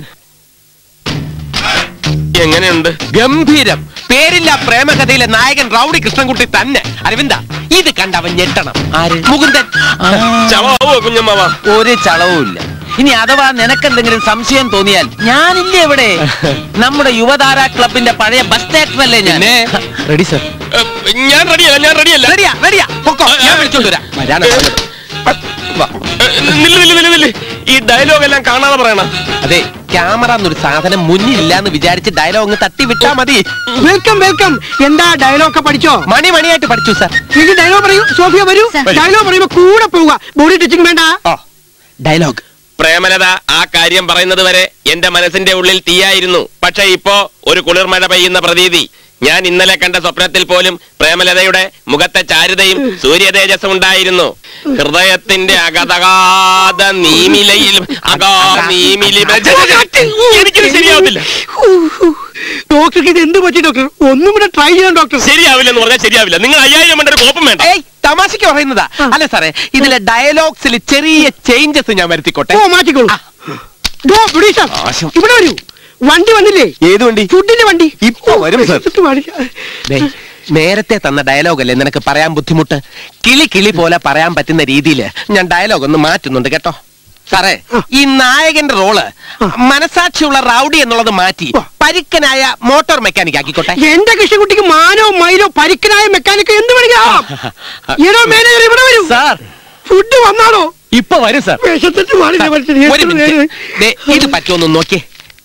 എങ്ങനെയുണ്ട് ഗംഭീരം പേരില്ല പ്രേമകഥയിലെ നായകൻ റൗഡി കൃഷ്ണൻകുട്ടി തന്നെ അരവിന്ദ ഇത് കണ്ടവൻ ഞെട്ടണം ആര് മുകുന്ദൻ ചവാവോ കുഞ്ഞമ്മാവ ഒരു ചളവും ഇല്ല ഇനി അഥവാ നിനക്കെന്തെങ്കിലും സംശയം തോന്നിയാൽ ഞാനില്ലേ ഇവിടെ നമ്മുടെ യുവതാര ക്ലബിന്റെ പഴയ ബസ് സ്റ്റേഷനല്ലേ ഞാൻ പിന്നെ റെഡി സർ ഏ, ഞാൻ റെഡിയല്ല ഞാൻ റെഡിയല്ല റെഡിയാ റെഡിയാ പൊക്കോ ഞാൻ വിളിച്ചോണ്ട് വരാം വരാനാ പറഞ്ഞത്. വാ. നില്ല് നില്ല് നില്ല് നില്ല് ഈ ഡയലോഗ് എല്ലാം കാണാതെ പറയണ അതെ ക്യാമറ എന്നൊരു സാധനം മുന്നിലില്ല എന്ന് വിചാരിച്ച് ഡയലോഗ് തട്ടി വിട്ടാ മതി വെൽക്കം വെൽക്കം എന്താ ഡയലോഗ് ഒക്കെ പഠിച്ചോ മണി മണിയായിട്ട് പഠിച്ചു സർ എനിക്ക് ഡയലോഗ് പറയൂ സോഫിയ വരൂ ഡയലോഗ് പറയുമ്പോ കൂടെ പോവുക ബോഡി ടച്ചിങ് വേണ്ട ഓ ഡയലോഗ് പ്രേമലത ആ കാര്യം പറയുന്നത് വരെ എന്റെ മനസ്സിന്റെ ഉള്ളിൽ തീയായിരുന്നു പക്ഷെ ഇപ്പോ ഒരു കുളിർമഴ പെയ്യുന്ന പ്രതീതി ഞാൻ ഇന്നലെ കണ്ട സ്വപ്നത്തിൽ പോലും പ്രേമലതയുടെ മുഖത്തെ ചാരുതയും സൂര്യതേജസ്സും ഉണ്ടായിരുന്നു ഹൃദയത്തിന്റെ അഗതകാത നീമിലയിൽ അകാ നീമിലി എനിക്കിത് ശരിയാവത്തില്ല ഡോക്ടർക്ക് ഇത് എന്ത് പറ്റി ഡോക്ടർ ഒന്നും കൂടെ ട്രൈ ചെയ്യാം ഡോക്ടർ ശരിയാവില്ലെന്ന് പറഞ്ഞാൽ ശരിയാവില്ല നിങ്ങൾ അയ്യായിരം വേണ്ട ഒരു കോപ്പം വേണ്ട ഏയ് തമാശക്ക് പറയുന്നതാ അല്ല സാറേ ഇതിലെ ഡയലോഗ്സിൽ ചെറിയ ചേഞ്ചസ് ഞാൻ വരുത്തിക്കോട്ടെ ഓ മാറ്റിക്കോളൂ ഡോ, പ്രൊഡ്യൂസർ, ആശം. ഇവിടെ വരൂ വണ്ടി വന്നില്ലേ ഏത് വണ്ടി ഫുഡിന്റെ വണ്ടി ഇപ്പൊ വരും സർ ഇത് കാണിക്കാം. ദേ, നേരത്തെ തന്ന ഡയലോഗ് അല്ലേ നിനക്ക് പറയാൻ ബുദ്ധിമുട്ട് കിളി കിളി പോലെ പറയാൻ പറ്റുന്ന രീതിയിൽ ഞാൻ ഡയലോഗ് ഒന്ന് മാറ്റുന്നുണ്ട് കേട്ടോ സാറേ ഈ നായകന്റെ റോള് മനസാക്ഷിയുള്ള റൗഡി എന്നുള്ളത് മാറ്റി പരിക്കനായ മോട്ടോർ മെക്കാനിക് ആക്കിക്കോട്ടെ എന്റെ കൃഷ്ണകുട്ടിക്ക് മാനോ മൈലോ പരിക്കനായ മെക്കാനിക്ക് എന്ത് വേണമെങ്കിലും ഏതോ മാനേജർ ഇവിടെ വരൂ സാർ ഫുഡ് വന്നാണോ ഇപ്പൊ വരും സാർ വിശത്തിട്ട് മാറി ഞാൻ മരിച്ചത്. ഒരു എത്ര മിനിറ്റ് നേരം? ദേ, ഇത് പറ്റുമെന്ന് നോക്കിയേ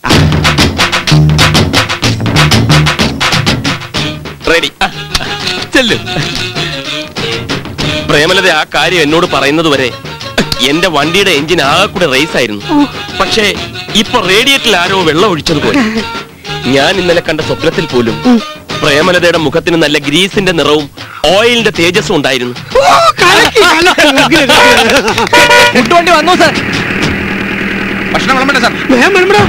റെഡി ചെല്ലു പ്രേമലത ആ കാര്യം എന്നോട് പറയുന്നത് വരെ എന്റെ വണ്ടിയുടെ എഞ്ചിൻ ആകെ കൂടെ റേസ് ആയിരുന്നു പക്ഷേ ഇപ്പൊ റേഡിയേറ്ററിൽ ആരോ വെള്ളം ഒഴിച്ചതുപോലെ ഞാൻ ഇന്നലെ കണ്ട സ്വപ്നത്തിൽ പോലും പ്രേമലതയുടെ മുഖത്തിന് നല്ല ഗ്രീസിന്റെ നിറവും ഓയിലിന്റെ തേജസ്സും ഉണ്ടായിരുന്നു ഓ, കലക്കി, കലക്കി. ഫുഡ് വണ്ടി വന്നു സാർ ഭക്ഷണം വിളമ്പട്ടെ സാർ വേഗം വരുമ്പോ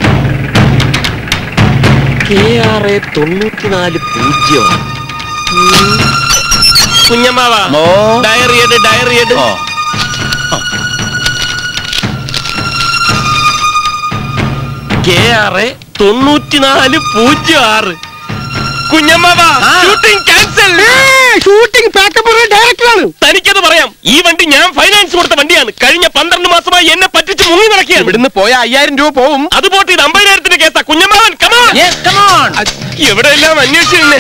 കെ ആർ എ തൊണ്ണൂറ്റിനാല് പൂജ്യം കുഞ്ഞമ്മാവ ഓ. ഡയറി എട് ഡയറി എട് ഓ കെ ആർ എ തൊണ്ണൂറ്റിനാല് പൂജ്യം ആറ് കുഞ്ഞമ്മാവ ഷൂട്ടിംഗ് ക്യാൻസൽ ഷൂട്ടിംഗ് പാക്കപ്പ് ഡയറക്ടറാണ് തനിക്കത് പറയാം ഈ വണ്ടി ഞാൻ ഫൈനാൻസ് കൊടുത്ത വണ്ടിയാണ് കഴിഞ്ഞ പന്ത്രണ്ട് മാസമായി എന്നെ പറ്റിച്ച് മുങ്ങി നടക്കുകയാണ് ഇവിടുന്ന് പോയ അയ്യായിരം രൂപ പോവും അത് പോട്ട് ഇത് അമ്പതിനായിരത്തിന്റെ കേസാ കുഞ്ഞമ്മാവൻ കമാൻ Yes, come on. എവിടെയെല്ലാം അന്വേഷിച്ചു നിന്നെ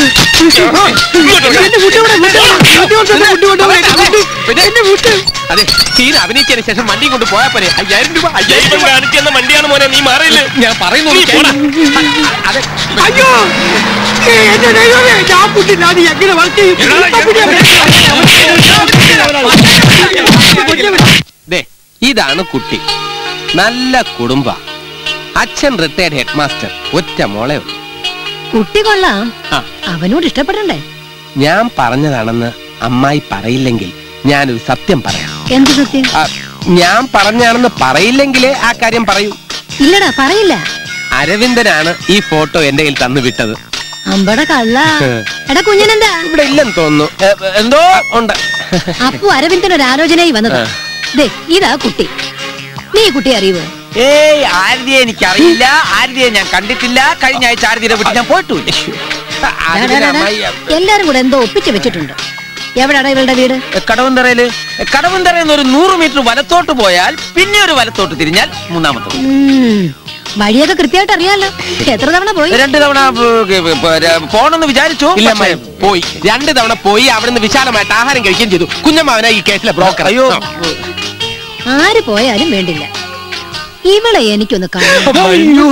എന്റെ ഫുഡ് ഇവിടെ ഫുഡ് ഫുഡ് ഫുഡ് എന്റെ ഫുഡ് അതെ സീൻ അഭിനയിച്ചതിന് ശേഷം വണ്ടിയും കൊണ്ട് പോയാ പോരെ അയ്യായിരം രൂപ അയ്യായിരം ദൈവം രൂപ കാണിച്ചെന്ന വണ്ടിയാണ് മോനെ നീ മാറിയില്ലേ ഞാൻ പറയുന്നു നീ പോടാ. അതെ അയ്യോ ഏ, എന്റെ ദൈവമേ ഞാൻ ഫുഡ് ഞാൻ എങ്ങനെ വർക്ക് ചെയ്യും ദേ ഇതാണ് കുട്ടി നല്ല കുടുംബ അച്ഛൻ റിട്ടയർഡ് ഹെഡ് മാസ്റ്റർ ഒറ്റ മോളെ ഉള്ളൂ കുട്ടി കൊള്ളാം ആ. അവനോട് ഇഷ്ടപ്പെടണ്ടേ ഞാൻ പറഞ്ഞതാണെന്ന് അമ്മായി പറയില്ലെങ്കിൽ ഞാനൊരു സത്യം പറയാം എന്ത് സത്യം ആ, ഞാൻ പറഞ്ഞാണെന്ന് പറയില്ലെങ്കിലേ ആ കാര്യം പറയൂ ഇല്ലടാ പറയില്ല അരവിന്ദനാണ് ഈ ഫോട്ടോ എന്റെ കയ്യിൽ തന്നു വിട്ടത് അമ്പട കള്ള എടാ കുഞ്ഞനെന്താ ഇവിടെ ഇല്ലെന്ന് തോന്നുന്നു ഏ, എന്തോ ഉണ്ട് അപ്പു അരവിന്ദൻ ഒരു ആലോചനയായി വന്നതാ ദേ ഇതാ കുട്ടി നീ ഈ കുട്ടിയെ അറിയുവോ ഏയ് ആരതിയെ എനിക്കറിയില്ല ആരതിയെ ഞാൻ കണ്ടിട്ടില്ല കഴിഞ്ഞ ആഴ്ച ആരതിയുടെ വീട്ടിൽ ഞാൻ പോയിട്ടില്ല ഡാ, ഡാ, ഡാ, ഡാ. എല്ലാരും കൂടെ എന്തോ ഒപ്പിച്ച് വെച്ചിട്ടുണ്ട് എവിടാണ് ഇവളുടെ വീട് കടവന്തറയില് കടവന്തറയിൽ നിന്ന് ഒരു നൂറ് മീറ്റർ വലത്തോട്ട് പോയാൽ പിന്നെ ഒരു വലത്തോട്ട് തിരിഞ്ഞാൽ മൂന്നാമത്തെ വീട്. ഉം, വഴിയൊക്കെ കൃത്യമായിട്ട് അറിയാലോ എത്ര തവണ പോയി രണ്ട് തവണ ഏ, ഏ, പോണെന്ന് വിചാരിച്ചു ഇല്ല പക്ഷേ അമ്മായി, പോയി രണ്ട് തവണ പോയി അവിടുന്ന് വിശാലമായിട്ട് ആഹാരം കഴിക്കുകയും ചെയ്തു കുഞ്ഞമ്മാവന ഈ കേസിലെ ബ്രോക്കർ അയ്യോ ആര് പോയാലും വേണ്ടില്ല ഇവളെ എനിക്കൊന്ന് കാണാം അയ്യോ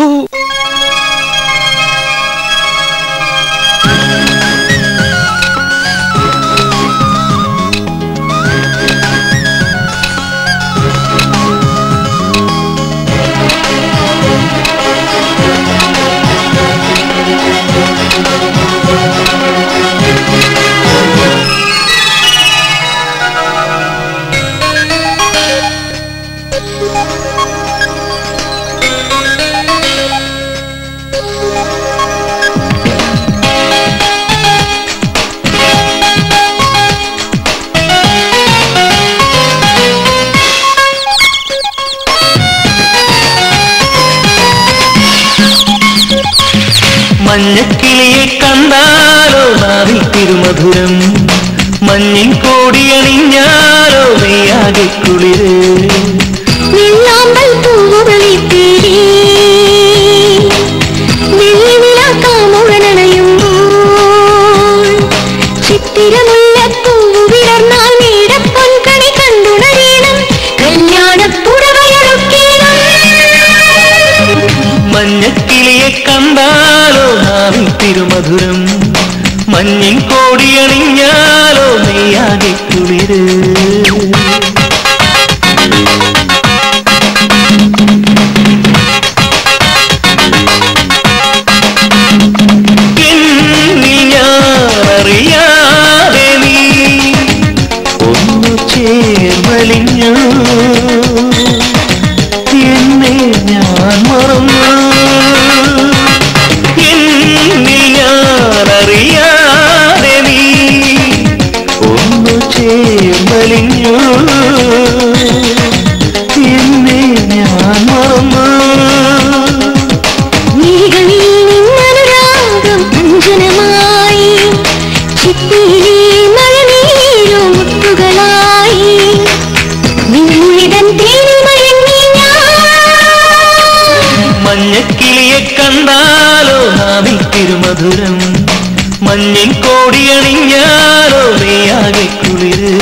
മഞ്ഞക്കിളിയെ കണ്ടാലോ നാവിൽ തിരുമധുരം മഞ്ഞിൻ കോടിയണിഞ്ഞാലോ മെയ്യാകെ കുളിര് വെള്ളാമ്പൽ പൂവുകളി തേടി വെള്ളിവിളക്കാമുഴനണയുമ്പോൾ ചിത്തിരമുല്ലപ്പൂവ് വിടർന്നാൽ നീടപ്പൊൻകണി കണ്ടുണരീണം കല്യാണപ്പുടവയൊരുക്കേണം മഞ്ഞക്കിളിയെ കണ്ടാലോ നാവിൽ തിരുമധുരം മഞ്ഞിൻ കോടിയണിഞ്ഞാലോ മെയ്യാകെ കുളിര് എന്നിൽ ഞാനറിയാതെ നീ ഒന്നു ചേർവലിഞ്ഞു എന്നെ ഞാൻ മറന്നു എന്നിൽ ഞാനറിയാതെ നീ ഒന്നു ചേർവലിഞ്ഞു എന്നെ ഞാൻ മറന്നു നീകളിൽ നിന്നനുരാഗം അഞ്ജനമായി ചിത്തിയിലെ മഴനീരും മുത്തുകളായി നിന്നിടം തേടി മയങ്ങി ഞാൻ മഞ്ഞക്കിളിയെ കണ്ടാലോ നാവിൽ തിരുമധുരം മഞ്ഞിൻ കോടിയണിഞ്ഞാലോ മെയ്യാകെ കുളിര്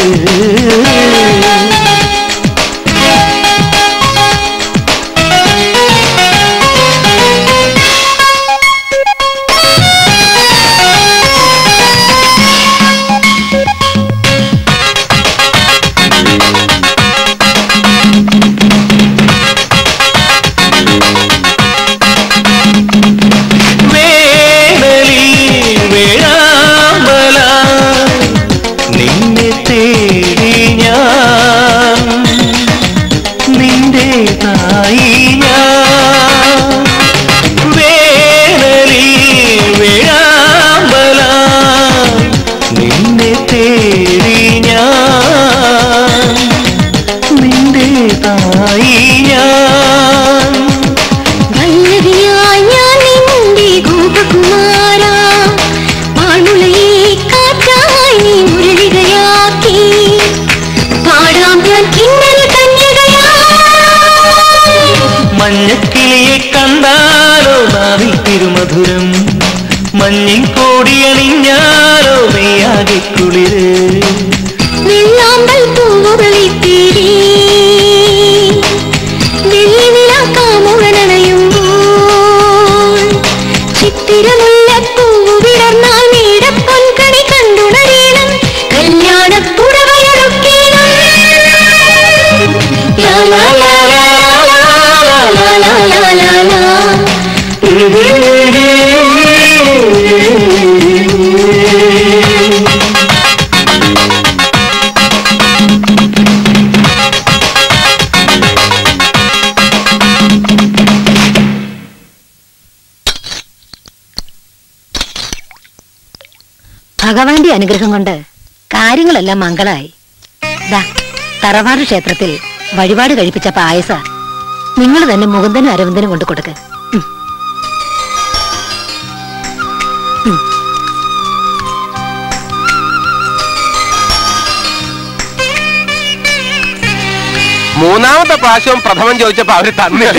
വേനലിൽ വേഴാമ്പല നിന്നെ തേടി ഞാൻ നിന്റെ തായി ഞാൻ വേനലിൽ വേഴാമ്പല നിന്നെ തേടി ഞാൻ നിന്റെ തായി ഞാൻ വല്ലവിയായി ഞാൻ നിന്റെ ഗോപകുമാര പാടുളയെ കാറ്റായി നീ മുരളികയാക്കി പാടാം ഞാൻ കിന്നര കന്യകയായി മഞ്ഞക്കിളിയെ കണ്ടാലോ നാവിൽ തിരുമധുരം മഞ്ഞിൻ കോടിയണിഞ്ഞാലോ മെയ്യാകെ കുളിര് വെള്ളാമ്പൽ പൂവുകളി തേടി വെള്ളിവിളക്കാമുഴനണയുമ്പോൾ ചിത്തിരമുല്ലപ്പൂവ് വിടർന്നാൽ നീടപ്പൊൻകണി കണ്ടുണരീണം കല്യാണപ്പുടവയൊരുക്കേണം ലാ ലാ ലാ ലാ ലാ ലാ ലാ ലാ ലാ ഭഗവാന്റെ അനുഗ്രഹം കൊണ്ട് കാര്യങ്ങളെല്ലാം മംഗളായി ദാ തറവാട് ക്ഷേത്രത്തിൽ വഴിപാട് കഴിപ്പിച്ച പായസ നിങ്ങൾ തന്നെ മുകുന്ദനും അരവിന്ദനും കൊണ്ട് കൊടുക്ക് ഉം. ഉം. മൂന്നാമത്തെ പ്രാവശ്യവും പ്രഥമൻ ചോദിച്ചപ്പോ അവര് തന്നില്ല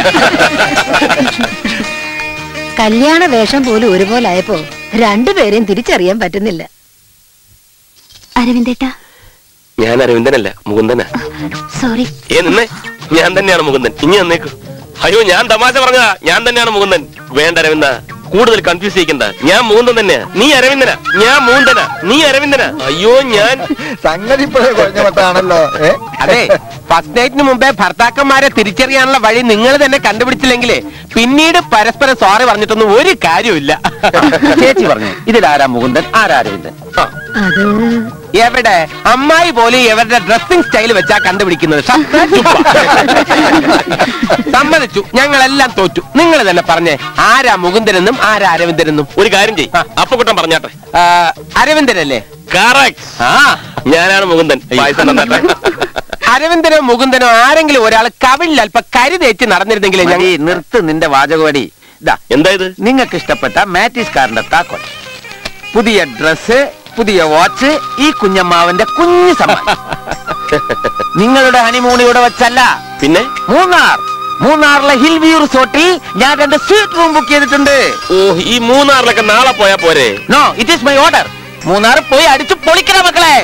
കല്യാണ വേഷം പോലും ഒരുപോലെ ആയപ്പോ രണ്ടുപേരെയും തിരിച്ചറിയാൻ പറ്റുന്നില്ല അരവിന്ദേട്ടാ ഞാൻ അരവിന്ദനല്ല മുകുന്ദനാ സോറി ഏ നിന്നെ ഞാൻ തന്നെയാണ് മുകുന്ദൻ ഇനി വന്നേക്കു അയ്യോ ഞാൻ തമാശ പറഞ്ഞ ഞാൻ തന്നെയാണ് മുകുന്ദൻ വേണ്ട അരവിന്ദ കൂടുതൽ കൺഫ്യൂസ് ചെയ്യിക്കണ്ട ഞാൻ മുകുന്ദൻ തന്നെയാ നീ അരവിന്ദനാ ഞാൻ മുകുന്ദനാ നീ അരവിന്ദനാ അയ്യോ ഞാൻ സംഗതി ഇപ്പോഴേ കുഴഞ്ഞ മട്ടാണല്ലോ ഏ അതെ ഫസ്റ്റ് നൈറ്റിന് മുമ്പേ ഭർത്താക്കന്മാരെ തിരിച്ചറിയാനുള്ള വഴി നിങ്ങൾ തന്നെ കണ്ടുപിടിച്ചില്ലെങ്കിലേ പിന്നീട് പരസ്പരം സോറി പറഞ്ഞിട്ടൊന്നും ഒരു കാര്യമില്ല ചേച്ചി പറഞ്ഞു ഇതിലാരാ മുകുന്ദൻ ആരാ അരവിന്ദൻ ആ. അത് എവിടെ അമ്മായി പോലും എവരുടെ ഡ്രസ്സിംഗ് സ്റ്റൈൽ വെച്ചാ കണ്ടുപിടിക്കുന്നത് ഷർട്ട്, ജുബ്ബ. സമ്മതിച്ചു ഞങ്ങളെല്ലാം തോറ്റു നിങ്ങൾ തന്നെ പറഞ്ഞേ ആരാ മുകുന്ദനെന്നും ആരാ അരവിന്ദനെന്നും ഒരു കാര്യം ചെയ് അപ്പക്കുട്ടൻ പറഞ്ഞാട്ടെ ആ, അരവിന്ദനല്ലേ കറക്റ്റ് ആ ഞാനാണ് മുകുന്ദൻ പായസം തന്നാട്ടെ അരവിന്ദനോ മുകുന്ദനോ ആരെങ്കിലും ഒരാൾ കവിളിൽ അല്പ കരി തേച്ച് നടന്നിരുന്നെങ്കിലേ ഞങ്ങൾ മതി, നിർത്ത് നിന്റെ വാചകവടി ഇതാ എന്താ ഇത് നിങ്ങൾക്ക് ഇഷ്ടപ്പെട്ട മാറ്റിസ് കാറിന്റെ താക്കോൽ പുതിയ ഡ്രസ് പുതിയ വാച്ച് ഈ കുഞ്ഞമ്മാവന്റെ കുഞ്ഞു സമ്മാനം നിങ്ങളുടെ ഹണിമൂൺ ഇവിടെ വെച്ചല്ല പിന്നെ മൂന്നാർ മൂന്നാറിലെ ഹിൽ വ്യൂ റിസോർട്ടിൽ ഞാൻ രണ്ട് സ്വീറ്റ് റൂം ബുക്ക് ചെയ്തിട്ടുണ്ട് ഓ ഈ മൂന്നാറിലൊക്കെ നാളെ പോയാ പോരെ no it is my order Munnar പോയി അടിച്ചു പൊളിക്കണ മക്കളെ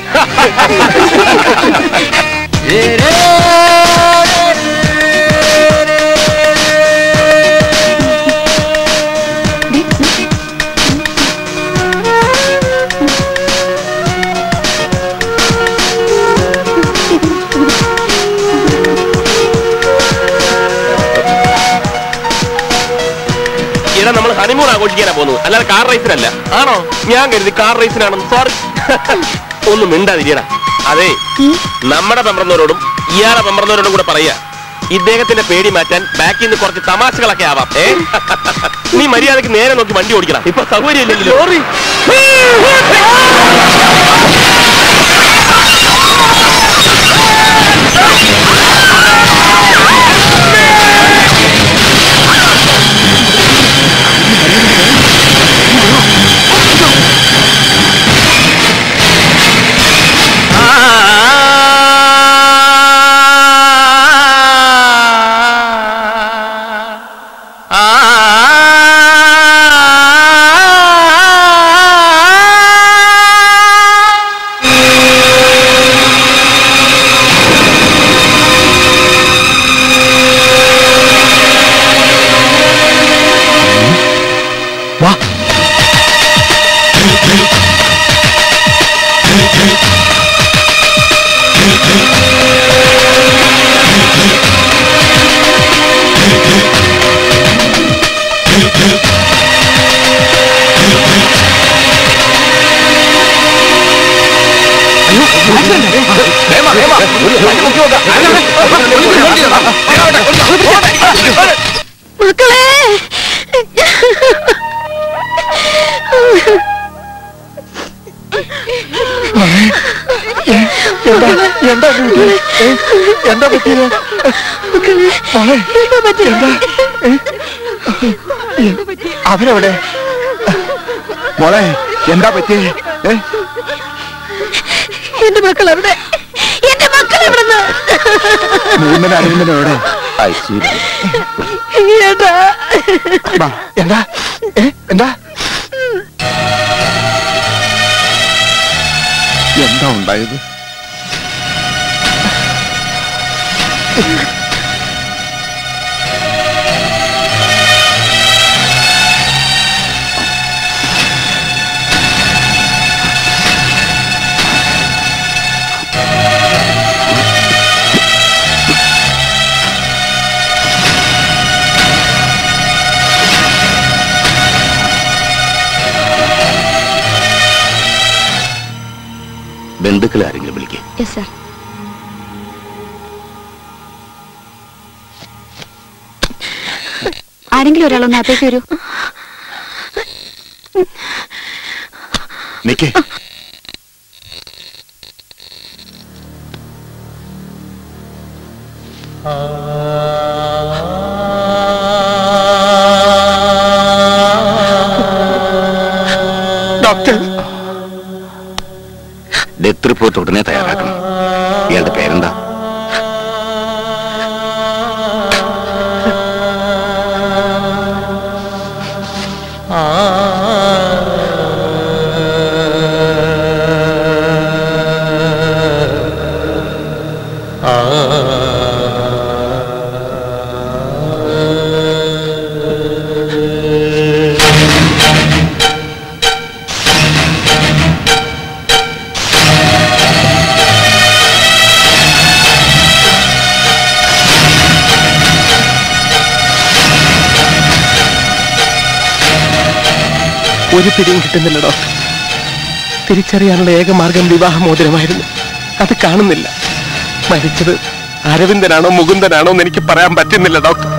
ഇവിടെ നമ്മൾ ഹണിമൂൺ ആഘോഷിക്കാനാ പോകുന്നത് അല്ലാതെ കാർ റേസിനല്ല ആണോ ഞാൻ കരുതി കാർ റേസിനാണെന്ന് സോറി ഒന്നും മിണ്ടാതിരിയടാ അതെ നമ്മുടെ പെമ്പറന്നവരോടും ഇയാളെ പെമ്പറന്നവരോടും കൂടെ പറയാ ഇദ്ദേഹത്തിന്റെ പേടി മാറ്റാൻ ബാക്കിൽ നിന്ന് കുറച്ച് തമാശകളൊക്കെ ആവാം ഏ നീ മര്യാദക്ക് നേരെ നോക്കി വണ്ടി ഓടിക്കണം ഇപ്പൊ സൗകര്യമില്ലല്ലോ സോറി വാ മക്കളെ എന്താ എന്താ പറ്റിയത്? ഏ? എന്താ പറ്റിയത് മോളെ, എന്താ ഏ? അവരെവിടെ മോളെ എന്താ പറ്റിയേ ഏ? എന്റെ മക്കൾ അവിടെ എന്റെ മക്കൾ എവിടെ മൂന്നര അരവിന്ദന എവിടെ ഏട്ടാ വാ, എന്താ ഏ? എന്താ എന്താ ഉണ്ടായത് ബന്ധുക്കളെ ആരെങ്കിലും വിളിക്കേ യെസ് സർ ആരെങ്കിലും ഒരാളൊന്ന് അകത്തേക്ക് വരൂ നിക്കേ ആ ഡെത്ത് റിപ്പോർട്ട് ഉടനെ തയ്യാറാക്കണം ഇയാളുടെ പേരെന്താ ഒരു പിടിയും കിട്ടുന്നില്ല ഡോക്ടർ തിരിച്ചറിയാനുള്ള ഏക മാർഗം വിവാഹമോചനമായിരുന്നു അത് കാണുന്നില്ല മരിച്ചത് അരവിന്ദനാണോ മുകുന്ദനാണോ എന്ന് എനിക്ക് പറയാൻ പറ്റുന്നില്ല ഡോക്ടർ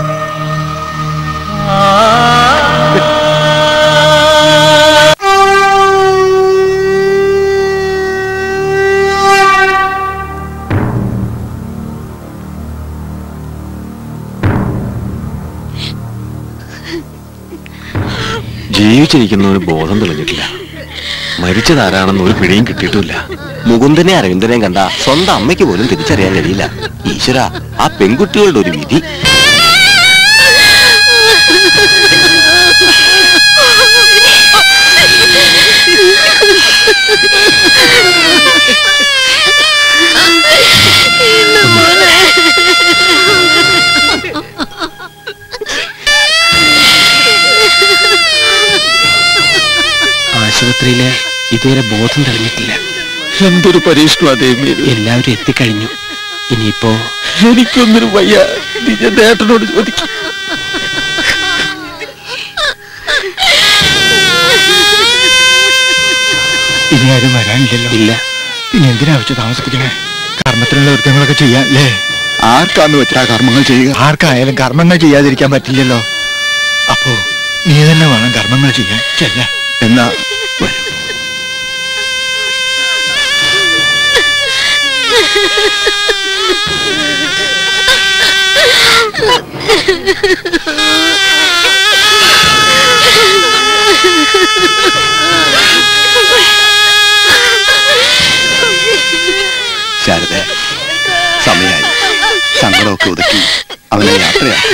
ജീവിച്ചിരിക്കുന്നവന് ബോധം തെളിഞ്ഞിട്ടില്ല മരിച്ചതാരാണെന്ന് ഒരു പിടിയും കിട്ടിയിട്ടില്ല മുകുന്ദനെ അരവിന്ദനെയും കണ്ട സ്വന്തം അമ്മയ്ക്ക് പോലും തിരിച്ചറിയാൻ കഴിയില്ല ഈശ്വര ആ പെൺകുട്ടികളുടെ ഒരു വിധി ആശുപത്രിയില് ഇതുവരെ ബോധം തെളിഞ്ഞിട്ടില്ല എന്തൊരു പരീക്ഷണം ദേവി എല്ലാവരും എത്തിക്കഴിഞ്ഞു ഇനിയിപ്പോ എനിക്കൊന്നിനും വയ്യ നീ എന്റെ ഏട്ടനോട് ചോദിക്കും ഇനി ആരും വരാനില്ലല്ലോ ഇല്ല പിന്നെ എന്തിനാ വെച്ച് താമസിപ്പിക്കണേ കർമ്മത്തിനുള്ള ഒരുക്കങ്ങളൊക്കെ ചെയ്യാം അല്ലേ ആർക്കാന്ന് വെച്ചാ കർമ്മങ്ങൾ ചെയ്യുക ആർക്കായാലും കർമ്മങ്ങൾ ചെയ്യാതിരിക്കാൻ പറ്റില്ലല്ലോ അപ്പോ നീ തന്നെ വേണം കർമ്മങ്ങൾ ചെയ്യാൻ ചെല്ല എന്നാ വരൂ. ശാരദ സമയായി സങ്കടമൊക്കെ ഒതുക്കി അവനെ യാത്രയാക്കി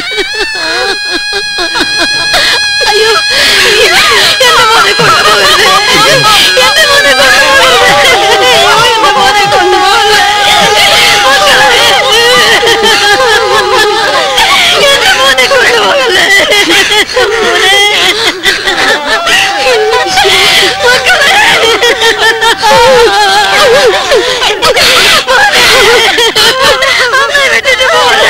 അയ്യോ എന്റെ മോനെ കൊണ്ടുപോകരുത് എന്റെ മോനെ കൊണ്ടുപോകരുത് എന്റെ മോനെ കൊണ്ടുപോകരുത് എന്റെ മോനെ കൊണ്ടുപോകരുത് മക്കളെ വിട്ടിട്ട്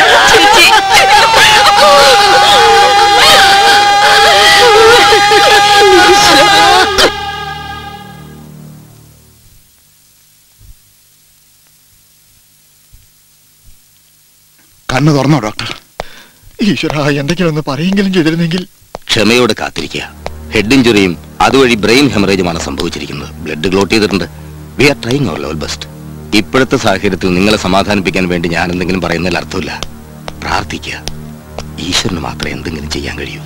കണ്ണു തുറന്നോ ഡോക്ടർ ഈശ്വര എന്തെങ്കിലും ഒന്ന് പറയെങ്കിലും ചെയ്തിരുന്നെങ്കിൽ ക്ഷമയോടെ കാത്തിരിക്കുക ഹെഡ് ഇഞ്ചുറിയും അതുവഴി ബ്രെയിൻ ഹെമറേജുമാണ് സംഭവിച്ചിരിക്കുന്നത് ബ്ലഡ് ക്ലോട്ട് ചെയ്തിട്ടുണ്ട് we are trying our level best ഇപ്പോഴത്തെ സാഹചര്യത്തിൽ നിങ്ങളെ സമാധാനിപ്പിക്കാൻ വേണ്ടി ഞാൻ എന്തെങ്കിലും പറയുന്നതിൽ അർത്ഥമില്ല പ്രാർത്ഥിക്കുക ഈശ്വരന് മാത്രമേ എന്തെങ്കിലും ചെയ്യാൻ കഴിയൂ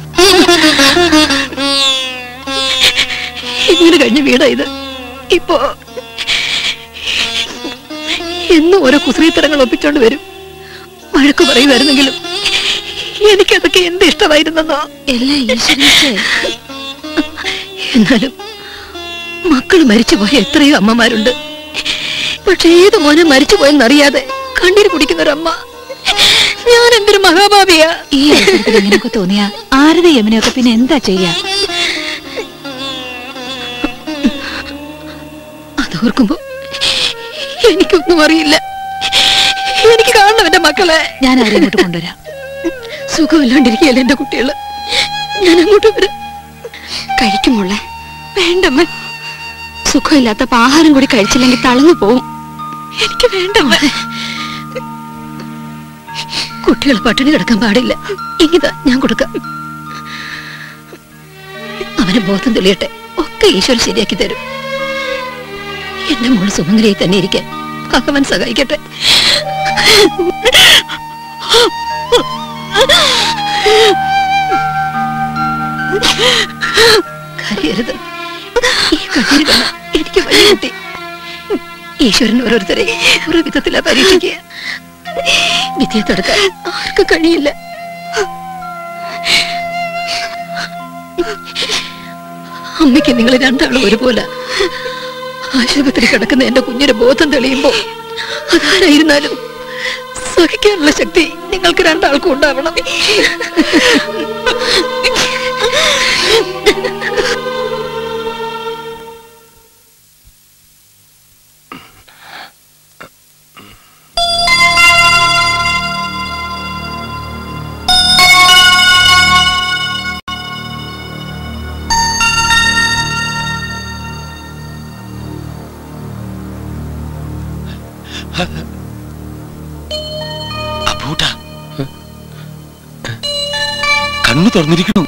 ഇങ്ങനെ കഴിഞ്ഞ വീടാ ഇത് ഇപ്പോ എന്നും ഓരോ കുസൃത്തരങ്ങൾ ഒപ്പിച്ചോണ്ട് വരും വഴക്ക് പറയുമായിരുന്നെങ്കിലും എനിക്കതൊക്കെ എന്ത് ഇഷ്ടമായിരുന്നെന്നോ എല്ലാം ഈശ്വരനിച്ചേ എന്നാലും മക്കൾ മരിച്ചുപോയ എത്രയോ അമ്മമാരുണ്ട് പക്ഷെ ഏത് മോനെ മരിച്ചുപോയെന്നറിയാതെ കണ്ണീര് കുടിക്കുന്ന ഒരു അമ്മ ഞാൻ എന്തൊരു മഹാഭാവിയാ ഈ അവസരത്തിൽ ഇങ്ങനെയൊക്കെ തോന്നിയാ ആരത യമുനയൊക്കെ പിന്നെ എന്താ ചെയ്യാ അതോർക്കുമ്പോ എനിക്കൊന്നും അറിയില്ല എനിക്ക് കാണണം എന്റെ മക്കളെ ഞാൻ അവരെ ഇങ്ങോട്ട് കൊണ്ടുവരാം സുഖമില്ലാണ്ടിരിക്കുകയല്ലേ എന്റെ കുട്ടികള് ഞാൻ അങ്ങോട്ട് വരാം കഴിക്കുമോളെ വേണ്ടമ്മ സുഖമില്ലാത്തപ്പോ ആഹാരം കൂടി കഴിച്ചില്ലെങ്കിൽ തളർന്നു പോവും എനിക്ക് വേണ്ടമ്മ കുട്ടികൾ പട്ടിണി കിടക്കാൻ പാടില്ല ഇങ്ങിതാ ഞാൻ കൊടുക്കാം അവന് ബോധം തെളിയട്ടെ ഒക്കെ ഈശ്വരൻ ശരിയാക്കി തരും എന്റെ മോള് സുമംഗലിയായി തന്നെ ഇരിക്കാൻ ഭഗവാൻ സഹായിക്കട്ടെ കരയരുത് ഈ കണ്ണീര് കാണാൻ എനിക്ക് വഴി കിട്ടി ഈശ്വരൻ ഓരോരുത്തരെ ഓരോ വിധത്തിലാ പരീക്ഷിക്കുക വിധിയെ തടുക്കാൻ ആർക്കും കഴിയില്ല അമ്മയ്ക്ക് നിങ്ങൾ രണ്ടാളും ഒരുപോലെ ആശുപത്രി കിടക്കുന്ന എന്റെ കുഞ്ഞിന് ബോധം തെളിയുമ്പോ അതാരായിരുന്നാലും സഹിക്കാനുള്ള ശക്തി നിങ്ങൾക്ക് രണ്ടാൾക്കും ഉണ്ടാവണം അബൂട്ട കണ്ണു തുറന്നിരിക്കണു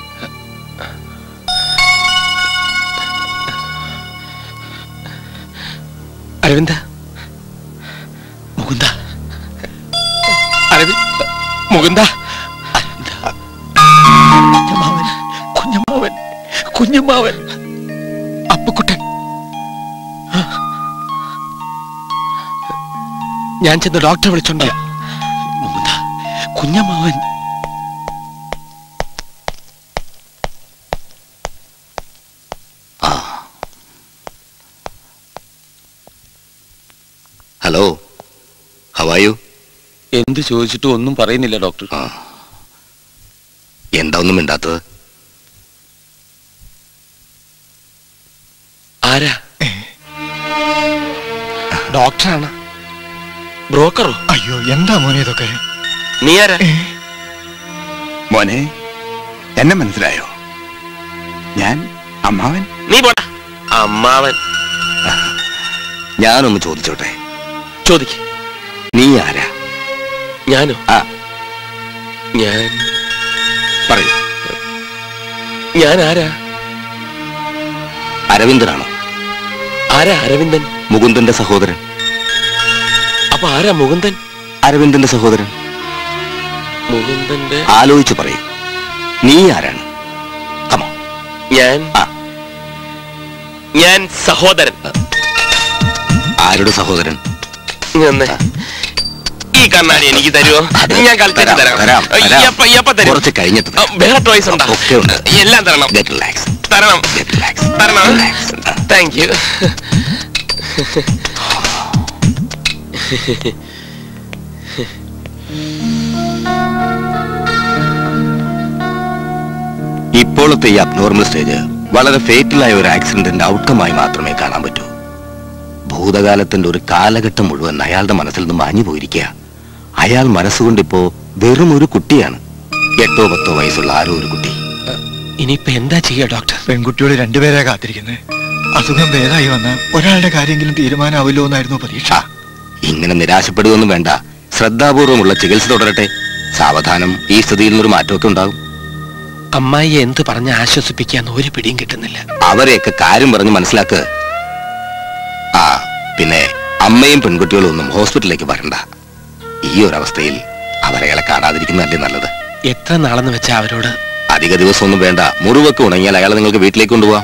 അരവിന്ദ മുകുന്ദ അരവിന്ദ് മുകുന്ദ കുഞ്ഞമാവൻ കുഞ്ഞമാവൻ കുഞ്ഞമാവൻ അപ്പുക്കുട്ടൻ ഞാൻ ചെന്ന് ഡോക്ടറെ വിളിച്ചോണ്ട് മുകുന്ദ കുഞ്ഞമ്മാവൻ ഹലോ ഹവായു എന്ത് ചോദിച്ചിട്ടും ഒന്നും പറയുന്നില്ല ഡോക്ടർ എന്താ ഒന്നും മിണ്ടാത്തത് ആരാ ഡോക്ടറാണ് ബ്രോക്കറോ അയ്യോ എന്താ മോനെ ഇതൊക്കെ നീ ആരാ മോനെ എന്നെ മനസ്സിലായോ ഞാൻ അമ്മാവൻ നീ പോടാ അമ്മാവൻ ഞാനൊന്ന് ചോദിച്ചോട്ടെ ചോദിക്ക നീ ആരാ ഞാനോ ആ ഞാൻ പറയൂ ഞാൻ ആരാ അരവിന്ദനാണോ ആരാ അരവിന്ദൻ മുകുന്ദന്റെ സഹോദരൻ അപ്പൊ ആരാ മുകുന്ദൻ അരവിന്ദന്റെ സഹോദരൻ മുകുന്ദന്റെ ആലോചിച്ച് പറയൂ നീ ആരാണ് ഞാൻ ഞാൻ സഹോദരൻ ആരുടെ സഹോദരൻ ഇങ്ങ് ഈ കണ്ണാടി എനിക്ക് തരുമോ ഞാൻ കളിച്ചു തരാം തരാം, തരാം. എപ്പ എപ്പ തരും കുറച്ച് കഴിഞ്ഞിട്ട് ആ, വേറെ ടോയ്സ് ഉണ്ടോ ഒക്കെ ഉണ്ട് എല്ലാം തരണം ഗെറ്റ് റിലാക്സ് തരണം തരണം താങ്ക് യു ഇപ്പോഴത്തെ ഈ അബ്നോർമൽ സ്റ്റേജ് വളരെ ഫേറ്റലായ ഒരു ആക്സിഡന്റിന്റെ ഔട്ട്കമായി മാത്രമേ കാണാൻ പറ്റൂ ഭൂതകാലത്തിന്റെ ഒരു കാലഘട്ടം മുഴുവൻ അയാളുടെ മനസ്സിൽ നിന്ന് മാഞ്ഞു പോയിരിക്കുക അയാൾ മനസ്സുകൊണ്ടിപ്പോ വെറും ഒരു കുട്ടിയാണ് എട്ടോ പത്തോ വയസ്സുള്ള ആരോ ഒരു കുട്ടി ഇനിയിപ്പോ എന്താ ചെയ്യാ ഡോക്ടർ പെൺകുട്ടികൾ രണ്ടുപേരെ കാത്തിരിക്കുന്നത് അസുഖം ഭേദമായി വന്ന ഒരാളുടെ കാര്യമെങ്കിലും തീരുമാനമാവില്ലോ എന്നായിരുന്നു പ്രതീക്ഷ ഇങ്ങനെ നിരാശപ്പെടുകയൊന്നും വേണ്ട ശ്രദ്ധാപൂർവമുള്ള ചികിത്സ തുടരട്ടെ സാവധാനം ഈ സ്ഥിതിയിൽ നിന്നൊരു മാറ്റമൊക്കെ ഉണ്ടാകും അമ്മായിയെ എന്ത് പറഞ്ഞ് ആശ്വസിപ്പിക്കാന്ന് ഒരു പിടിയും കിട്ടുന്നില്ല അവരെയൊക്കെ കാര്യം പറഞ്ഞ് മനസ്സിലാക്ക് ആ പിന്നെ അമ്മയും പെൺകുട്ടികളും ഒന്നും ഹോസ്പിറ്റലിലേക്ക് വരണ്ട ഈ ഒരു അവസ്ഥയിൽ അവരയാളെ കാണാതിരിക്കുന്നതല്ലേ നല്ലത് എത്ര നാളെന്ന് വെച്ചാ അവരോട് അധിക ദിവസമൊന്നും വേണ്ട മുറിവൊക്കെ ഉണങ്ങിയാൽ അയാളെ നിങ്ങൾക്ക് വീട്ടിലേക്ക് കൊണ്ടുപോവാം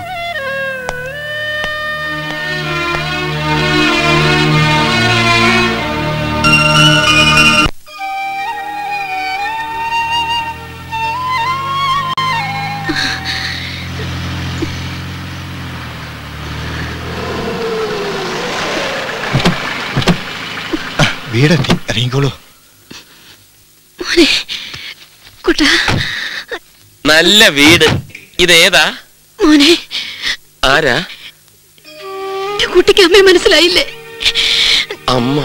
വീടെത്തി ഇറങ്ങിക്കോളൂ മോനെ കുട്ടാ നല്ല വീട് ഇതേതാ മോനെ ആരാ എന്റെ കുട്ടിക്ക് അമ്മയെ മനസ്സിലായില്ലേ അമ്മ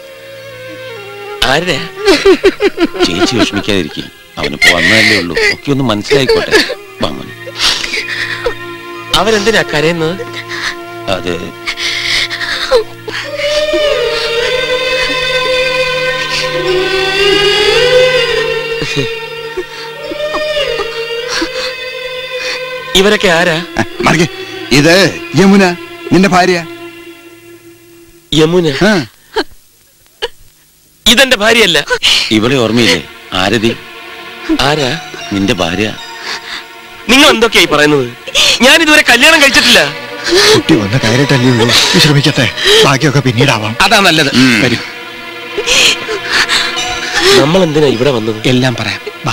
ആരാ ചേച്ചി വിഷമിക്കാതിരിക്കും അവനിപ്പോ വന്നതല്ലേ ഉള്ളൂ ഒക്കെ ഒന്ന് മനസ്സിലായിക്കോട്ടെ വാ മോനെ. അവരെന്തിനാ കരയുന്നത് അത് ഇവരൊക്കെ ആരാ മറികെ ഇത് യമുന നിന്റെ ഭാര്യ യമുന ഇതെന്റെ ഭാര്യയല്ല ഇവളെ ഓർമ്മയില്ലേ ആരതി ആരാ നിന്റെ ഭാര്യ നിങ്ങൾ എന്തൊക്കെയായി പറയുന്നത് ഞാൻ ഇതുവരെ കല്യാണം കഴിച്ചിട്ടില്ല കുട്ടി വന്ന് കയറിട്ടല്ലേ ഉള്ളൂ വിശ്രമിക്കട്ടെ ബാക്കിയൊക്കെ പിന്നീടാവാം അതാ നല്ലത് വരൂ നമ്മൾ എന്തിനാ ഇവിടെ വന്നത് എല്ലാം പറയാം വാ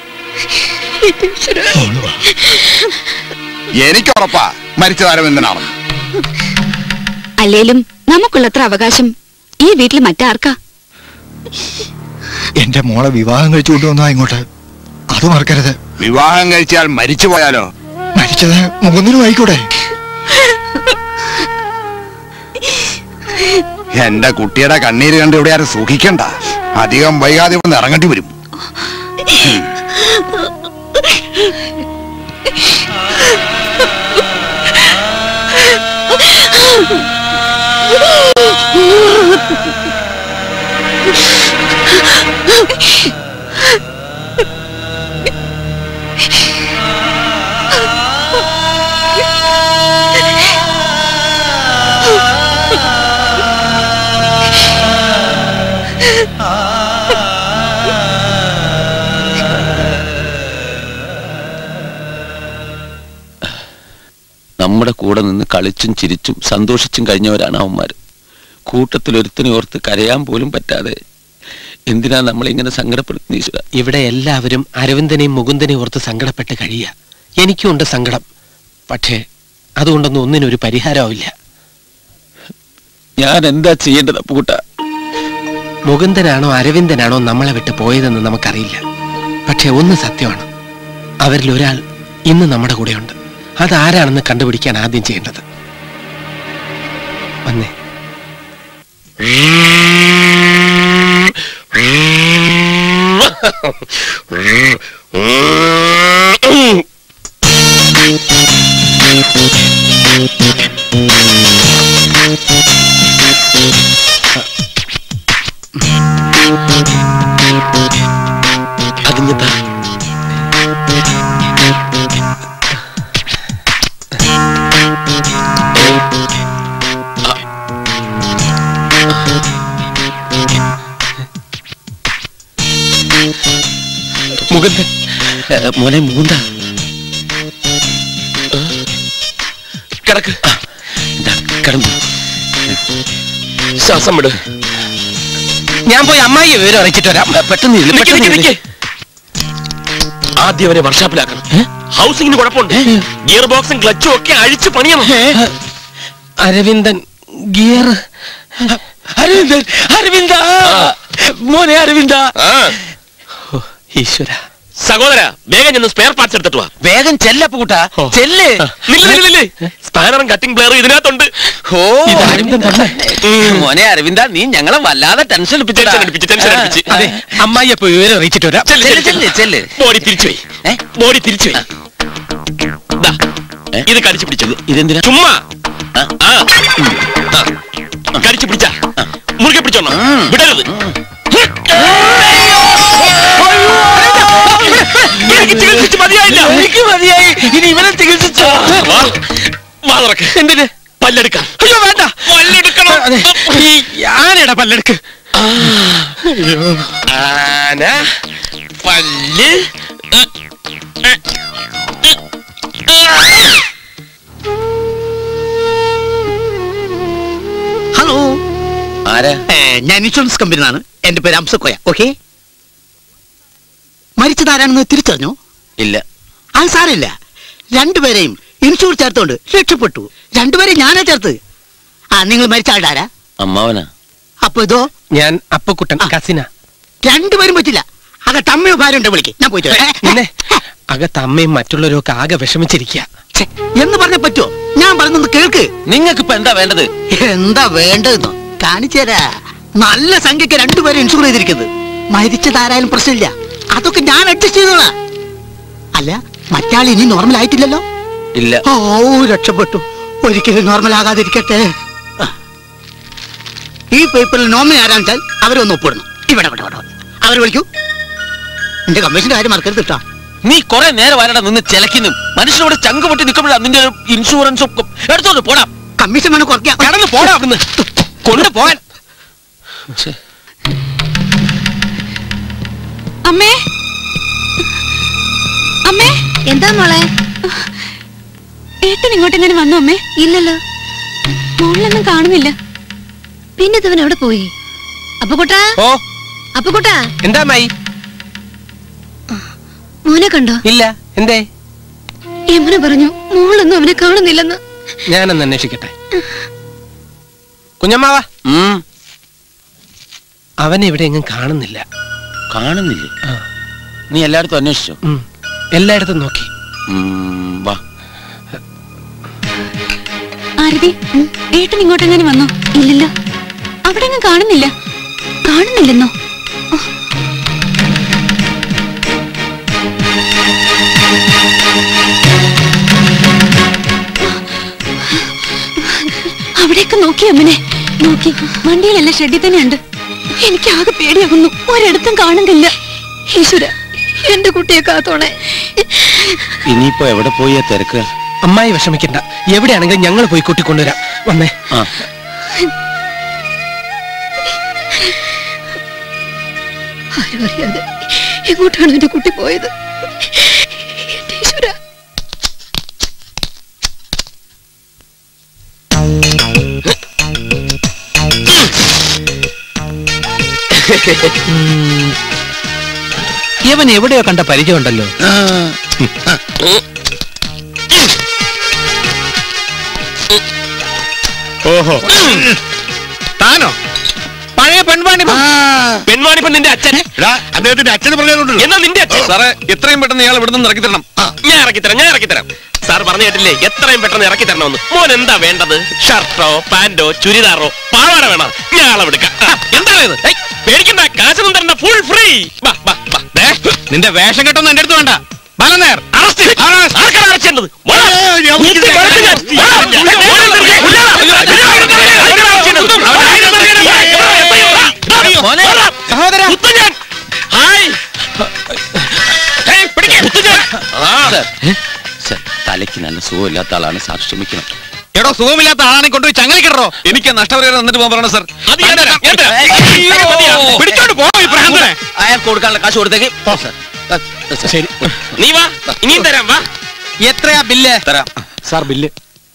മോള് വാ. എനിക്ക് ഉറപ്പാ മരിച്ചത് അരവിന്ദനാണെന്ന് അല്ലേലും നമുക്കുള്ളത്ര അവകാശം ഈ വീട്ടിൽ മറ്റാർക്കാ എന്റെ മോളെ വിവാഹം കഴിച്ചു കൊണ്ടുവന്നാ ഇങ്ങോട്ട് അത് മറക്കരുത് വിവാഹം കഴിച്ചാൽ മരിച്ചു പോയാലോ മരിച്ചത് മുകുന്ദനും ആയിക്കൂടെ എന്റെ കുട്ടിയുടെ കണ്ണീര് കണ്ട് ഇവിടെ ആരും സുഖിക്കണ്ട അധികം വൈകാതെ ഇവിടെ ഇറങ്ങേണ്ടി വരും നമ്മുടെ കൂടെ നിന്ന് കളിച്ചും ചിരിച്ചും സന്തോഷിച്ചും കഴിഞ്ഞവരാണ് അവന്മാര് കൂട്ടത്തിൽ ഒരുത്തിനെ ഓർത്ത് കരയാൻ പോലും പറ്റാതെ എന്തിനാ നമ്മളിങ്ങനെ സങ്കടപ്പെടുത്തുന്ന ഈശ്വര ഇവിടെ എല്ലാവരും അരവിന്ദനെയും മുകുന്ദനെയും ഓർത്ത് സങ്കടപ്പെട്ട് കഴിയുക എനിക്കും ഉണ്ട് സങ്കടം പക്ഷേ അതുകൊണ്ടൊന്നും ഒന്നിനും ഒരു പരിഹാരമാവില്ല ഞാൻ എന്താ ചെയ്യേണ്ടത് അപ്പൂട്ട മുകുന്ദനാണോ അരവിന്ദനാണോ നമ്മളെ വിട്ട് പോയതെന്ന് നമുക്കറിയില്ല പക്ഷെ ഒന്ന് സത്യമാണ് അവരിൽ ഒരാൾ ഇന്ന് നമ്മുടെ കൂടെയുണ്ട് അതാരാണെന്ന് കണ്ടുപിടിക്കാൻ ആദ്യം ചെയ്യേണ്ടത് വന്നേ അതിഞ്ഞെത്താ മുകുന്ദൻ ഏ, മോനെ മുകുന്ദ കിടക്ക് ഇതാ, കിടന്നു ശ്വാസം വിട് ഞാൻ പോയി അമ്മായി വിവരം അറിയിച്ചിട്ട് വരാം പെട്ടെന്ന് ഇരിക്ക്, നിക്ക്, പെട്ടെന്ന് നിക്ക്, ഇരിക്ക്. നിക്ക്. ആദ്യം അവനെ വർഷാപ്പിലാക്കണം ഹൗസിംഗിന് കുഴപ്പമുണ്ട് ഗിയർ ബോക്സും ക്ലച്ചും ഒക്കെ അഴിച്ച് പണിയണം അരവിന്ദൻ ഗിയർ അരവിന്ദൻ അരവിന്ദ മോനെ അരവിന്ദ ഓ, ഈശ്വര സഹോദര വേഗം ചെന്ന് സ്പെയർ പാർട്സ് എടുത്തിട്ട് വാ വേഗം ചെല്ലപ്പ കൂട്ടാ ചെല്ല് നില്ല്, നില്ല്, നില്ല്. സ്പാനറും കട്ടിംഗ് പ്ലെയറും ഇതിനകത്തുണ്ട് ഓ ഇത് അരവിന്ദൻ തന്നെ മോനെ അരവിന്ദ നീ ഞങ്ങളെ വല്ലാതെ ടെൻഷൻ ടെൻഷൻ അടിപ്പിച്ച് ടെൻഷൻ അടിപ്പിച്ച് അതെ അമ്മായി അപ്പൊ വിവരം അറിയിച്ചിട്ട് വരാം ചെല്ല്, ചെല്ല് ചെല്ല്, ചെല്ല് ചെല്ല് ബോഡി തിരിച്ചു പോയി ഏ? ബോഡി തിരിച്ചു പോയി ദാ, ഇത് കടിച്ചു പിടിച്ചത് ഇതെന്തിനാ ചുമ്മാ ആ. ആ. ആ. കടിച്ചു പിടിച്ച മുറുകെ പിടിച്ചോണം വിടരുത് എനിക്ക് ചികിത്സിച്ച് മതിയായില്ല എനിക്ക് മതിയായി ഇനി ഇവനെ ചികിത്സിച്ചോ വാ, വാ തുറക്ക്. എന്തിന് പല്ലെടുക്കാം അയ്യോ വേണ്ട പല്ലെടുക്കണം അതെ ഈ ആനയുടെ പല്ലെടുക്ക് ആന പല്ല് ഹലോ ആരാ ഏ, ഞാൻ ഇൻഷുറൻസ് കമ്പനി നിന്നാണ് എന്റെ പേര് അംസക്കോയ ഓക്കെ മരിച്ചതാരാണെന്ന് തിരിച്ചറിഞ്ഞോ ഇല്ല അത് സാരമില്ല രണ്ടുപേരെയും ഇൻഷൂർ ചേർത്തോണ്ട് രക്ഷപ്പെട്ടു രണ്ടുപേരെയും ഞാനാ ചേർത്ത് ആ നിങ്ങൾ മരിച്ച ആളുടെ ആരാ അമ്മാവനാ അപ്പൊ ഇതോ ഞാൻ അപ്പക്കുട്ടൻ ആ. കസിന രണ്ടുപേരും പറ്റില്ല അകത്ത് അമ്മയോ ഭാര്യ ഉണ്ട് വിളിക്ക് ഞാൻ പോയിട്ട് വരാം. പിന്നെ അകത്ത് അമ്മയും മറ്റുള്ളവരും ഒക്കെ ആകെ വിഷമിച്ചിരിക്കുക ഛെ, എന്ന് പറഞ്ഞ പറ്റുമോ ഞാൻ പറയുന്നത് കേൾക്ക് നിങ്ങൾക്ക് ഇപ്പൊ എന്താ വേണ്ടത് എന്താ വേണ്ടതെന്നോ കാണിച്ചു തരാ നല്ല സംഖ്യക്ക് രണ്ടുപേരും ഇൻഷുർ ചെയ്തിരിക്കുന്നത് മരിച്ചതാരായാലും പ്രശ്നമില്ല അതൊക്കെ ഞാൻ അഡ്ജസ്റ്റ് ചെയ്തോളാം അല്ല മറ്റാൾ ഇനി നോർമൽ ആയിട്ടില്ലല്ലോ ഇല്ല ഓ രക്ഷപ്പെട്ടു ഒരിക്കലും നോർമൽ ആകാതിരിക്കട്ടെ ആ. ഈ പേപ്പറിൽ നോമിനി ആരാന്ന് വെച്ചാൽ അവരൊന്ന് ഒപ്പിടണം ഇവിടെ ഇവിടെ ഇവിടെ അവർ വിളിക്കൂ എന്റെ കമ്മീഷന്റെ കാര്യം മറക്കരുത് കേട്ടോ നീ കുറെ നേരം വരട നിന്ന് ചിലക്കുന്നു മനുഷ്യനോട് ചങ്ക് പൊട്ടി നിൽക്കുമ്പോഴാ നിന്റെ ഒരു ഇൻഷുറൻസ് ഒക്കെ എടുത്തോണ്ട് പോടാ കമ്മീഷൻ വേണം കുറയ്ക്കാം കടന്നു പോടാ അവിടുന്ന് കൊണ്ടുപോകാൻ അമ്മേ അമ്മേ എന്താ മോളെ ഏട്ടൻ ഇങ്ങോട്ടെങ്ങനെ വന്നു അമ്മേ ഇല്ലല്ലോ മോളിലൊന്നും കാണുന്നില്ല പിന്നെ ഇതവൻ എവിടെ പോയി അപ്പുകുട്ടാ ഓ അപ്പുകുട്ടാ എന്താ മായി മോനെ കണ്ടോ ഇല്ല എന്തേ യമുന പറഞ്ഞു മോളൊന്നും അവനെ കാണുന്നില്ലെന്ന് ഞാനൊന്ന് അന്വേഷിക്കട്ടെ കുഞ്ഞമ്മാവ അവനെ ഇവിടെ എങ്ങും കാണുന്നില്ല കാണുന്നില്ലേ നീ എല്ലായിടത്തും അന്വേഷിച്ചോ ഉം. എല്ലായിടത്തും നോക്കി ഉം, വാ ആരതി ഏട്ടൻ ഇങ്ങോട്ടെങ്ങനെ വന്നു ഇല്ലല്ലോ അവിടെ ഒന്നും കാണുന്നില്ല കാണുന്നില്ലെന്നോ അവിടെയൊക്കെ നോക്കി അമ്മനെ നോക്കി വണ്ടിയിലല്ല ഷെഡിൽ തന്നെയുണ്ട് എനിക്ക് ആകെ പേടിയാകുന്നു ഒരിടത്തും കാണുന്നില്ല ഈശ്വര എന്റെ കുട്ടിയെ കാത്തോണേ ഇനിയിപ്പോ എവിടെ പോയി തിരക്കുക അമ്മായി വിഷമിക്കണ്ട എവിടെയാണെങ്കിലും ഞങ്ങൾ പോയി കൂട്ടിക്കൊണ്ടുവരാം വന്നേ ആ ആരും അറിയാതെ എങ്ങോട്ടാണ് എന്റെ കുട്ടി പോയത് എന്റെ ഈശ്വര ഇവൻ എവിടെയോ കണ്ട പരിചയമുണ്ടല്ലോ ഓഹോ താനോ പഴയ പെൺവാണി പെൺവാണിപ്പൻ നിന്റെ അച്ഛൻ അദ്ദേഹത്തിന്റെ അച്ഛന് പറഞ്ഞതുകൊണ്ട് എന്നാ നിന്റെ അച്ഛൻ സാറേ എത്രയും പെട്ടെന്ന് ഇയാൾ ഇവിടുന്ന് ഇറക്കി തരണം ഞാൻ ഇറക്കിത്തരാം ഞാൻ ഇറക്കിത്തരാം സാർ പറഞ്ഞു കേട്ടില്ലേ എത്രയും പെട്ടെന്ന് ഇറക്കി തരണമെന്ന് മോൻ എന്താ വേണ്ടത് ഷർട്ടോ പാന്റോ ചുരിദാറോ പാവാട വേണം ഞാൻ അളവെടുക്കാം ആ, എന്താണ് ഇത് ഏയ്, പേടിക്കണ്ട കാശൊന്നും തരണ്ട ഫുൾ ഫ്രീ വാ വാ വാ ദേ, നിന്റെ വേഷം കെട്ടൊന്നും എന്റെ അടുത്ത് വേണ്ട ബാലനേർ arrest. ആർക്കാണ് arrest ചെയ്യേണ്ടത്? വാ. കുത്തി കൊലക്ക് ഞാൻ. വാ. മോനെ നിർത്തി. ആർക്കാണ് arrest ചെയ്യേണ്ടത്? മോനെ സഹോദര കുത്തും ഞാൻ. ഹായ്. ഏയ്, പിടിക്ക്. കുത്തും ഞാൻ. ആ. സർ, തലയ്ക്ക് നല്ല സുഖമില്ലാത്ത ആളാണ് സാർ ക്ഷമിക്കണം എടോ സുഖമില്ലാത്ത ആളാണെ കൊണ്ടുപോയി ചങ്ങലക്കിടറോ എനിക്ക് നഷ്ടപരിഹാരം തന്നിട്ട് പോകാൻ പറയണം സാർ അത് ഞാൻ തരാം, ഞാൻ തരാം. അയ്യോ. പിടിച്ചോണ്ട് പോണോ ഈ ഭ്രാന്തനെ അയാൾക്ക് കൊടുക്കാനുള്ള കാശ് കൊടുത്തേക്ക് പോ, സർ. ആ, സർ. ശരി നീ വാ ഇനിയും തരാം വാ എത്രയാ ബില്ല് തരാം സാർ ബില്ല്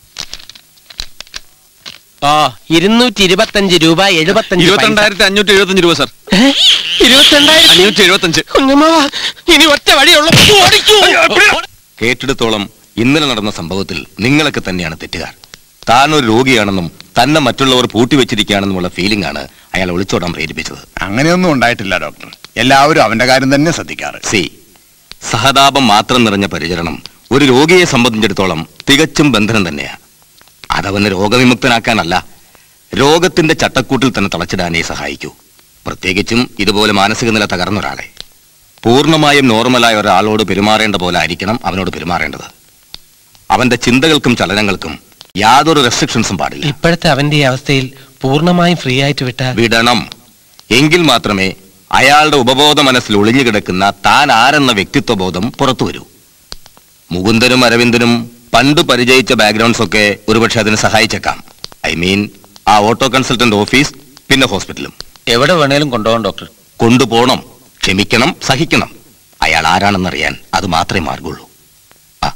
ആ ഇരുന്നൂറ്റി ഇരുപത്തഞ്ച് രൂപ എഴുപത്തഞ്ച് പൈസ. ഇരുപത്തിരണ്ടായിരത്തി അഞ്ഞൂറ്റി എഴുപത്തഞ്ച് രൂപ സാർ ഏ? ഇരുപത്തിരണ്ടായിരത്തി അഞ്ഞൂറ്റി എഴുപത്തഞ്ച് കുഞ്ഞമ്മാവ ഇനി ഒറ്റ വഴിയുള്ളൂ ഓടിക്കൂ കേട്ടിടത്തോളം ഇന്നലെ നടന്ന സംഭവത്തിൽ നിങ്ങളൊക്കെ തന്നെയാണ് തെറ്റുകാർ താൻ ഒരു രോഗിയാണെന്നും തന്നെ മറ്റുള്ളവർ പൂട്ടിവെച്ചിരിക്കുകയാണെന്നുമുള്ള ഫീലിംഗ് ആണ് അയാൾ ഒളിച്ചോടാൻ പ്രേരിപ്പിച്ചത് അങ്ങനെയൊന്നും ഉണ്ടായിട്ടില്ല ഡോക്ടർ എല്ലാവരും അവന്റെ കാര്യം തന്നെ ശ്രദ്ധിക്കാറ് സി സഹതാപം മാത്രം നിറഞ്ഞ പരിചരണം ഒരു രോഗിയെ സംബന്ധിച്ചിടത്തോളം തികച്ചും ബന്ധനം തന്നെയാ അതവന് രോഗവിമുക്തനാക്കാനല്ല രോഗത്തിന്റെ ചട്ടക്കൂട്ടിൽ തന്നെ തളച്ചിടാനേ സഹായിക്കൂ പ്രത്യേകിച്ചും ഇതുപോലെ മാനസിക നില തകർന്ന ഒരാളെ പൂർണ്ണമായും നോർമലായ ഒരാളോട് പെരുമാറേണ്ട പോലെ ആയിരിക്കണം അവനോട് പെരുമാറേണ്ടത് അവന്റെ ചിന്തകൾക്കും ചലനങ്ങൾക്കും യാതൊരു റെസ്ട്രിക്ഷൻസും പാടില്ല ഇപ്പോഴത്തെ അവന്റെ ഈ അവസ്ഥയിൽ പൂർണ്ണമായും ഫ്രീ ആയിട്ട് വിട്ടാൽ വിടണം എങ്കിൽ മാത്രമേ അയാളുടെ ഉപബോധ മനസ്സിൽ ഒളിഞ്ഞു കിടക്കുന്ന താൻ ആരെന്ന വ്യക്തിത്വബോധം പുറത്തു വരൂ മുകുന്ദനും അരവിന്ദനും പണ്ട് പരിചയിച്ച ബാക്ക്ഗ്രൗണ്ട്സ് ഒക്കെ ഒരുപക്ഷെ അതിന് സഹായിച്ചേക്കാം ഐ മീൻ ആ ഓട്ടോ കൺസൾട്ടന്റ് ഓഫീസ് പിന്നെ ഹോസ്പിറ്റലും എവിടെ വേണേലും കൊണ്ടുപോകാം ഡോക്ടർ കൊണ്ടുപോകണം ക്ഷമിക്കണം സഹിക്കണം അയാൾ ആരാണെന്നറിയാൻ അത് മാത്രമേ മാർഗുള്ളൂ ആ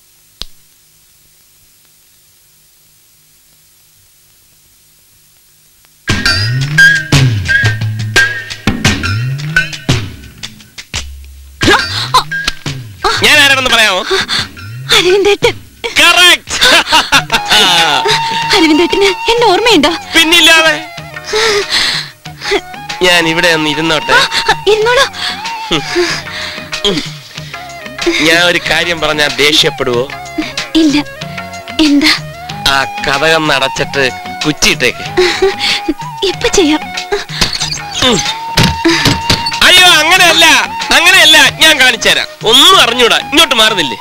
ഞാൻ ആരാണെന്ന് പറയാമോ അരവിന്ദേട്ടൻ കറക്റ്റ് അരവിന്ദേട്ടന് എന്നെ ഓർമ്മയുണ്ടോ പിന്നില്ലാതെ ഞാൻ ഇവിടെ ഒന്ന് ഇരുന്നോട്ടെ ഇരുന്നോളൂ ഞാൻ ഒരു കാര്യം പറഞ്ഞാൽ ദേഷ്യപ്പെടുവോ ഇല്ല എന്താ ആ കഥകം നടച്ചിട്ട് കുച്ചിട്ടേക്ക് ഇപ്പൊ ചെയ്യാം അയ്യോ അങ്ങനെയല്ല അങ്ങനെയല്ല ഞാൻ കാണിച്ചു തരാം ഒന്നും അറിഞ്ഞൂടാ ഇങ്ങോട്ട് മാറുന്നില്ലേ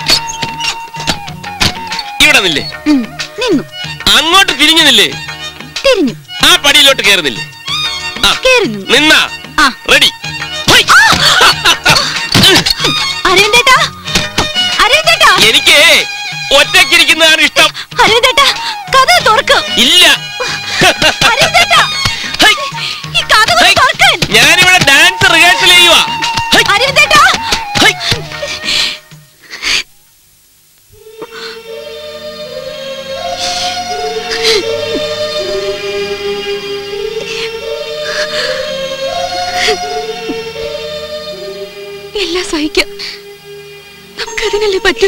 ഇവിടെ നില്ലേ ഉം, നിന്നു അങ്ങോട്ട് തിരിഞ്ഞു നില്ലേ തിരിഞ്ഞു ആ പടിയിലോട്ട് കയറുന്നില്ലേ ആ കേറി നിന്നു നിന്നാ ആ റെഡി അരവിന്ദേട്ടാ അരവിന്ദേട്ടാ എനിക്ക് ഒറ്റയ്ക്കിരിക്കുന്നതാണ് ഇഷ്ടം അരവിന്ദേട്ടാ കഥ തുറക്ക് ഇല്ല അരവിന്ദേട്ടാ ഹൈ, ഈ കഥ ഹൈ. തുറക്കാൻ ഞാനിവിടെ ഡാൻസ് റിഹേഴ്സൽ ചെയ്യുവാ ഹൈ, അരവിന്ദേട്ടാ ഹൈ. എല്ലാം സഹിക്കാം നമുക്കതിനല്ലേ പറ്റൂ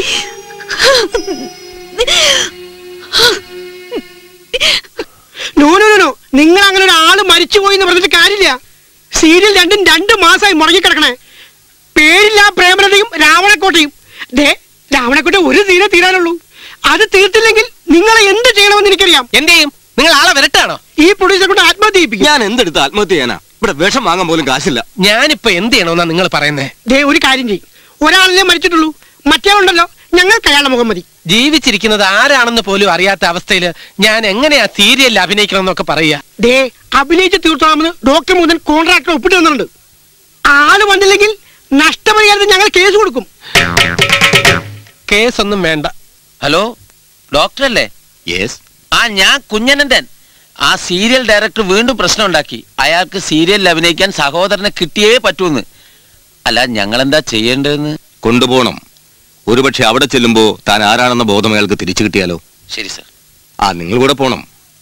നോ നോ നോ, നോ നിങ്ങൾ അങ്ങനെ ഒരാള് മരിച്ചുപോയി എന്ന് പറഞ്ഞിട്ട് കാര്യമില്ല സീരിയൽ രണ്ടും രണ്ട് മാസമായി മുടങ്ങിക്കിടക്കണേ പേരില്ല പ്രേമലതയും രാവണക്കോട്ടയും ദേ രാവണക്കോട്ട ഒരു തീരെ തീരാനുള്ളൂ അത് തീർത്തില്ലെങ്കിൽ നിങ്ങളെ എന്ത് ചെയ്യണമെന്ന് എനിക്കറിയാം എന്ത് ചെയ്യും നിങ്ങൾ ആളെ വരട്ടാണോ ഈ പ്രൊഡ്യൂസറെ കൊണ്ട് ആത്മഹത്യ ചെയ്യിപ്പിക്കും ഞാൻ എന്തെടുത്ത് ആത്മഹത്യ ചെയ്യാനാ ഇവിടെ വിഷം വാങ്ങാൻ പോലും കാശില്ല ഞാനിപ്പോ എന്ത് ചെയ്യണമെന്നാ നിങ്ങൾ പറയുന്നേ ദേ ഒരു കാര്യം ചെയ്യും ഒരാളിനെ മരിച്ചിട്ടുള്ളൂ മറ്റേ ഉണ്ടല്ലോ ഞങ്ങൾക്ക് അയാളുടെ മുഖം മതി ജീവിച്ചിരിക്കുന്നത് ആരാണെന്ന് പോലും അറിയാത്ത അവസ്ഥയിൽ ഞാൻ എങ്ങനെയാ സീരിയലിൽ അഭിനയിക്കണം എന്നൊക്കെ പറയുക ദേ അഭിനയിച്ച് തീർത്തോളാമെന്ന് ഡോക്ടർ മുതൽ കോൺട്രാക്ടർ ഒപ്പിട്ട് തന്നിട്ടുണ്ട് ആള് വന്നില്ലെങ്കിൽ നഷ്ടപരിഹാരത്തിന് ഞങ്ങൾ കേസ് കൊടുക്കും കേസൊന്നും വേണ്ട ഹലോ ഡോക്ടർ അല്ലേ യെസ് ആ ഞാൻ കുഞ്ഞനന്ദൻ ആ സീരിയൽ ഡയറക്ടർ വീണ്ടും പ്രശ്നം ഉണ്ടാക്കി അയാൾക്ക് സീരിയലിൽ അഭിനയിക്കാൻ സഹോദരനെ കിട്ടിയേ പറ്റൂന്ന് അല്ല ഞങ്ങൾ എന്താ ചെയ്യേണ്ടതെന്ന് കൊണ്ടുപോകണം ഒരുപക്ഷെ അവിടെ ചെല്ലുമ്പോ താൻ ആരാണെന്ന ബോധം അയാൾക്ക് തിരിച്ചു കിട്ടിയാലോ ശരി സർ ആ നിങ്ങൾ കൂടെ പോണം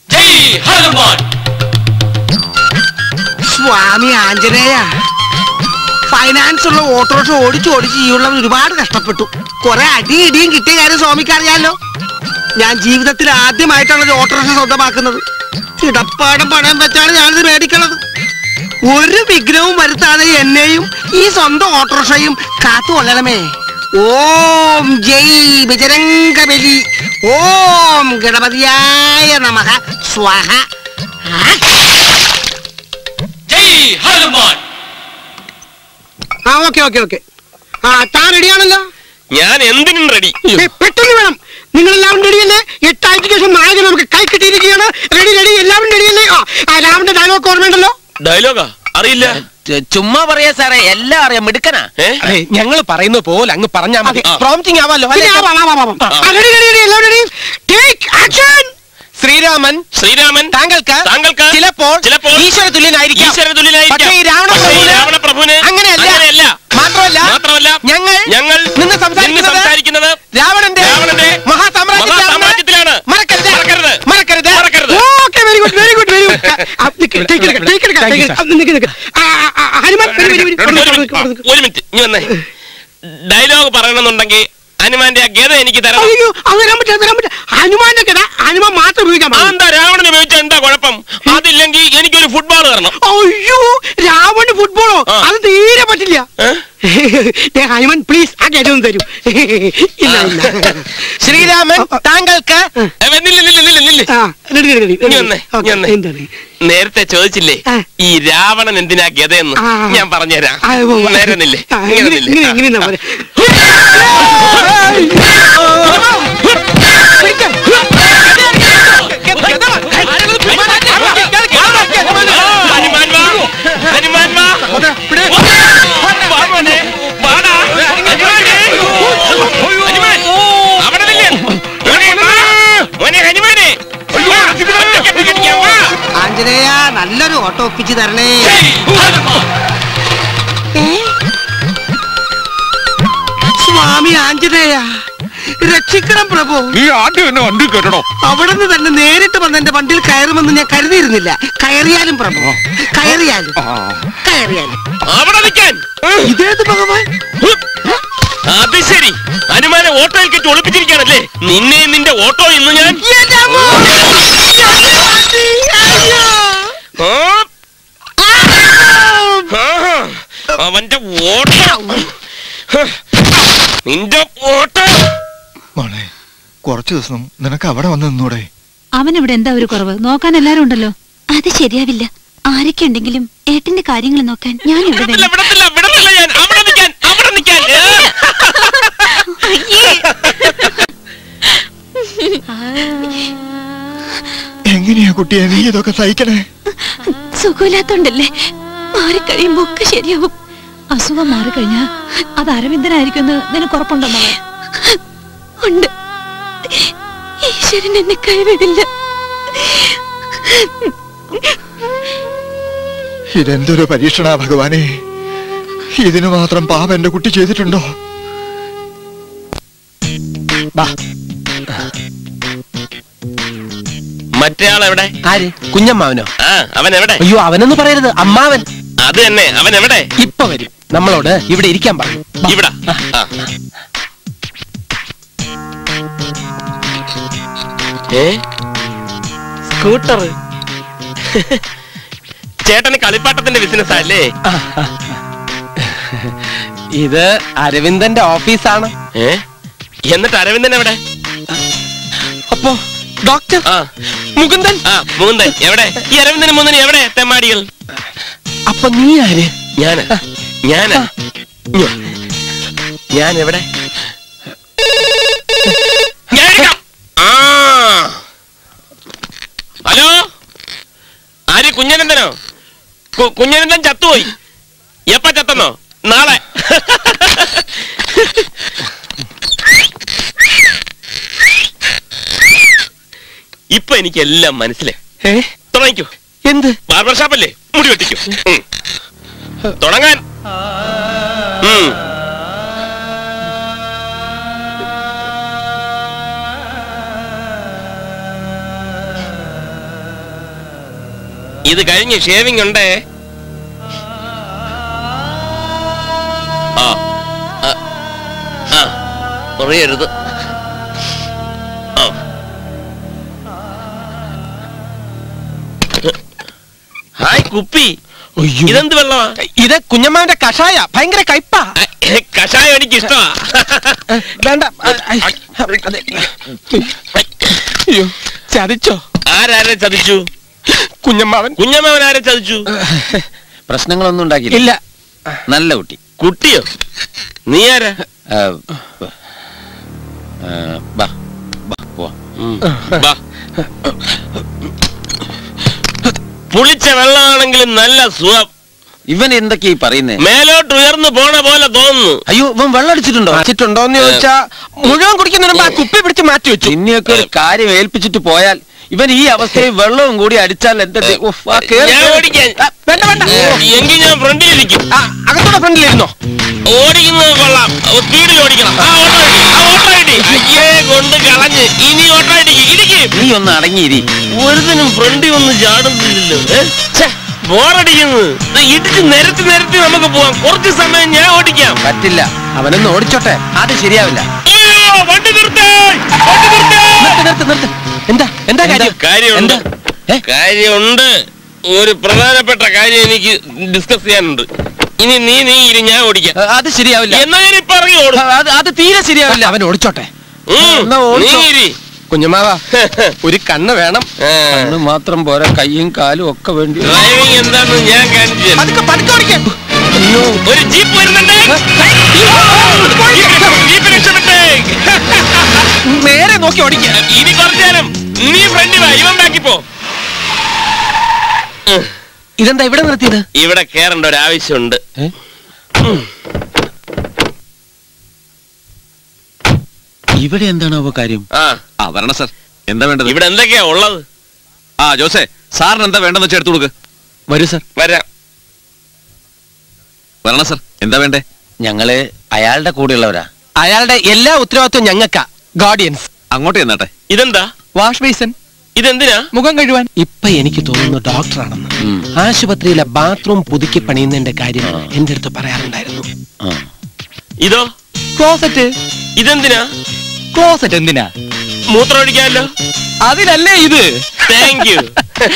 സ്വാമി ആഞ്ജനേയ ഫൈനാൻസ് ഉള്ള ഓട്ടോറിക്ഷ ഓടിച്ച് ഓടിച്ച് ഈ ഉള്ളവർ ഒരുപാട് കഷ്ടപ്പെട്ടു കുറെ അടി ഇടിയും കിട്ടിയ കാര്യം സ്വാമിക്ക് അറിയാലോ ഞാൻ ജീവിതത്തിൽ ആദ്യമായിട്ടാണ് ഒരു ഓട്ടോറിക്ഷ സ്വന്തമാക്കുന്നത് ഇടപ്പാടം പണയം വെച്ചാണ് ഞാനിത് മേടിക്കണത് ഒരു വിഗ്രഹവും വരുത്താതെ എന്നെയും ഈ സ്വന്തം ഓട്ടോറിക്ഷയും കാത്തു കൊള്ളണമേ ഓം ജയ് ബജരംഗ ബലി ഓം ഗണപതിയായ നമഃ സ്വാഹ ആ ഓക്കെ ഓക്കെ ഓക്കെ ആ താൻ റെഡിയാണല്ലോ ഞാൻ എന്തിനും റെഡി ഏ, പെട്ടെന്ന് വേണം നിങ്ങൾ എല്ലാവരും റെഡിയല്ലേ എട്ടാഴ്ച ശേഷം നായകൻ നമുക്ക് കൈ കിട്ടിയിരിക്കുകയാണ് റെഡി റെഡി എല്ലാവരും റെഡിയല്ലേ ആ ആ, രാമന്റെ ഡയലോഗ് ഓർമ്മയുണ്ടല്ലോ ഡയലോഗാ അറിയില്ല ചു- ചുമ്മാ പറയാ സാറേ എല്ലാം അറിയാം മിടുക്കനാ ഞങ്ങൾ പറയുന്ന പോലെ അങ്ങ് പറഞ്ഞാ മതി അതെ. പ്രോംറ്റിംഗ് ആവാലോ പിന്നെ അല്ലേ? ആവാം, ആവാം, ആവാം. ആ, ready, ready, ready, എല്ലാവരും ready? Take action! Sreeraman Sreeraman താങ്കൾക്ക് താങ്കൾക്ക് ചിലപ്പോൾ ചിലപ്പോൾ ഈശ്വര തുല്യനായിരിക്കാം ഈശ്വര തുല്യനായിരിക്കാം. പക്ഷേ ഈ രാവണ പക്ഷേ ഈ പ്രഭുവിന് രാവണ പ്രഭുവിന് അങ്ങനെയല്ല അങ്ങനെയല്ല. മാത്രമല്ല മാത്രമല്ല ഞങ്ങൾ ഞങ്ങൾ നിന്ന് സംസാരിക്കുന്നത് സംസാരിക്കുന്നത് രാവണന്റെ രാവണന്റെ മഹാസാമ്രാജ്യത്തിലാണ് മഹാസാമ്രാജ്യത്തിലാണ് മറക്കരുത് മറക്കരുത് മറക്കരുത് മറക്കരുത് Okay, very good, very good, very good. ആ, ആ, നിക്ക്, take it, take it, take it. ആ, നിക്ക്, നിക്ക്. ആ, ആ, ആ, ഹനുമാൻ വരൂ, വരൂ, വരൂ. ഒരു അവിടെ നിക്ക്, മിനിറ്റ്, അവിടെ നിക്ക്. ഒരു മിനിറ്റ് ഇനി വന്നേ ഡയലോഗ് പറയണമെന്നുണ്ടെങ്കിൽ ഹനുമാന്റെ ആ ഗത എനിക്ക് തരണം അയ്യോ അത് തരാൻ പറ്റില്ല തരാൻ പറ്റില്ല ഹനുമാന്റെ കഥ ഹനുമാൻ മാത്രം ഉപയോഗിക്കാൻ ആ, പാടില്ല. എന്താ രാവണന് ഉപയോഗിച്ച എന്താ കുഴപ്പം അതില്ലെങ്കിൽ എനിക്കൊരു ഫുട്ബോൾ തരണം അയ്യോ രാവണ് ഫുട്ബോളോ ആ. അത് തീരെ പറ്റില്ല ഏ? ദേ, ഹനുമാൻ പ്ലീസ് ആ ഗജം തരൂ ഇല്ല ഇല്ല ശ്രീരാമൻ താങ്കൾക്ക് ഏ, നില്ല് നില്ല് നില്ല് നില്ല് ആ ready, ready, ready. ഇനി വന്നേ, ഇനി Okay, വന്നേ. എന്താണ്? നേരത്തെ ചോദിച്ചില്ലേ ആ. ഈ രാവണൻ എന്തിനാ ഗതയെന്ന് ആ. ഞാൻ പറഞ്ഞുതരാം ആ, ഉവ്വ് ഉവ്വ്. നേരെ നില്ലേ ആ, ഇങ്ങനെ ഇങ്ങനെ- നില്ല്. ഇങ്ങനെ- ആ. ഇങ്ങനെ നിന്നാ പോരെ. ഹനുമാൻ വാ ഹനുമാൻ വാ വാ മോനെ, വാടാ. ഹനുമാനെ. ഹനുമാൻ, അവിടെ നില്ല്. മോനെ, വാ. മോനെ, ഹനുമാനെ. വാ, ഒറ്റയ്ക്ക് പിടിക്കാം, വാ. ആഞ്ജനേയ നല്ലൊരു ഓട്ടോ ഒപ്പിച്ച് തരണേ ഏ? സ്വാമി ആഞ്ജനേയ രക്ഷിക്കണം പ്രഭു നീ ആദ്യം എന്നെ വണ്ടി കെട്ടണോ അവിടുന്ന് തന്നെ നേരിട്ട് വന്ന് എന്റെ വണ്ടിയിൽ കയറുമെന്ന് ഞാൻ കരുതിയിരുന്നില്ല കയറിയാലും പ്രഭു കയറിയാലും കയറിയാലും അവിടെ നിൽക്കാൻ ഇതേത് ഭഗവാൻ അത് ശരി ഹനുമാനെ ഓട്ടോയിൽ കെട്ടി ഒളിപ്പിച്ചിരിക്കുകയാണല്ലേ നിന്നെ നിന്റെ ഓട്ടോ ഇന്ന് ഞാൻ എന്റെ അമ്മോ! എന്റെ വണ്ടി! അയ്യോ! ആ, ആഹാ. അവന്റെ ഓട്ടോ നിന്റെ ഓട്ടോ മോളെ കുറച്ചു ദിവസം നിനക്ക് അവിടെ വന്ന് നിന്നൂടെ അവൻ ഇവിടെ എന്താ ഒരു കുറവ് നോക്കാൻ എല്ലാരും ഉണ്ടല്ലോ അത് ശരിയാവില്ല ആരൊക്കെ ഉണ്ടെങ്കിലും ഏട്ടന്റെ കാര്യങ്ങൾ നോക്കാൻ ഞാൻ ഇവിടെ വിടത്തില്ല വേണം വിടത്തില്ല വിടത്തില്ല ഞാൻ അവിടെ നിൽക്കാൻ അവിടെ നിൽക്കാൻ ഏ? എങ്ങനെയാ കുട്ടിയെ നീ ഇതൊക്കെ സഹിക്കണേ സുഖമില്ലാത്തോണ്ടല്ലേ മാറിക്കഴിയുമ്പോ ഒക്കെ ശരിയാവും അസുഖം മാറിക്കഴിഞ്ഞാ അത് അരവിന്ദനായിരിക്കുമെന്ന് നിനക്ക് ഉറപ്പുണ്ടോ മോളെ ഉണ്ട് ഈശ്വരൻ എന്നെ കൈവിടില്ല ഇതെന്തൊരു പരീക്ഷണ ഭഗവാനെ ഇതിനു മാത്രം പാപം എന്റെ കുട്ടി ചെയ്തിട്ടുണ്ടോ മറ്റേ ആൾ എവിടെ ആര് കുഞ്ഞമ്മാവനോ ആ അവൻ എവിടെ അയ്യോ അവനൊന്നും പറയരുത് അമ്മാവൻ അത് തന്നെ അവൻ എവിടെ ഇപ്പൊ വരും നമ്മളോട് ഇവിടെ ഇരിക്കാൻ പറഞ്ഞു ഇവിടെ ആ. ഏ സ്കൂട്ടർ ചേട്ടന് കളിപ്പാട്ടത്തിന്റെ ബിസിനസ് അല്ലേ ഇത് അരവിന്ദന്റെ ഓഫീസാണ് ഏ എന്നിട്ട് അരവിന്ദൻ എവിടെ അപ്പോ ഡോക്ടർ ആ മുകുന്ദൻ ആ മുകുന്ദൻ എവിടെ ഈ അരവിന്ദനും മുകുന്ദനും എവിടെ തെമ്മാടികൾ അപ്പൊ നീ ആര് ഞാന് ഞാന് ഞോ. ഞാൻ എവിടെ ഞാൻ എടുക്കാം. ആ. ഹലോ ആര് കുഞ്ഞനന്ദനോ കു- കുഞ്ഞനന്ദൻ ചത്തുപോയി എപ്പ ചത്തെന്നോ നാളെ ഇപ്പൊ എനിക്ക് എല്ലാം മനസ്സിലായി തുടങ്ങിക്കോ എന്ത് ബാർബർ ഷാപ്പല്ലേ മുടി വെട്ടിക്കോ ഉം. തുടങ്ങാൻ ഉം. ഇത് കഴിഞ്ഞ് ഷേവിംഗ് ഉണ്ടേ ആ ആ, ആ പറയരുത് ആ. ഹായ് കുപ്പി ഇതെന്ത് വെള്ളമാ ഇത് കുഞ്ഞമ്മാവന്റെ കഷായ ഭയങ്കര കയ്പാ കഷായം എനിക്ക് ഇഷ്ടമാ വേണ്ട അതെ. അയ്യോ ചതിച്ചോ ആരാരെ ചതിച്ചു കുഞ്ഞമ്മാവൻ കുഞ്ഞമ്മാവൻ ആരെ ചതിച്ചു പ്രശ്നങ്ങളൊന്നും ഉണ്ടാക്കിയില്ല ഇല്ല നല്ല കുട്ടി കുട്ടിയോ നീ ആരാ ആ, ആ, ബാ ബാ പോവാ വാ. പുളിച്ച വെള്ളമാണെങ്കിലും നല്ല സുഖം ഇവൻ എന്തൊക്കെയാ ഈ പറയുന്നേ മേലോട്ട് ഉയർന്നു പോണ പോലെ തോന്നുന്നു അയ്യോ ഇവൻ വെള്ളം അടിച്ചിട്ടുണ്ടോ വെച്ചിട്ടുണ്ടോന്ന് ചോദിച്ചാ മുഴുവൻ കുടിക്കുന്നതിന് മുമ്പ് ആ കുപ്പി പിടിച്ച് മാറ്റി വെച്ചു നിന്നെയൊക്കെ ഒരു കാര്യം ഏൽപ്പിച്ചിട്ട് പോയാൽ ഇവൻ ഈ അവസ്ഥയിൽ വെള്ളവും കൂടി അടിച്ചാൽ എന്താ ഉഫ്, ആ കേറി ഞാൻ കേറി. ഓടിക്കാൻ ആ, വേണ്ട വേണ്ട എങ്കിൽ ഞാൻ ഫ്രണ്ടിലിരിക്കും ആ, അകത്തോടെ ഫ്രണ്ടിലിരുന്നോ ഓടിക്കുന്നത് കൊള്ളാം സ്പീഡിൽ ഓടിക്കണം ആ ഓട്ടോ ഇടി ആ ഓട്ടോ ഇടി അയ്യേ കൊണ്ട് കളഞ്ഞ് ഇനി ഓട്ടോ ഇടിക്ക് ഇടിക്ക് നീ ഒന്ന് അടങ്ങിയിരി ഒരുതിനും ഫ്രണ്ടിൽ ഒന്നും ചാടുന്നില്ലല്ലോ ഏ? ഛെ, ബോറടിക്കുന്നു ദേ ഇടിച്ച് നിരത്തി നിരത്തി നമുക്ക് പോവാം കുറച്ച് സമയം ഞാൻ ഓടിക്കാം പറ്റില്ല അവനൊന്ന് ഓടിച്ചോട്ടെ അത് ശരിയാവില്ല അയ്യോ വണ്ടി നിർത്തേ വണ്ടി നിർത്തേ നിർത്ത് നിർത്ത് നിർത്ത് എന്താ എന്താ കാര്യം കാര്യമുണ്ട് ഏ? കാര്യമുണ്ട് ഒരു പ്രധാനപ്പെട്ട കാര്യം എനിക്ക് ഡിസ്കസ് ചെയ്യാനുണ്ട് ഇനി നീ നീ ഇരി ഞാൻ ഓടിക്കാം ആ, അത് ശരിയാവില്ല എന്നാ ഞാൻ ഇപ്പൊ ഇറങ്ങി ഓടും ആ, അത് അത് തീരെ ശരിയാവില്ല അവൻ ഓടിച്ചോട്ടെ ഉം, എന്നാ നീ ഓടിച്ചോ. ഇരി കുഞ്ഞമ്മാവ ഒരു കണ്ണ് വേണം ആ, കണ്ണ് മാത്രം പോരാ കയ്യും കാലും ഒക്കെ വേണ്ടി വരും. ഡ്രൈവിംഗ് എന്താണെന്ന് ഞാൻ കാണിച്ചു തരാം. പതുക്കെ പതുക്കെ ഓടിക്കാൻ അയ്യോ ഒരു ജീപ്പ് വരുന്നുണ്ട് ജീപ്പ് രക്ഷപ്പെട്ടേ നേരെ നോക്കി ഓടിക്കാൻ ഇനി കുറച്ചു നേരം നീ ഫ്രണ്ടിൽ വാ ഇവൻ ബാക്കി പോ ഇതെന്താ ഇവിടെ നിർത്തിയത് ഇവിടെ കേറേണ്ട ഒരു ആവശ്യമുണ്ട് ഏ? ഇവിടെ എന്താണ് അവ കാര്യം ആ ആ വരണം സർ എന്താ വേണ്ടത് ഇവിടെ എന്തൊക്കെയാ ഉള്ളത് ആ ജോസേ സാറിന് എന്താ വേണ്ടെന്ന് വെച്ചാൽ എടുത്തു കൊടുക്ക് വരൂ സർ വരാം വരണം സർ എന്താ വേണ്ടേ ഞങ്ങള് അയാളുടെ കൂടെയുള്ളവരാ അയാളുടെ എല്ലാ ഉത്തരവാദിത്വം ഞങ്ങൾക്കാ ഗാർഡിയൻസ് അങ്ങോട്ട് ചെന്നാട്ടെ ഇതെന്താ വാഷ് ബേസൻ ഇതെന്തിനാ മുഖം കഴുവാൻ ഇപ്പൊ എനിക്ക് തോന്നുന്നു ഡോക്ടറാണെന്ന് ഉം. ആശുപത്രിയിലെ ബാത്റൂം പുതുക്കി പണിയുന്നതിന്റെ കാര്യം എന്റെ അടുത്ത് പറയാറുണ്ടായിരുന്നു ആ. ഇതോ ക്ലോസറ്റ് ഇതെന്തിനാ ക്ലോസറ്റ് എന്തിനാ മൂത്രം ഒഴിക്കാമല്ലോ അതിനല്ലേ ഇത് താങ്ക് യു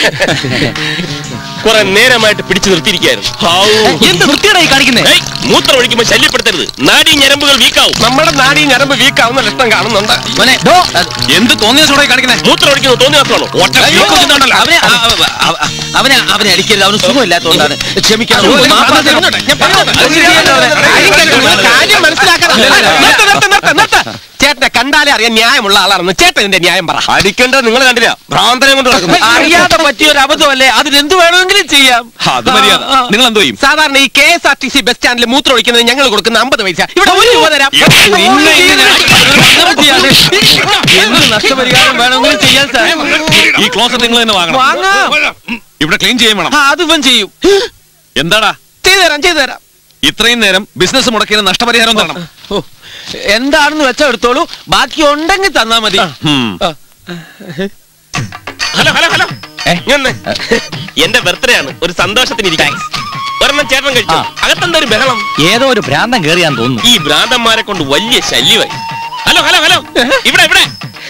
കുറെ നേരമായിട്ട് പിടിച്ചു നിർത്തിയിരിക്കായിരുന്നു ഹൗ. എന്ത് വൃത്തിയായി കാണിക്കുന്നേ ഏയ്, മൂത്രം ഒഴിക്കുമ്പോ ശല്യപ്പെടുത്തരുത് നാഡീ ഞരമ്പുകൾ വീക്കാവും നമ്മുടെ നാടി ഞരമ്പ് വീക്കാവുന്ന ലക്ഷണം കാണുന്നുണ്ട് മോനെ, അത് എന്ത് തോന്നിയ സോടെ കാണിക്കണേ മൂത്രം ഒഴിക്കുന്നത് തോന്നിയ ദിവസമാണോ ഒറ്റ അയ്യോ, വീക്ക് വെച്ചിട്ടുണ്ടല്ലോ. അവനെ ആ, ആ, ആ, അവനെ അവനെ അടിക്കരുത് അവന് സുഖമില്ലാത്തതുകൊണ്ടാണ് ക്ഷമിക്കണം അയ്യോ, ഒരു മാപ്പ് ഞാൻ തരണം. പറഞ്ഞോട്ടെ, ഞാൻ പറഞ്ഞോട്ടെ. അത് ശരിയല്ല അവനെ. കാര്യം കേൾക്കണം, കാര്യം മനസ്സിലാക്കണം. നിർത്ത്, നിർത്ത്, നിർത്ത്, നിർത്ത്. ചേട്ടനെ കണ്ടാലേ അറിയാൻ ന്യായമുള്ള ആളാണെന്ന് ചേട്ടൻ ഇതിന്റെ ന്യായം പറ അടിക്കേണ്ടത് നിങ്ങൾ കണ്ടില്ല ഭ്രാന്തനെ കൊണ്ട് നടക്കുന്നു അറിയാതെ പറ്റിയ ഒരു അബദ്ധമല്ലേ അതിനെന്ത് വേണമെങ്കിലും ചെയ്യാം അത് മര്യാദ ആ, ആ. നിങ്ങൾ എന്തോ ചെയ്യും സാധാരണ ഈ K S R T C bus സ്റ്റാൻഡിൽ മൂത്രം ഒഴിക്കുന്നത് ഞങ്ങൾ കൊടുക്കുന്ന അമ്പത് പൈസ ഇവിടെ ഒരു രൂപ തരാം നിന്നെ ഇങ്ങനെ അങ്ങനെ ചെയ്യാതെ എന്ത് നഷ്ടപരിഹാരം വേണമെങ്കിലും ചെയ്യാൻ സാർ ഈ ക്ലോസറ്റ് നിങ്ങൾ തന്നെ വാങ്ങണം വാങ്ങാം ഇവിടെ ക്ലീൻ ചെയ്യാൻ വേണം ആ, അത് ഇവൻ ചെയ്യും എന്താടാ ചെയ്തു തരാം ചെയ്തു തരാം ഇത്രയും നേരം ബിസിനസ് മുടക്കിയതിന് നഷ്ടപരിഹാരം തരണം ഓ, എന്താണെന്ന് വെച്ചാ എടുത്തോളൂ ബാക്കി ഉണ്ടെങ്കിൽ തന്നാ മതി ഉം. ആ. ഹലോ ഹലോ ഹലോ ഇങ്ങൊന്ന് എന്റെ ബർത്ത്ഡേ ആണ് ഒരു സന്തോഷത്തിന് ഇരിക്കാൻ ഒരെണ്ണം ചേട്ടൻ കഴിച്ചു അകത്തെന്താ ഒരു ബഹളം ഏതോ ഒരു ഭ്രാന്തം കേറിയാന്ന് തോന്നുന്നു ഈ ഭ്രാന്തന്മാരെ കൊണ്ട് വലിയ ശല്യമായി ഹലോ ഹലോ ഹലോ ഇവിടെ ഇവിടെ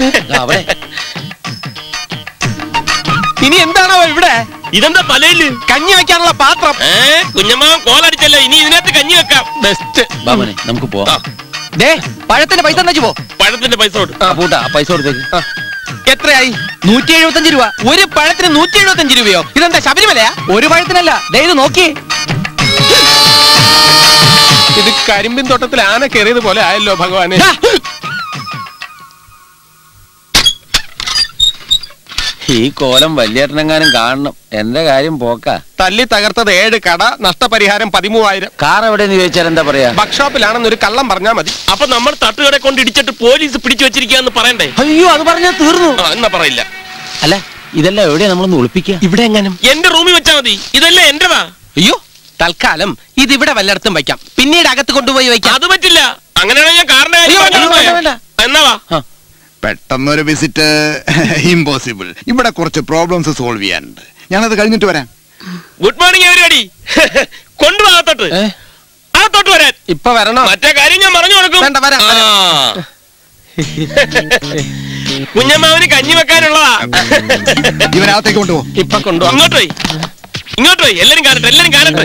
ഇനി എന്താണോ ഇവിടെ ഇതെന്താ തലയില് കഞ്ഞി വെക്കാനുള്ള പാത്രം ഏ കുഞ്ഞമ്മാവൻ കോലടിച്ചല്ലോ ഇനി ഇതിനകത്ത് കഞ്ഞി വെക്കാം ബെസ്റ്റ് ബാബനെ നമുക്ക് പോവാം ദേ പഴത്തിന്റെ പൈസ എന്താ പോ പഴത്തിന്റെ പൈസ കൊടു പൂട്ടാ പൈസ കൊടുത്തേക്ക് എത്രയായി നൂറ്റി എഴുപത്തഞ്ച് രൂപ ഒരു പഴത്തിന് നൂറ്റി എഴുപത്തഞ്ച് രൂപയോ ഇതെന്താ ശബരിമലയാ ഒരു പഴത്തിനല്ല ദേ ഇത് നോക്കിയേ ഇത് കരിമ്പിൻ തോട്ടത്തിൽ ആന കയറിയത് പോലെ ആയല്ലോ ഭഗവാനെ ഈ കോലം വലിയേട്ടനെങ്ങാനും കാണണം എന്റെ കാര്യം പോക്ക തല്ലി തകർത്തത് ഏഴ് കട നഷ്ടപരിഹാരം പതിമൂവായിരം കാർ എവിടെയെന്ന് ചോദിച്ചാൽ എന്താ പറയാ വർക്ക്ഷോപ്പിലാണെന്നൊരു കള്ളം പറഞ്ഞാ മതി അപ്പൊ നമ്മൾ തട്ടുകട കൊണ്ട് ഇടിച്ചിട്ട് പോലീസ് പിടിച്ചു വെച്ചിരിക്കാന്ന് പറയണ്ടേ അയ്യോ അത് പറഞ്ഞാൽ തീർന്നു ആ, എന്നാ പറയില്ല അല്ല ഇതെല്ലാം എവിടെയാ നമ്മളൊന്ന് ഒളിപ്പിക്കുക ഇവിടെ എങ്ങാനും എന്റെ റൂമിൽ വെച്ചാ മതി ഇതല്ലേ എന്റെതാ അയ്യോ തൽക്കാലം ഇത് ഇവിടെ വല്ലയിടത്തും വയ്ക്കാം പിന്നീട് അകത്ത് കൊണ്ടുപോയി വയ്ക്കാം അത് പറ്റില്ല അങ്ങനെയാണെങ്കിൽ ഞാൻ കാറിന്റെ കാര്യം അയ്യോ, പറഞ്ഞാ വേണ്ട, പോരെ? വേണ്ട. എന്നാ വാ പെട്ടെന്നൊരു വിസിറ്റ് ഇമ്പോസിബിൾ ഇവിടെ കുറച്ച് പ്രോബ്ലംസ് സോൾവ് ചെയ്യാനുണ്ട് ഞാനത് കഴിഞ്ഞിട്ട് വരാം ഗുഡ് മോർണിംഗ് എവരിബഡി കൊണ്ടുവാ അകത്തോട്ട് അകത്തോട്ട് വരാൻ ഇപ്പൊ വരണോ മറ്റേ കാര്യം ഞാൻ പറഞ്ഞു കൊടുക്കും വേണ്ട, വരാം, വരാം. ആ. കുഞ്ഞമ്മാവന് കഞ്ഞി വെക്കാനുള്ളതാ ഇവനകത്തേക്ക് കൊണ്ടുപോകും ഇപ്പൊ കൊണ്ടുപോകാം ഇങ്ങോട്ട് പോയി ഇങ്ങോട്ട് പോയി എല്ലാരും കാണട്ടെ എല്ലാരും കാണട്ടെ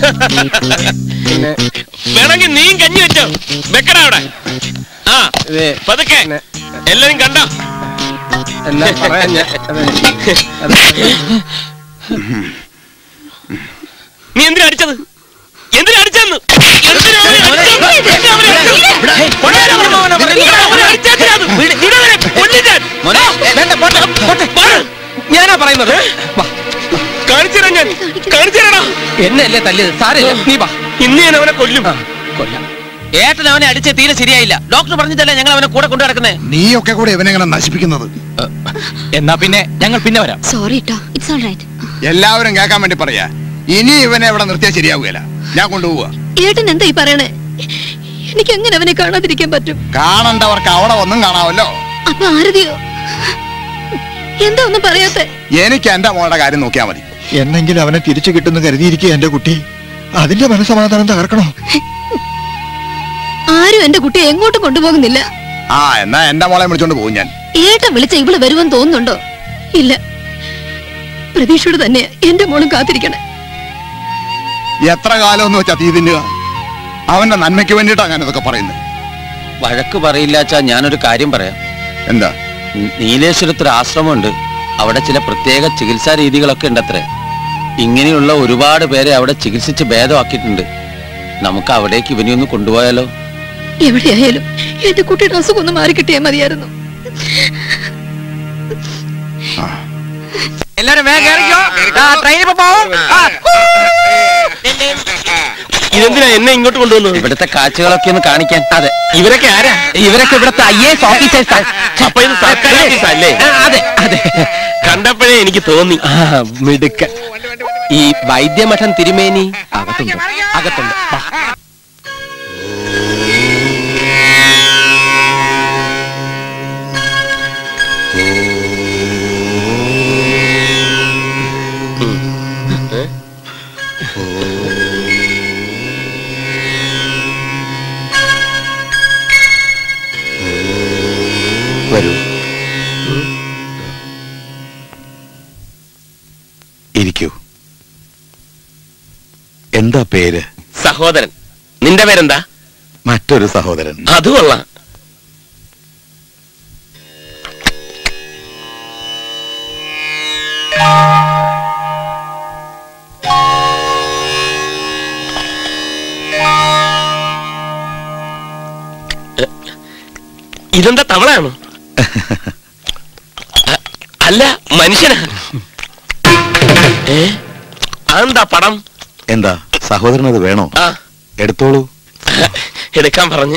വേണമെങ്കിൽ നീയും കഞ്ഞി വെച്ചോ വെക്കടാ അവിടെ ആ ഇത് പതുക്കെ എല്ലാരും കണ്ട എല്ലാം പറയാൻ ഞാൻ നീ എന്തിനാ അടിച്ചത് എന്തിനാ അടിച്ചെന്ന് എന്തിനാ അവനെ അടിച്ചത്? എന്തിനാ അവനെ അടിച്ചത്? കൊണ്ടുവരാൻ പറഞ്ഞു അവനെ. എന്തിനാ അവനെ അടിച്ചത് അത്? വിട്- വിടവനെ, കൊല്ലിക്കാൻ. മോനെ, വേണ്ട, പോട്ടെ, പോട്ടെ. ഞാനാ പറയുന്നത് വാ. കാണിച്ചു തരാം ഞാൻ കാണിച്ചു തരാടാ എന്നെ അല്ലേ തല്ലിയത് സാരമില്ല നീ വാ ഇന്ന് ഞാൻ അവനെ കൊല്ലും കൊല്ലാം ഏട്ടൻ അവനെ അടിച്ച് തീരെ ശരിയായില്ല ഡോക്ടർ പറഞ്ഞിട്ടല്ലേ ഞങ്ങൾ അവനെ കൂടെ കൊണ്ടു നടക്കുന്നേ നീയൊക്കെ കൂടെ ഇവനെങ്ങനെ നശിപ്പിക്കുന്നത് എന്നാ പിന്നെ ഞങ്ങൾ പിന്നെ വരാം സോറി ട്ടോ ഇറ്റ്സ് ഓൾ റൈറ്റ് എല്ലാവരും കേൾക്കാൻ വേണ്ടി പറയാ ഇനി ഇവനെ ഇവിടെ നിർത്തിയാൽ ശരിയാവുകയില്ല ഞാൻ കൊണ്ടുപോവുക ഏട്ടൻ എന്താ ഈ പറയണേ എനിക്ക് എങ്ങനെ അവനെ കാണാതിരിക്കാൻ പറ്റും കാണണ്ടവർക്ക് അവിടെ ഒന്നും കാണാമല്ലോ അപ്പൊ ആരതിയോ എന്താ ഒന്നും പറയാത്തെ എനിക്ക് എന്റെ മോളുടെ കാര്യം നോക്കിയാൽ മതി എന്നെങ്കിലും അവനെ തിരിച്ചു കിട്ടുന്നു കരുതിയിരിക്കുക എന്റെ കുട്ടി അതിന്റെ മനസ്സമാധാനം തകർക്കണോ ആരും എന്റെ കുട്ടിയെ എങ്ങോട്ടും കൊണ്ടുപോകുന്നില്ല ആ എന്നാ എന്റെ മോളെ വിളിച്ചോണ്ട് പോകും ഞാൻ ഏട്ടൻ വിളിച്ച ഇവള് വരുമെന്ന് തോന്നുന്നുണ്ടോ ഇല്ല പ്രതീക്ഷയോട് തന്നെ എന്റെ മോളും കാത്തിരിക്കണേ എത്ര കാലം എന്ന് വെച്ചാ തീ തിന്നുക അവന്റെ നന്മയ്ക്ക് വേണ്ടിയിട്ടാ ഞാൻ ഇതൊക്കെ പറയുന്നത് വഴക്ക് പറയില്ലാച്ചാ ഞാനൊരു കാര്യം പറയാം എന്താ നീലേശ്വരത്തൊരു ആശ്രമമുണ്ട് അവിടെ ചില പ്രത്യേക ചികിത്സാ രീതികളൊക്കെ ഉണ്ടത്രേ ഇങ്ങനെയുള്ള ഒരുപാട് പേരെ അവിടെ ചികിത്സിച്ച് ഭേദമാക്കിയിട്ടുണ്ട് നമുക്ക് അവിടേക്ക് ഇവനെ ഒന്ന് കൊണ്ടുപോയാലോ എവിടെയായാലും എന്റെ കുട്ടിയുടെ അസുഖം ഒന്ന് മാറി കിട്ടിയാൽ മതിയായിരുന്നു എല്ലാരും വേഗം ഇറങ്ങിയോ ട്രെയിനിൽ ഇപ്പൊ പോവും ആ. ഇതെന്തിനാ എന്നെ ഇങ്ങോട്ട് കൊണ്ടുവന്നത് ഇവിടുത്തെ കാഴ്ചകളൊക്കെ ഒന്ന് കാണിക്കാൻ അതെ ഇവരൊക്കെ ആരാ ഇവരൊക്കെ ഇവിടുത്തെ ഐ എസ് ഓഫീസേഴ്സ് അപ്പൊ ഇത് സർക്കാർ ഓഫീസല്ലേ അതെ അതെ കണ്ടപ്പോഴേ എനിക്ക് തോന്നി ആ, മിടുക്കൻ ഈ വൈദ്യമഠം തിരുമേനി അകത്തുണ്ട് അകത്തുണ്ട് വാ. വരൂ ഇരിക്കൂ എന്താ പേര് സഹോദരൻ നിന്റെ പേരെന്താ മറ്റൊരു സഹോദരൻ അത് കൊള്ളാം ഇതെന്താ തവളയാണോ അ- അല്ല മനുഷ്യനാ ഏ അതെന്താ പടം എന്താ സഹോദരൻ അത് വേണോ ആ എടുത്തോളൂ എടുക്കാൻ പറഞ്ഞ്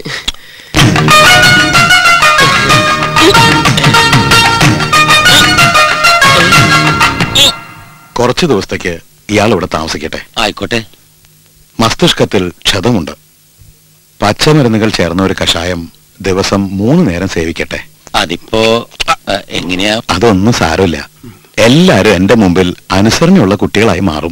കുറച്ചു ദിവസത്തേക്ക് ഇയാൾ ഇവിടെ താമസിക്കട്ടെ ആയിക്കോട്ടെ മസ്തിഷ്കത്തിൽ ക്ഷതമുണ്ട് പച്ചമരുന്നുകൾ ചേർന്ന ഒരു കഷായം ദിവസം മൂന്ന് നേരം സേവിക്കട്ടെ അതിപ്പോ അ, എങ്ങനെയാ അതൊന്നും സാരമില്ല എല്ലാരും എന്റെ മുമ്പിൽ അനുസരണയുള്ള കുട്ടികളായി മാറും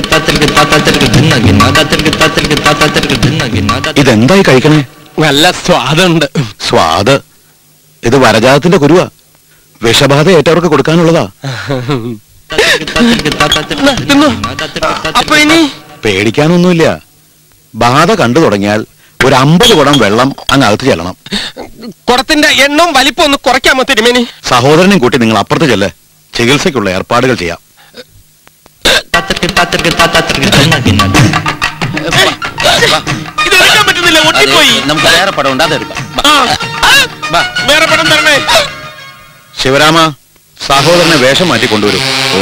ഇതെന്തായി കഴിക്കണേ നല്ല സ്വാദുണ്ട് സ്വാദ് ഇത് വരജാതത്തിന്റെ കുരുവാ വിഷബാധ ഏറ്റവർക്ക് കൊടുക്കാനുള്ളതാ അപ്പൊ ഇനി പേടിക്കാനൊന്നുമില്ല ബാധ കണ്ടു തുടങ്ങിയാൽ ഒരു അമ്പത് കുടം വെള്ളം അങ്ങ് അകത്ത് ചെല്ലണം കുടത്തിന്റെ എണ്ണവും വലിപ്പം ഒന്ന് കുറയ്ക്കാമോ തിരുമേനി സഹോദരനും കൂട്ടി നിങ്ങൾ അപ്പുറത്ത് ചെല്ല് ചികിത്സയ്ക്കുള്ള ഏർപ്പാടുകൾ ചെയ്യാം ഇത് എടുക്കാൻ പറ്റുന്നില്ല ഒട്ടിപ്പോയി നമുക്ക് വേറെ പടം ഉണ്ട് അതെടുക്കാം ആ, വേറെ പടം തരണേ ശിവരാമ സഹോദരനെ വേഷം മാറ്റി കൊണ്ടുവരും ഓ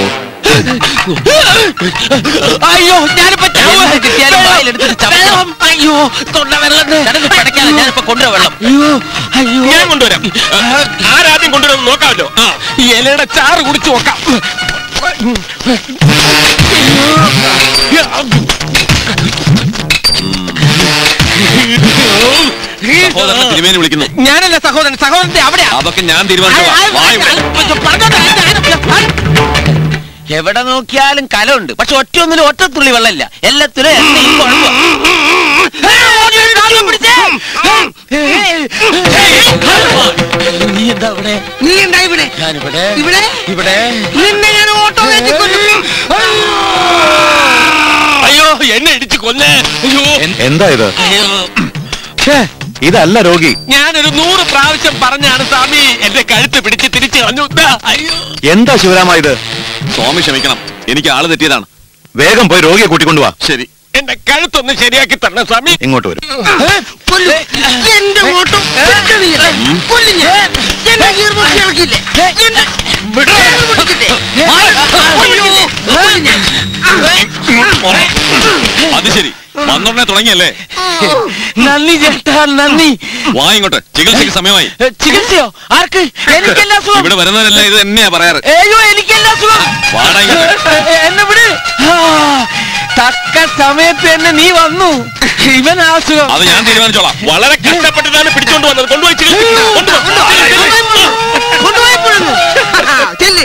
അയ്യോ ഞാനിപ്പോ ചാവുക. കിട്ടിയാലും വായിലെടുത്തിട്ട് ചവയ്ക്കണം. വെള്ളം. അയ്യോ തൊണ്ട വെള്ളം ഞാനിത് പിടയ്ക്കാതെ ഞാനിപ്പോ കൊണ്ടുവരാം വെള്ളം അയ്യോ അയ്യോ ഞാൻ കൊണ്ടുവരാം ആരാദ്യം കൊണ്ടുവരാം നോക്കാമല്ലോ ആ ഈ ഇലയുടെ ചാറ് കുടിച്ചു നോക്കാം സഹോദരനെ തിരുമേനി വിളിക്കുന്നു ഞാനല്ല സഹോദരൻ സഹോദരന്റെ അവിടെയാ അതൊക്കെ ഞാൻ തീരുമാനിച്ചു എവിടെ നോക്കിയാലും കലമുണ്ട് പക്ഷെ ഒറ്റ ഒന്നിലും ഒറ്റ തുള്ളി വെള്ളമില്ല എല്ലാത്തിലും എണ്ണയും കുഴപ്പം നീ എന്താ ഇവിടെ നീ എന്താ ഇവിടെ ഞാനിവിടെ ഇവിടെ ഇവിടെ നിന്നെ ഞാൻ ഓട്ടോ അയ്യോ എന്നെ ഇടിച്ച് കൊന്നേ അയ്യോ എന്താ ഇത് ഛേ, ഇതല്ല രോഗി ഞാനൊരു നൂറ് പ്രാവശ്യം പറഞ്ഞാണ് സ്വാമി എന്റെ കഴുത്ത് പിടിച്ച് തിരിച്ചു കളഞ്ഞു ദാ, അയ്യോ എന്താ ശിവരാമ ഇത് സ്വാമി ക്ഷമിക്കണം എനിക്ക് ആള് തെറ്റിയതാണ് വേഗം പോയി രോഗിയെ കൂട്ടിക്കൊണ്ടുവാ ശരി എന്റെ കഴുത്തൊന്ന് ശരിയാക്കി തരണം സ്വാമി ഇങ്ങോട്ട് വരും എന്റെ ഓട്ടോ കൊല്ലും ഞാൻ. എന്നെ ഗീർബോക്സ് ഇളക്കില്ലേ? എന്നെ ഗീർബോക്സില്ലേ? അയ്യോ, കൊല്ലും ഞാൻ. അത് ശരി വന്നോടനെ തുടങ്ങിയല്ലേ നന്ദി ചേട്ടാ നന്ദി വാ ഇങ്ങോട്ട് ചികിത്സയ്ക്ക് സമയമായി ഏ, ചികിത്സയോ ആർക്ക് എനിക്കെല്ലാ സുഖം ഇവിടെ വരുന്നവരെല്ലാം ഇത് തന്നെയാ പറയാറ് അയ്യോ എനിക്കെല്ലാ സുഖം വാടാ ഇങ്ങോട്ട് ഏ, ഏ, എന്നെ വിട് ആ, തക്ക സമയത്ത് തന്നെ നീ വന്നു ഇവൻ ആ സുഖം അത് ഞാൻ തീരുമാനിച്ചോളാം വളരെ കഷ്ടപ്പെട്ടിട്ടാണ് പിടിച്ചോണ്ട് വന്നത് കൊണ്ടുപോയി ചികിത്സിക്ക്. കൊണ്ടുപോ. കൊണ്ടുപോയപ്പോഴൊന്ന്. ചെല്ല്.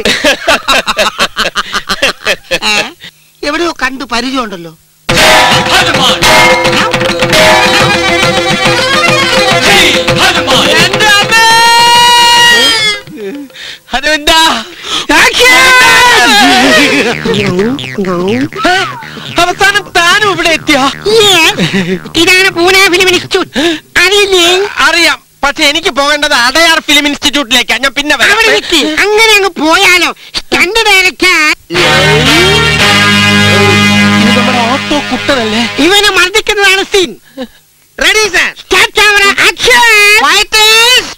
ഏ? എവിടെയോ കണ്ടു പരിചയമുണ്ടല്ലോ എന്റെ അമ്മേ! ഹനുമന്താ! അവസാനം താനും ഇവിടെ എത്തിയോ ഇതാണ് പൂനെ ഫിലിം ഇൻസ്റ്റിറ്റ്യൂട്ട് അറിയില്ലേ അറിയാം പക്ഷെ എനിക്ക് പോകേണ്ടത് അടയാർ ഫിലിം ഇൻസ്റ്റിറ്റ്യൂട്ടിലേക്കാ ഞാൻ പിന്നെ വരാം. അവിടെ നിൽക്ക് അങ്ങനെ അങ്ങ് പോയാലോ സ്റ്റണ്ട് ഡയറക്ടർ ഇത് നമ്മുടെ ഓട്ടോ കുട്ടനല്ലേ ഇവനെ മർദ്ദിക്കുന്നതാണ് scene ready sir start camera action fighters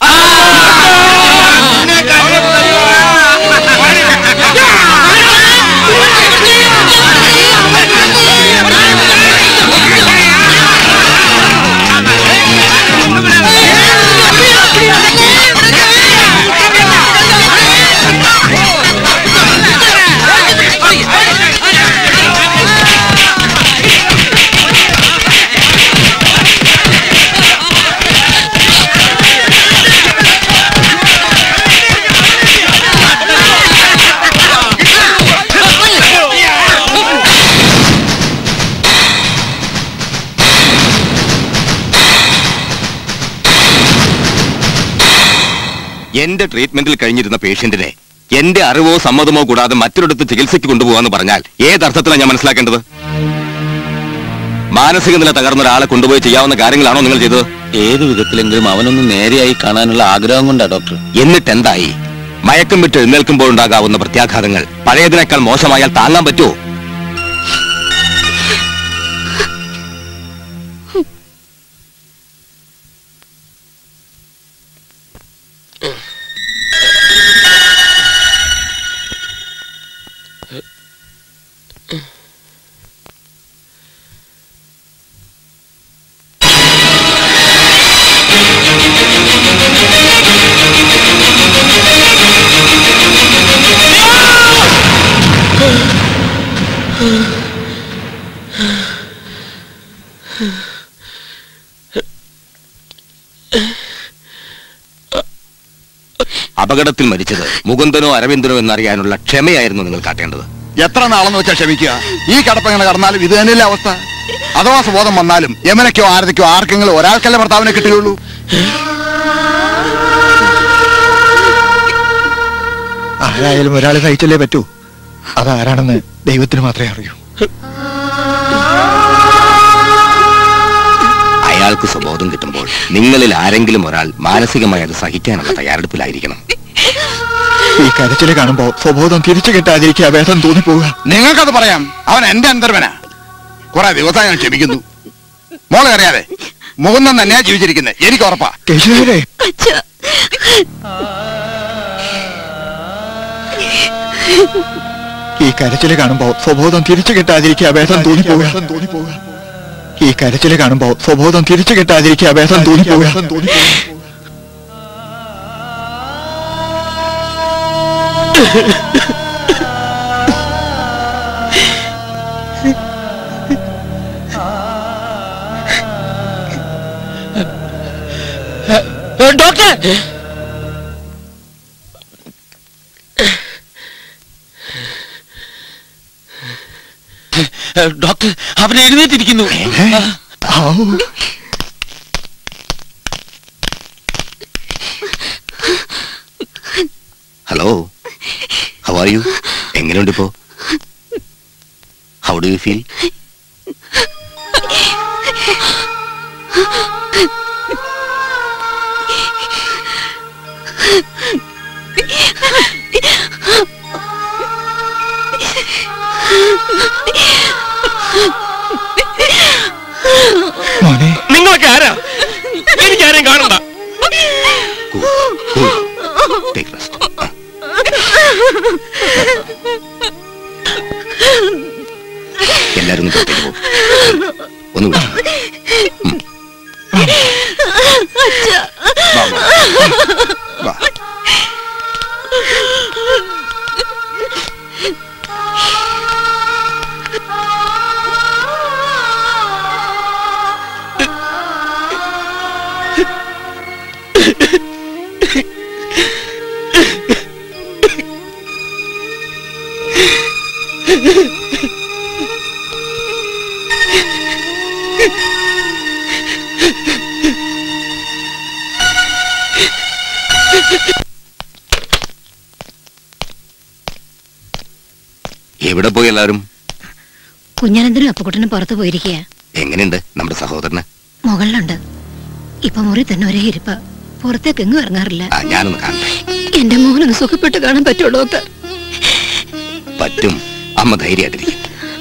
എന്റെ ട്രീറ്റ്മെന്റിൽ കഴിഞ്ഞിരുന്ന പേഷ്യന്റിനെ എന്റെ അറിവോ സമ്മതമോ കൂടാതെ മറ്റൊരിടത്ത് ചികിത്സയ്ക്ക് കൊണ്ടുപോകാന്ന് പറഞ്ഞാൽ ഏതർത്ഥത്തിലാണ് ഞാൻ മനസ്സിലാക്കേണ്ടത് മാനസിക നില തകർന്ന ഒരാളെ കൊണ്ടുപോയി ചെയ്യാവുന്ന കാര്യങ്ങളാണോ നിങ്ങൾ ചെയ്തത് ഏതു വിധത്തിലെങ്കിലും അവനൊന്ന് നേരെയായി കാണാനുള്ള ആഗ്രഹം കൊണ്ടാ ഡോക്ടർ എന്നിട്ട് എന്തായി മയക്കം വിട്ട് എഴുന്നേൽക്കുമ്പോൾ ഉണ്ടാകാവുന്ന പ്രത്യാഘാതങ്ങൾ പഴയതിനേക്കാൾ മോശമായാൽ താങ്ങാൻ പറ്റുമോ അപകടത്തിൽ മരിച്ചത് മുകുന്ദനോ അരവിന്ദനോ എന്നറിയാനുള്ള ക്ഷമയായിരുന്നു നിങ്ങൾ കാട്ടേണ്ടത് എത്ര നാളെന്ന് വെച്ചാൽ ക്ഷമിക്കുക ഈ കടപ്പങ്ങനെ കടന്നാലും ഇത് തന്നെയല്ലേ അവസ്ഥ അഥവാ സുബോധം വന്നാലും യമനയ്ക്കോ ആരതിക്കോ ആർക്കെങ്കിലും ഒരാൾക്കല്ലേ ഭർത്താവിനെ കിട്ടുകയുള്ളൂ ആരായാലും ഒരാളെ സഹിച്ചല്ലേ പറ്റൂ അതാരാണെന്ന് ദൈവത്തിന് മാത്രമേ അറിയൂ അയാൾക്ക് സ്വബോധം കിട്ടുമ്പോൾ നിങ്ങളിൽ ആരെങ്കിലും ഒരാൾ മാനസികമായി അത് സഹിക്കാനുള്ള തയ്യാറെടുപ്പിലായിരിക്കണം ഈ കരച്ചില് കാണുമ്പോ സ്വബോധം തിരിച്ചു കിട്ടാതിരിക്കുക വേദം തോന്നിപ്പോവുക നിങ്ങൾക്കത് പറയാം അവൻ എന്റെ അന്തർവനാ കുറെ ദിവസം ഞാൻ ക്ഷമിക്കുന്നു മോളെ അറിയാതെ മുകുന്ദൻ തന്നെയാ ജീവിച്ചിരിക്കുന്നത് എനിക്ക് ഉറപ്പാ കേശവരെ ഈ കരച്ചില് കാണുമ്പോ സ്വബോധം തിരിച്ചു കിട്ടാതിരിക്കുക വേദം തോന്നിപ്പോവുക ഈ കരച്ചില് കാണുമ്പോ സ്വബോധം തിരിച്ചു കിട്ടാതിരിക്കുക വേദം തോന്നിപ്പോവുക ഡോക്ടർ ഡോക്ടർ അവൻ എഴുന്നേറ്റിരിക്കുന്നു ഹലോ ഹൗ ആർ യു എങ്ങനെയുണ്ട് ഇപ്പോ ഹൗ ഡു യു ഫീൽ നിങ്ങളൊക്കെ ആരാ എനിക്ക് ആരെയും കാണണ്ട എല്ലാരും ഒന്ന് പുറത്തേക്ക് പോകും ഒന്ന് വിളിച്ചു എവിടെ പോയി എല്ലാവരും കുഞ്ഞനന്തനും അപ്പുക്കുട്ടനും പുറത്തു പോയിരിക്കുക എങ്ങനെയുണ്ട് നമ്മുടെ സഹോദരന് മുകളിലുണ്ട് ഇപ്പൊ മുറി തന്നെ ഒരേ ഇരിപ്പ പുറത്തേക്ക് എങ്ങും ഇറങ്ങാറില്ല ആ ഞാനൊന്ന് കാണട്ടെ എന്റെ മോനൊന്ന് സുഖപ്പെട്ട് കാണാൻ പറ്റുമോ ഡോക്ടർ പറ്റും അമ്മ ധൈര്യമായിട്ടിരിക്കും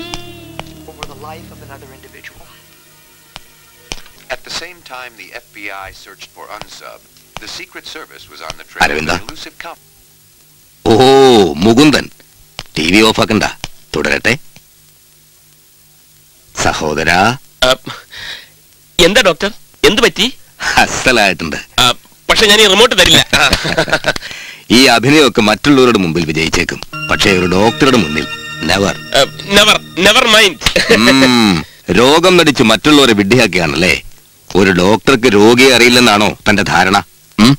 At the same time the FBI searched for Unsub, the Secret Service was on the trail of Aravinda an elusive com- ഓ മുകുന്ദൻ ടി വി ഓഫാക്കണ്ട തുടരട്ടെ സഹോദരാ എന്താ ഡോക്ടർ എന്ത് പറ്റി അസലായിട്ടുണ്ട് പക്ഷെ ഞാൻ ഈ റിമോട്ട് തരില്ല ഈ അഭിനയമൊക്കെ മറ്റുള്ളവരുടെ മുമ്പിൽ വിജയിച്ചേക്കും പക്ഷേ ഒരു ഡോക്ടറുടെ മുന്നിൽ നെവർ നെവർ നെവർ മൈൻഡ് രോഗം നടിച്ച് മറ്റുള്ളവരെ വിഡ്ഢിയാക്കിയാണല്ലേ ഒരു ഡോക്ടർക്ക് രോഗിയെ അറിയില്ലെന്നാണോ തന്റെ ധാരണ ഉം?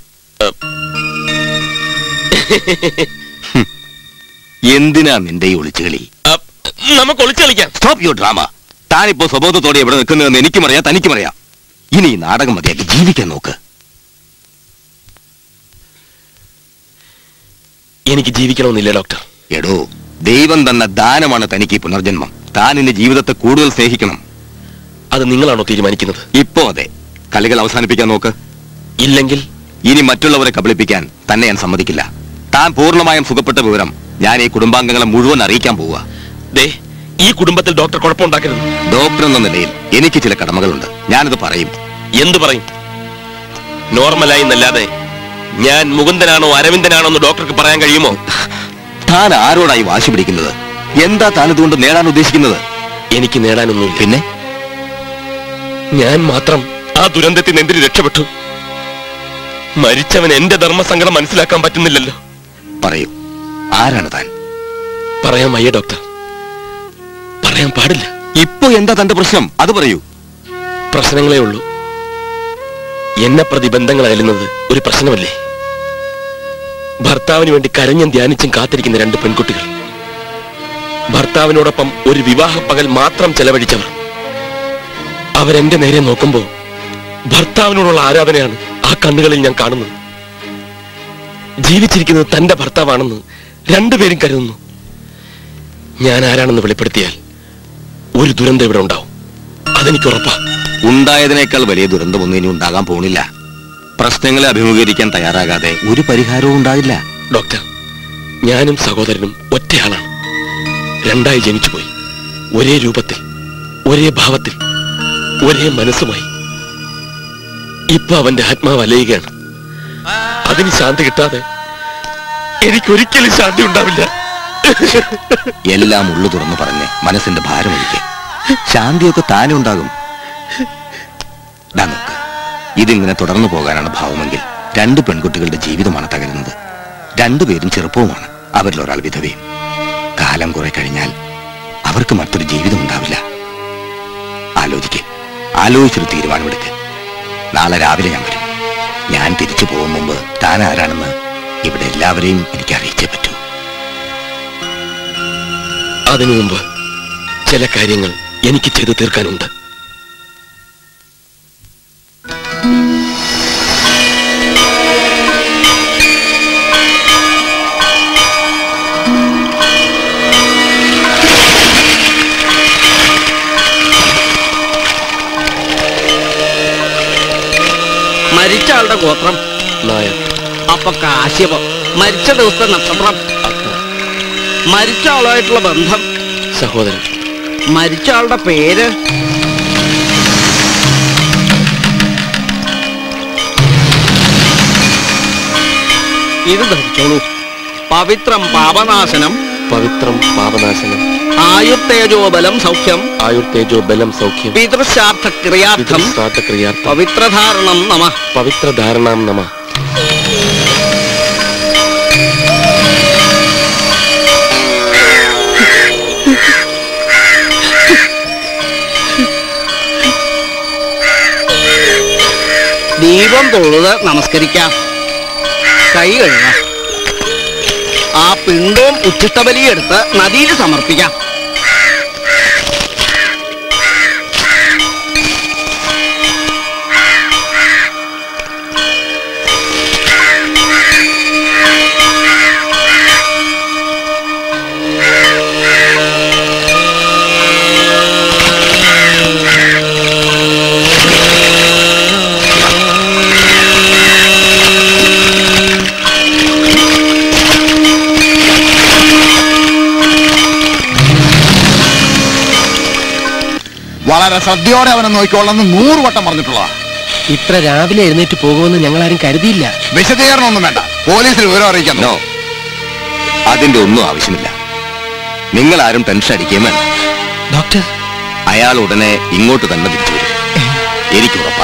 ഹും. എന്തിനാ നിന്റെ ഈ ഒളിച്ചുകളി നമുക്ക് ഒളിച്ചു കളിക്കാം സ്റ്റോപ്പ് യുവർ ഡ്രാമ താനിപ്പോ സ്വബോധത്തോടെ എവിടെ നിൽക്കുന്നതെന്ന് എനിക്കും അറിയാം തനിക്കും അറിയാം ഇനി ഈ നാടകം മതിയാക്കി ജീവിക്കാൻ നോക്ക് എനിക്ക് ജീവിക്കണമെന്നില്ല ഡോക്ടർ എടോ ദൈവം തന്ന ദാനമാണ് തനിക്ക് ഈ പുനർജന്മം താൻ എന്റെ ജീവിതത്തെ കൂടുതൽ സ്നേഹിക്കണം അത് നിങ്ങളാണോ തീരുമാനിക്കുന്നത് ഇപ്പോ അതെ കളികൾ അവസാനിപ്പിക്കാൻ നോക്ക് ഇല്ലെങ്കിൽ ഇനി മറ്റുള്ളവരെ കബളിപ്പിക്കാൻ തന്നെ ഞാൻ സമ്മതിക്കില്ല താൻ പൂർണ്ണമായും സുഖപ്പെട്ട വിവരം ഞാൻ ഈ കുടുംബാംഗങ്ങളെ മുഴുവൻ അറിയിക്കാൻ പോവുക ദേ ഈ കുടുംബത്തിൽ ഡോക്ടർ കുഴപ്പമുണ്ടാക്കരുത് ഡോക്ടർ എന്ന നിലയിൽ എനിക്ക് ചില കടമകളുണ്ട് ഞാനിത് പറയും എന്തു പറയും നോർമലായി എന്നല്ലാതെ ഞാൻ മുകുന്ദനാണോ അരവിന്ദനാണോ എന്ന് ഡോക്ടർക്ക് പറയാൻ കഴിയുമോ താൻ ആരോടായി വാശി പിടിക്കുന്നത് എന്താ താൻ ഇതുകൊണ്ട് നേടാൻ ഉദ്ദേശിക്കുന്നത് എനിക്ക് നേടാനൊന്നുമില്ല പിന്നെ ഞാൻ മാത്രം ആ ദുരന്തത്തിൽ നിന്ന് എന്തിന് രക്ഷപ്പെട്ടു മരിച്ചവൻ എന്റെ ധർമ്മസങ്കടം മനസ്സിലാക്കാൻ പറ്റുന്നില്ലല്ലോ പറയൂ ആരാണ് താൻ പറയാൻ വയ്യ ഡോക്ടർ പറയാൻ പാടില്ല ഇപ്പൊ എന്താ തന്റെ പ്രശ്നം അത് പറയൂ പ്രശ്നങ്ങളേ ഉള്ളൂ എന്നെ പ്രതി ബന്ധങ്ങൾ അയലുന്നത് ഒരു പ്രശ്നമല്ലേ ഭർത്താവിന് വേണ്ടി കരഞ്ഞും ധ്യാനിച്ചും കാത്തിരിക്കുന്ന രണ്ട് പെൺകുട്ടികൾ ഭർത്താവിനോടൊപ്പം ഒരു വിവാഹ പകൽ മാത്രം ചെലവഴിച്ചവർ അവരെന്റെ നേരെ നോക്കുമ്പോൾ ഭർത്താവിനോടുള്ള ആരാധനയാണ് ആ കണ്ണുകളിൽ ഞാൻ കാണുന്നത് ജീവിച്ചിരിക്കുന്നത് തന്റെ ഭർത്താവാണെന്ന് രണ്ടുപേരും കരുതുന്നു ഞാൻ ആരാണെന്ന് വെളിപ്പെടുത്തിയാൽ ഒരു ദുരന്തം ഇവിടെ ഉണ്ടാവും അതെനിക്ക് ഉറപ്പാ ഉണ്ടായതിനേക്കാൾ വലിയ ദുരന്തമൊന്നും ഇനി ഉണ്ടാകാൻ പോണില്ല പ്രശ്നങ്ങളെ അഭിമുഖീകരിക്കാൻ തയ്യാറാകാതെ ഒരു പരിഹാരവും ഉണ്ടാകില്ല ഡോക്ടർ ഞാനും സഹോദരനും ഒറ്റയാളാണ് രണ്ടായി ജനിച്ചുപോയി ഒരേ രൂപത്തിൽ ഒരേ ഭാവത്തിൽ ഒരേ മനസ്സുമായി ഇപ്പൊ അവന്റെ ആത്മാവ് അലയുകയാണ് അതിന് ശാന്തി കിട്ടാതെ എനിക്കൊരിക്കലും ശാന്തി ഉണ്ടാവില്ല എല്ലാം ഉള്ളു തുറന്നു പറഞ്ഞ് മനസ്സിന്റെ ഭാരം ഒഴിക്കുക ശാന്തിയൊക്കെ താനെ ഉണ്ടാകും ദാ നോക്ക് ഇതിങ്ങനെ തുടർന്നു പോകാനാണ് ഭാവമെങ്കിൽ രണ്ട് പെൺകുട്ടികളുടെ ജീവിതമാണ് തകരുന്നത് രണ്ടുപേരും ചെറുപ്പവുമാണ് അവരിൽ ഒരാൾ വിധവയും കാലം കുറെ കഴിഞ്ഞാൽ അവർക്ക് മറ്റൊരു ജീവിതം ഉണ്ടാവില്ല ആലോചിക്ക് ആലോചിച്ചൊരു തീരുമാനമെടുക്ക് നാളെ രാവിലെ ഞാൻ വരും ഞാൻ തിരിച്ചു പോകും മുമ്പ് താൻ ആരാണെന്ന് ഇവിടെ എല്ലാവരെയും എനിക്ക് അറിയിച്ചേ പറ്റൂ അതിനു മുമ്പ് ചില കാര്യങ്ങൾ എനിക്ക് ചെയ്തു തീർക്കാനുണ്ട് മരിച്ച ആളുടെ ഗോത്രം നായർ അപ്പൊ കാശ്യപം മരിച്ച ദിവസത്തെ നക്ഷത്രം മരിച്ച ആളുമായിട്ടുള്ള ബന്ധം സഹോദരൻ മരിച്ച ആളുടെ പേര് ഇത് ധരിച്ചോളൂ പവിത്രം പാപനാശനം പവിത്രം പാപനാശനം ആയുർത്തേജോബലം സൗഖ്യം ആയുർത്തേജോ ബലം സൗഖ്യം പിതൃശാർത്ഥ ക്രിയാർത്ഥം ക്രിയാർത്ഥം പവിത്രധാരണം നമ പവിത്രധാരണാം നമ ദീപം തൊഴുത് നമസ്കരിക്കാം കൈ കഴുകാം ആ പിണ്ടവും ഉച്ചിഷ്ടബലിയും എടുത്ത് നദിയിൽ സമർപ്പിക്കാം വളരെ ശ്രദ്ധയോടെ അവനെ നോക്കിക്കോളെന്ന് നൂറ് വട്ടം പറഞ്ഞിട്ടുള്ളതാ ഇത്ര രാവിലെ എഴുന്നേറ്റ് പോകുമെന്ന് ഞങ്ങൾ ആരും കരുതിയില്ല വിശദീകരണമൊന്നും വേണ്ട പോലീസിൽ വിവരം അറിയിക്കാൻ നോ അതിന്റെ ഒന്നും ആവശ്യമില്ല നിങ്ങൾ ആരും ടെൻഷൻ അടിക്കുകയും വേണ്ട ഡോക്ടർ അയാൾ ഉടനെ ഇങ്ങോട്ട് തന്നെ തിരിച്ചു വരും എനിക്ക് ഉറപ്പാ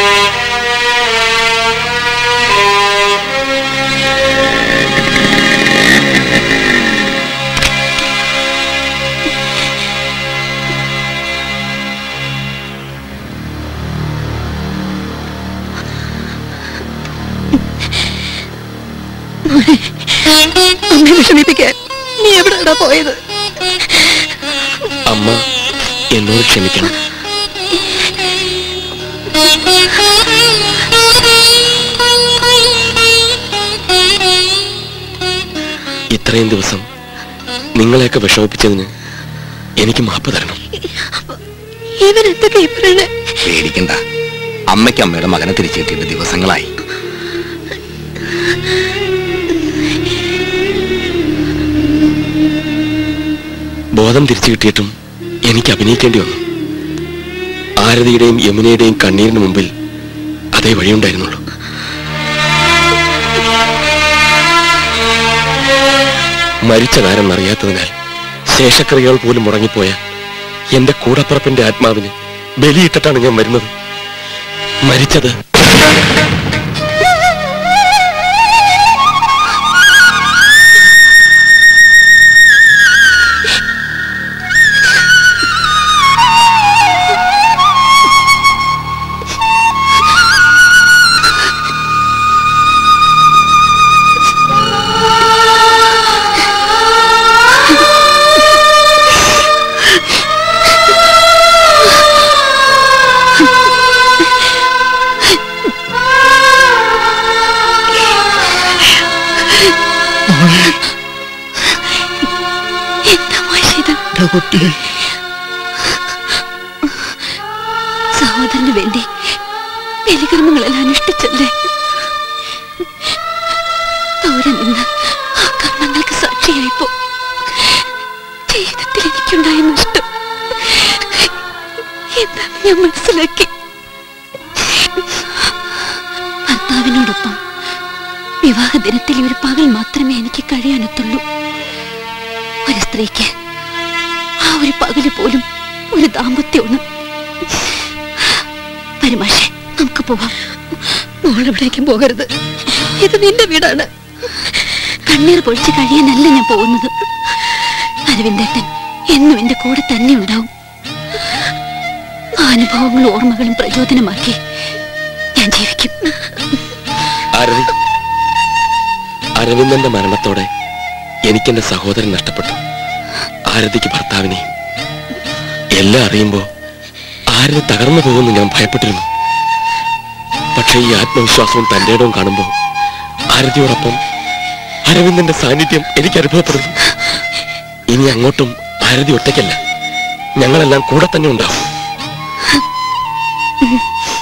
അമ്മയെ വിഷമിപ്പിക്കാൻ നീ എവിടെയാ പോയത് അമ്മ എന്നോട് ക്ഷമിക്കണം ഇത്രയും ദിവസം നിങ്ങളെയൊക്കെ വിഷമിപ്പിച്ചതിന് എനിക്ക് മാപ്പ് തരണം ഇവൻ എന്തൊക്കെ ഇപ്പഴേ പേടിക്കണ്ട അമ്മയ്ക്ക് അമ്മയുടെ മകനെ തിരിച്ചു കിട്ടിയിട്ട് ദിവസങ്ങളായി ബോധം തിരിച്ചു കിട്ടിയിട്ടും എനിക്ക് അഭിനയിക്കേണ്ടി വന്നു ആരതിയുടെയും യമുനയുടെയും കണ്ണീരിന് മുമ്പിൽ അതേ വഴിയുണ്ടായിരുന്നുള്ളൂ മരിച്ചതാരെന്നറിയാത്തതിനാൽ ശേഷക്രിയകൾ പോലും മുടങ്ങിപ്പോയ എന്റെ കൂടപ്പുറപ്പിന്റെ ആത്മാവിന് ബലിയിട്ടിട്ടാണ് ഞാൻ വരുന്നത് മരിച്ചത് കുട്ടി സഹോദരന് വേണ്ടി ബലികർമ്മങ്ങളെല്ലാം അനുഷ്ഠിച്ചല്ലേ ദൂരെ നിന്ന് ആ കർമ്മങ്ങൾക്ക് സാക്ഷിയായപ്പോ ജീവിതത്തിൽ എനിക്കുണ്ടായ നഷ്ടം എന്താന്ന് ഞാൻ മനസ്സിലാക്കി ഭർത്താവിനോടൊപ്പം വിവാഹ ദിനത്തിൽ ഒരു പകൽ മാത്രമേ എനിക്ക് കഴിയാനത്തുള്ളൂ ഒരു സ്ത്രീക്ക് ആ ഒരു പകല് പോലും ഒരു ദാമ്പത്യമാണ് പരിമാഷെ നമുക്ക് പോവാം മോളെവിടേക്കും പോകരുത് ഇത് നിന്റെ വീടാണ് കണ്ണീർ പൊഴിച്ച് കഴിയാനല്ല ഞാൻ പോകുന്നത് അരവിന്ദേട്ടൻ എന്നും എന്റെ കൂടെ തന്നെ ഉണ്ടാവും ആ അനുഭവങ്ങളും ഓർമ്മകളും പ്രചോദനമാക്കി ഞാൻ ജീവിക്കും ആരതി അരവിന്ദന്റെ മരണത്തോടെ എനിക്കെന്റെ സഹോദരൻ നഷ്ടപ്പെട്ടു ആരതിക്ക് ഭർത്താവിനെയും എല്ലാം അറിയുമ്പോ ആരതി തകർന്നു പോകുമെന്ന് ഞാൻ ഭയപ്പെട്ടിരുന്നു പക്ഷേ ഈ ആത്മവിശ്വാസവും തന്റെ ഇടവും കാണുമ്പോ ആരതിയോടൊപ്പം അരവിന്ദന്റെ സാന്നിധ്യം എനിക്ക് അനുഭവപ്പെടുന്നു ഇനി അങ്ങോട്ടും ആരതി ഒറ്റയ്ക്കല്ല ഞങ്ങളെല്ലാം കൂടെ തന്നെ ഉണ്ടാവും ഉം.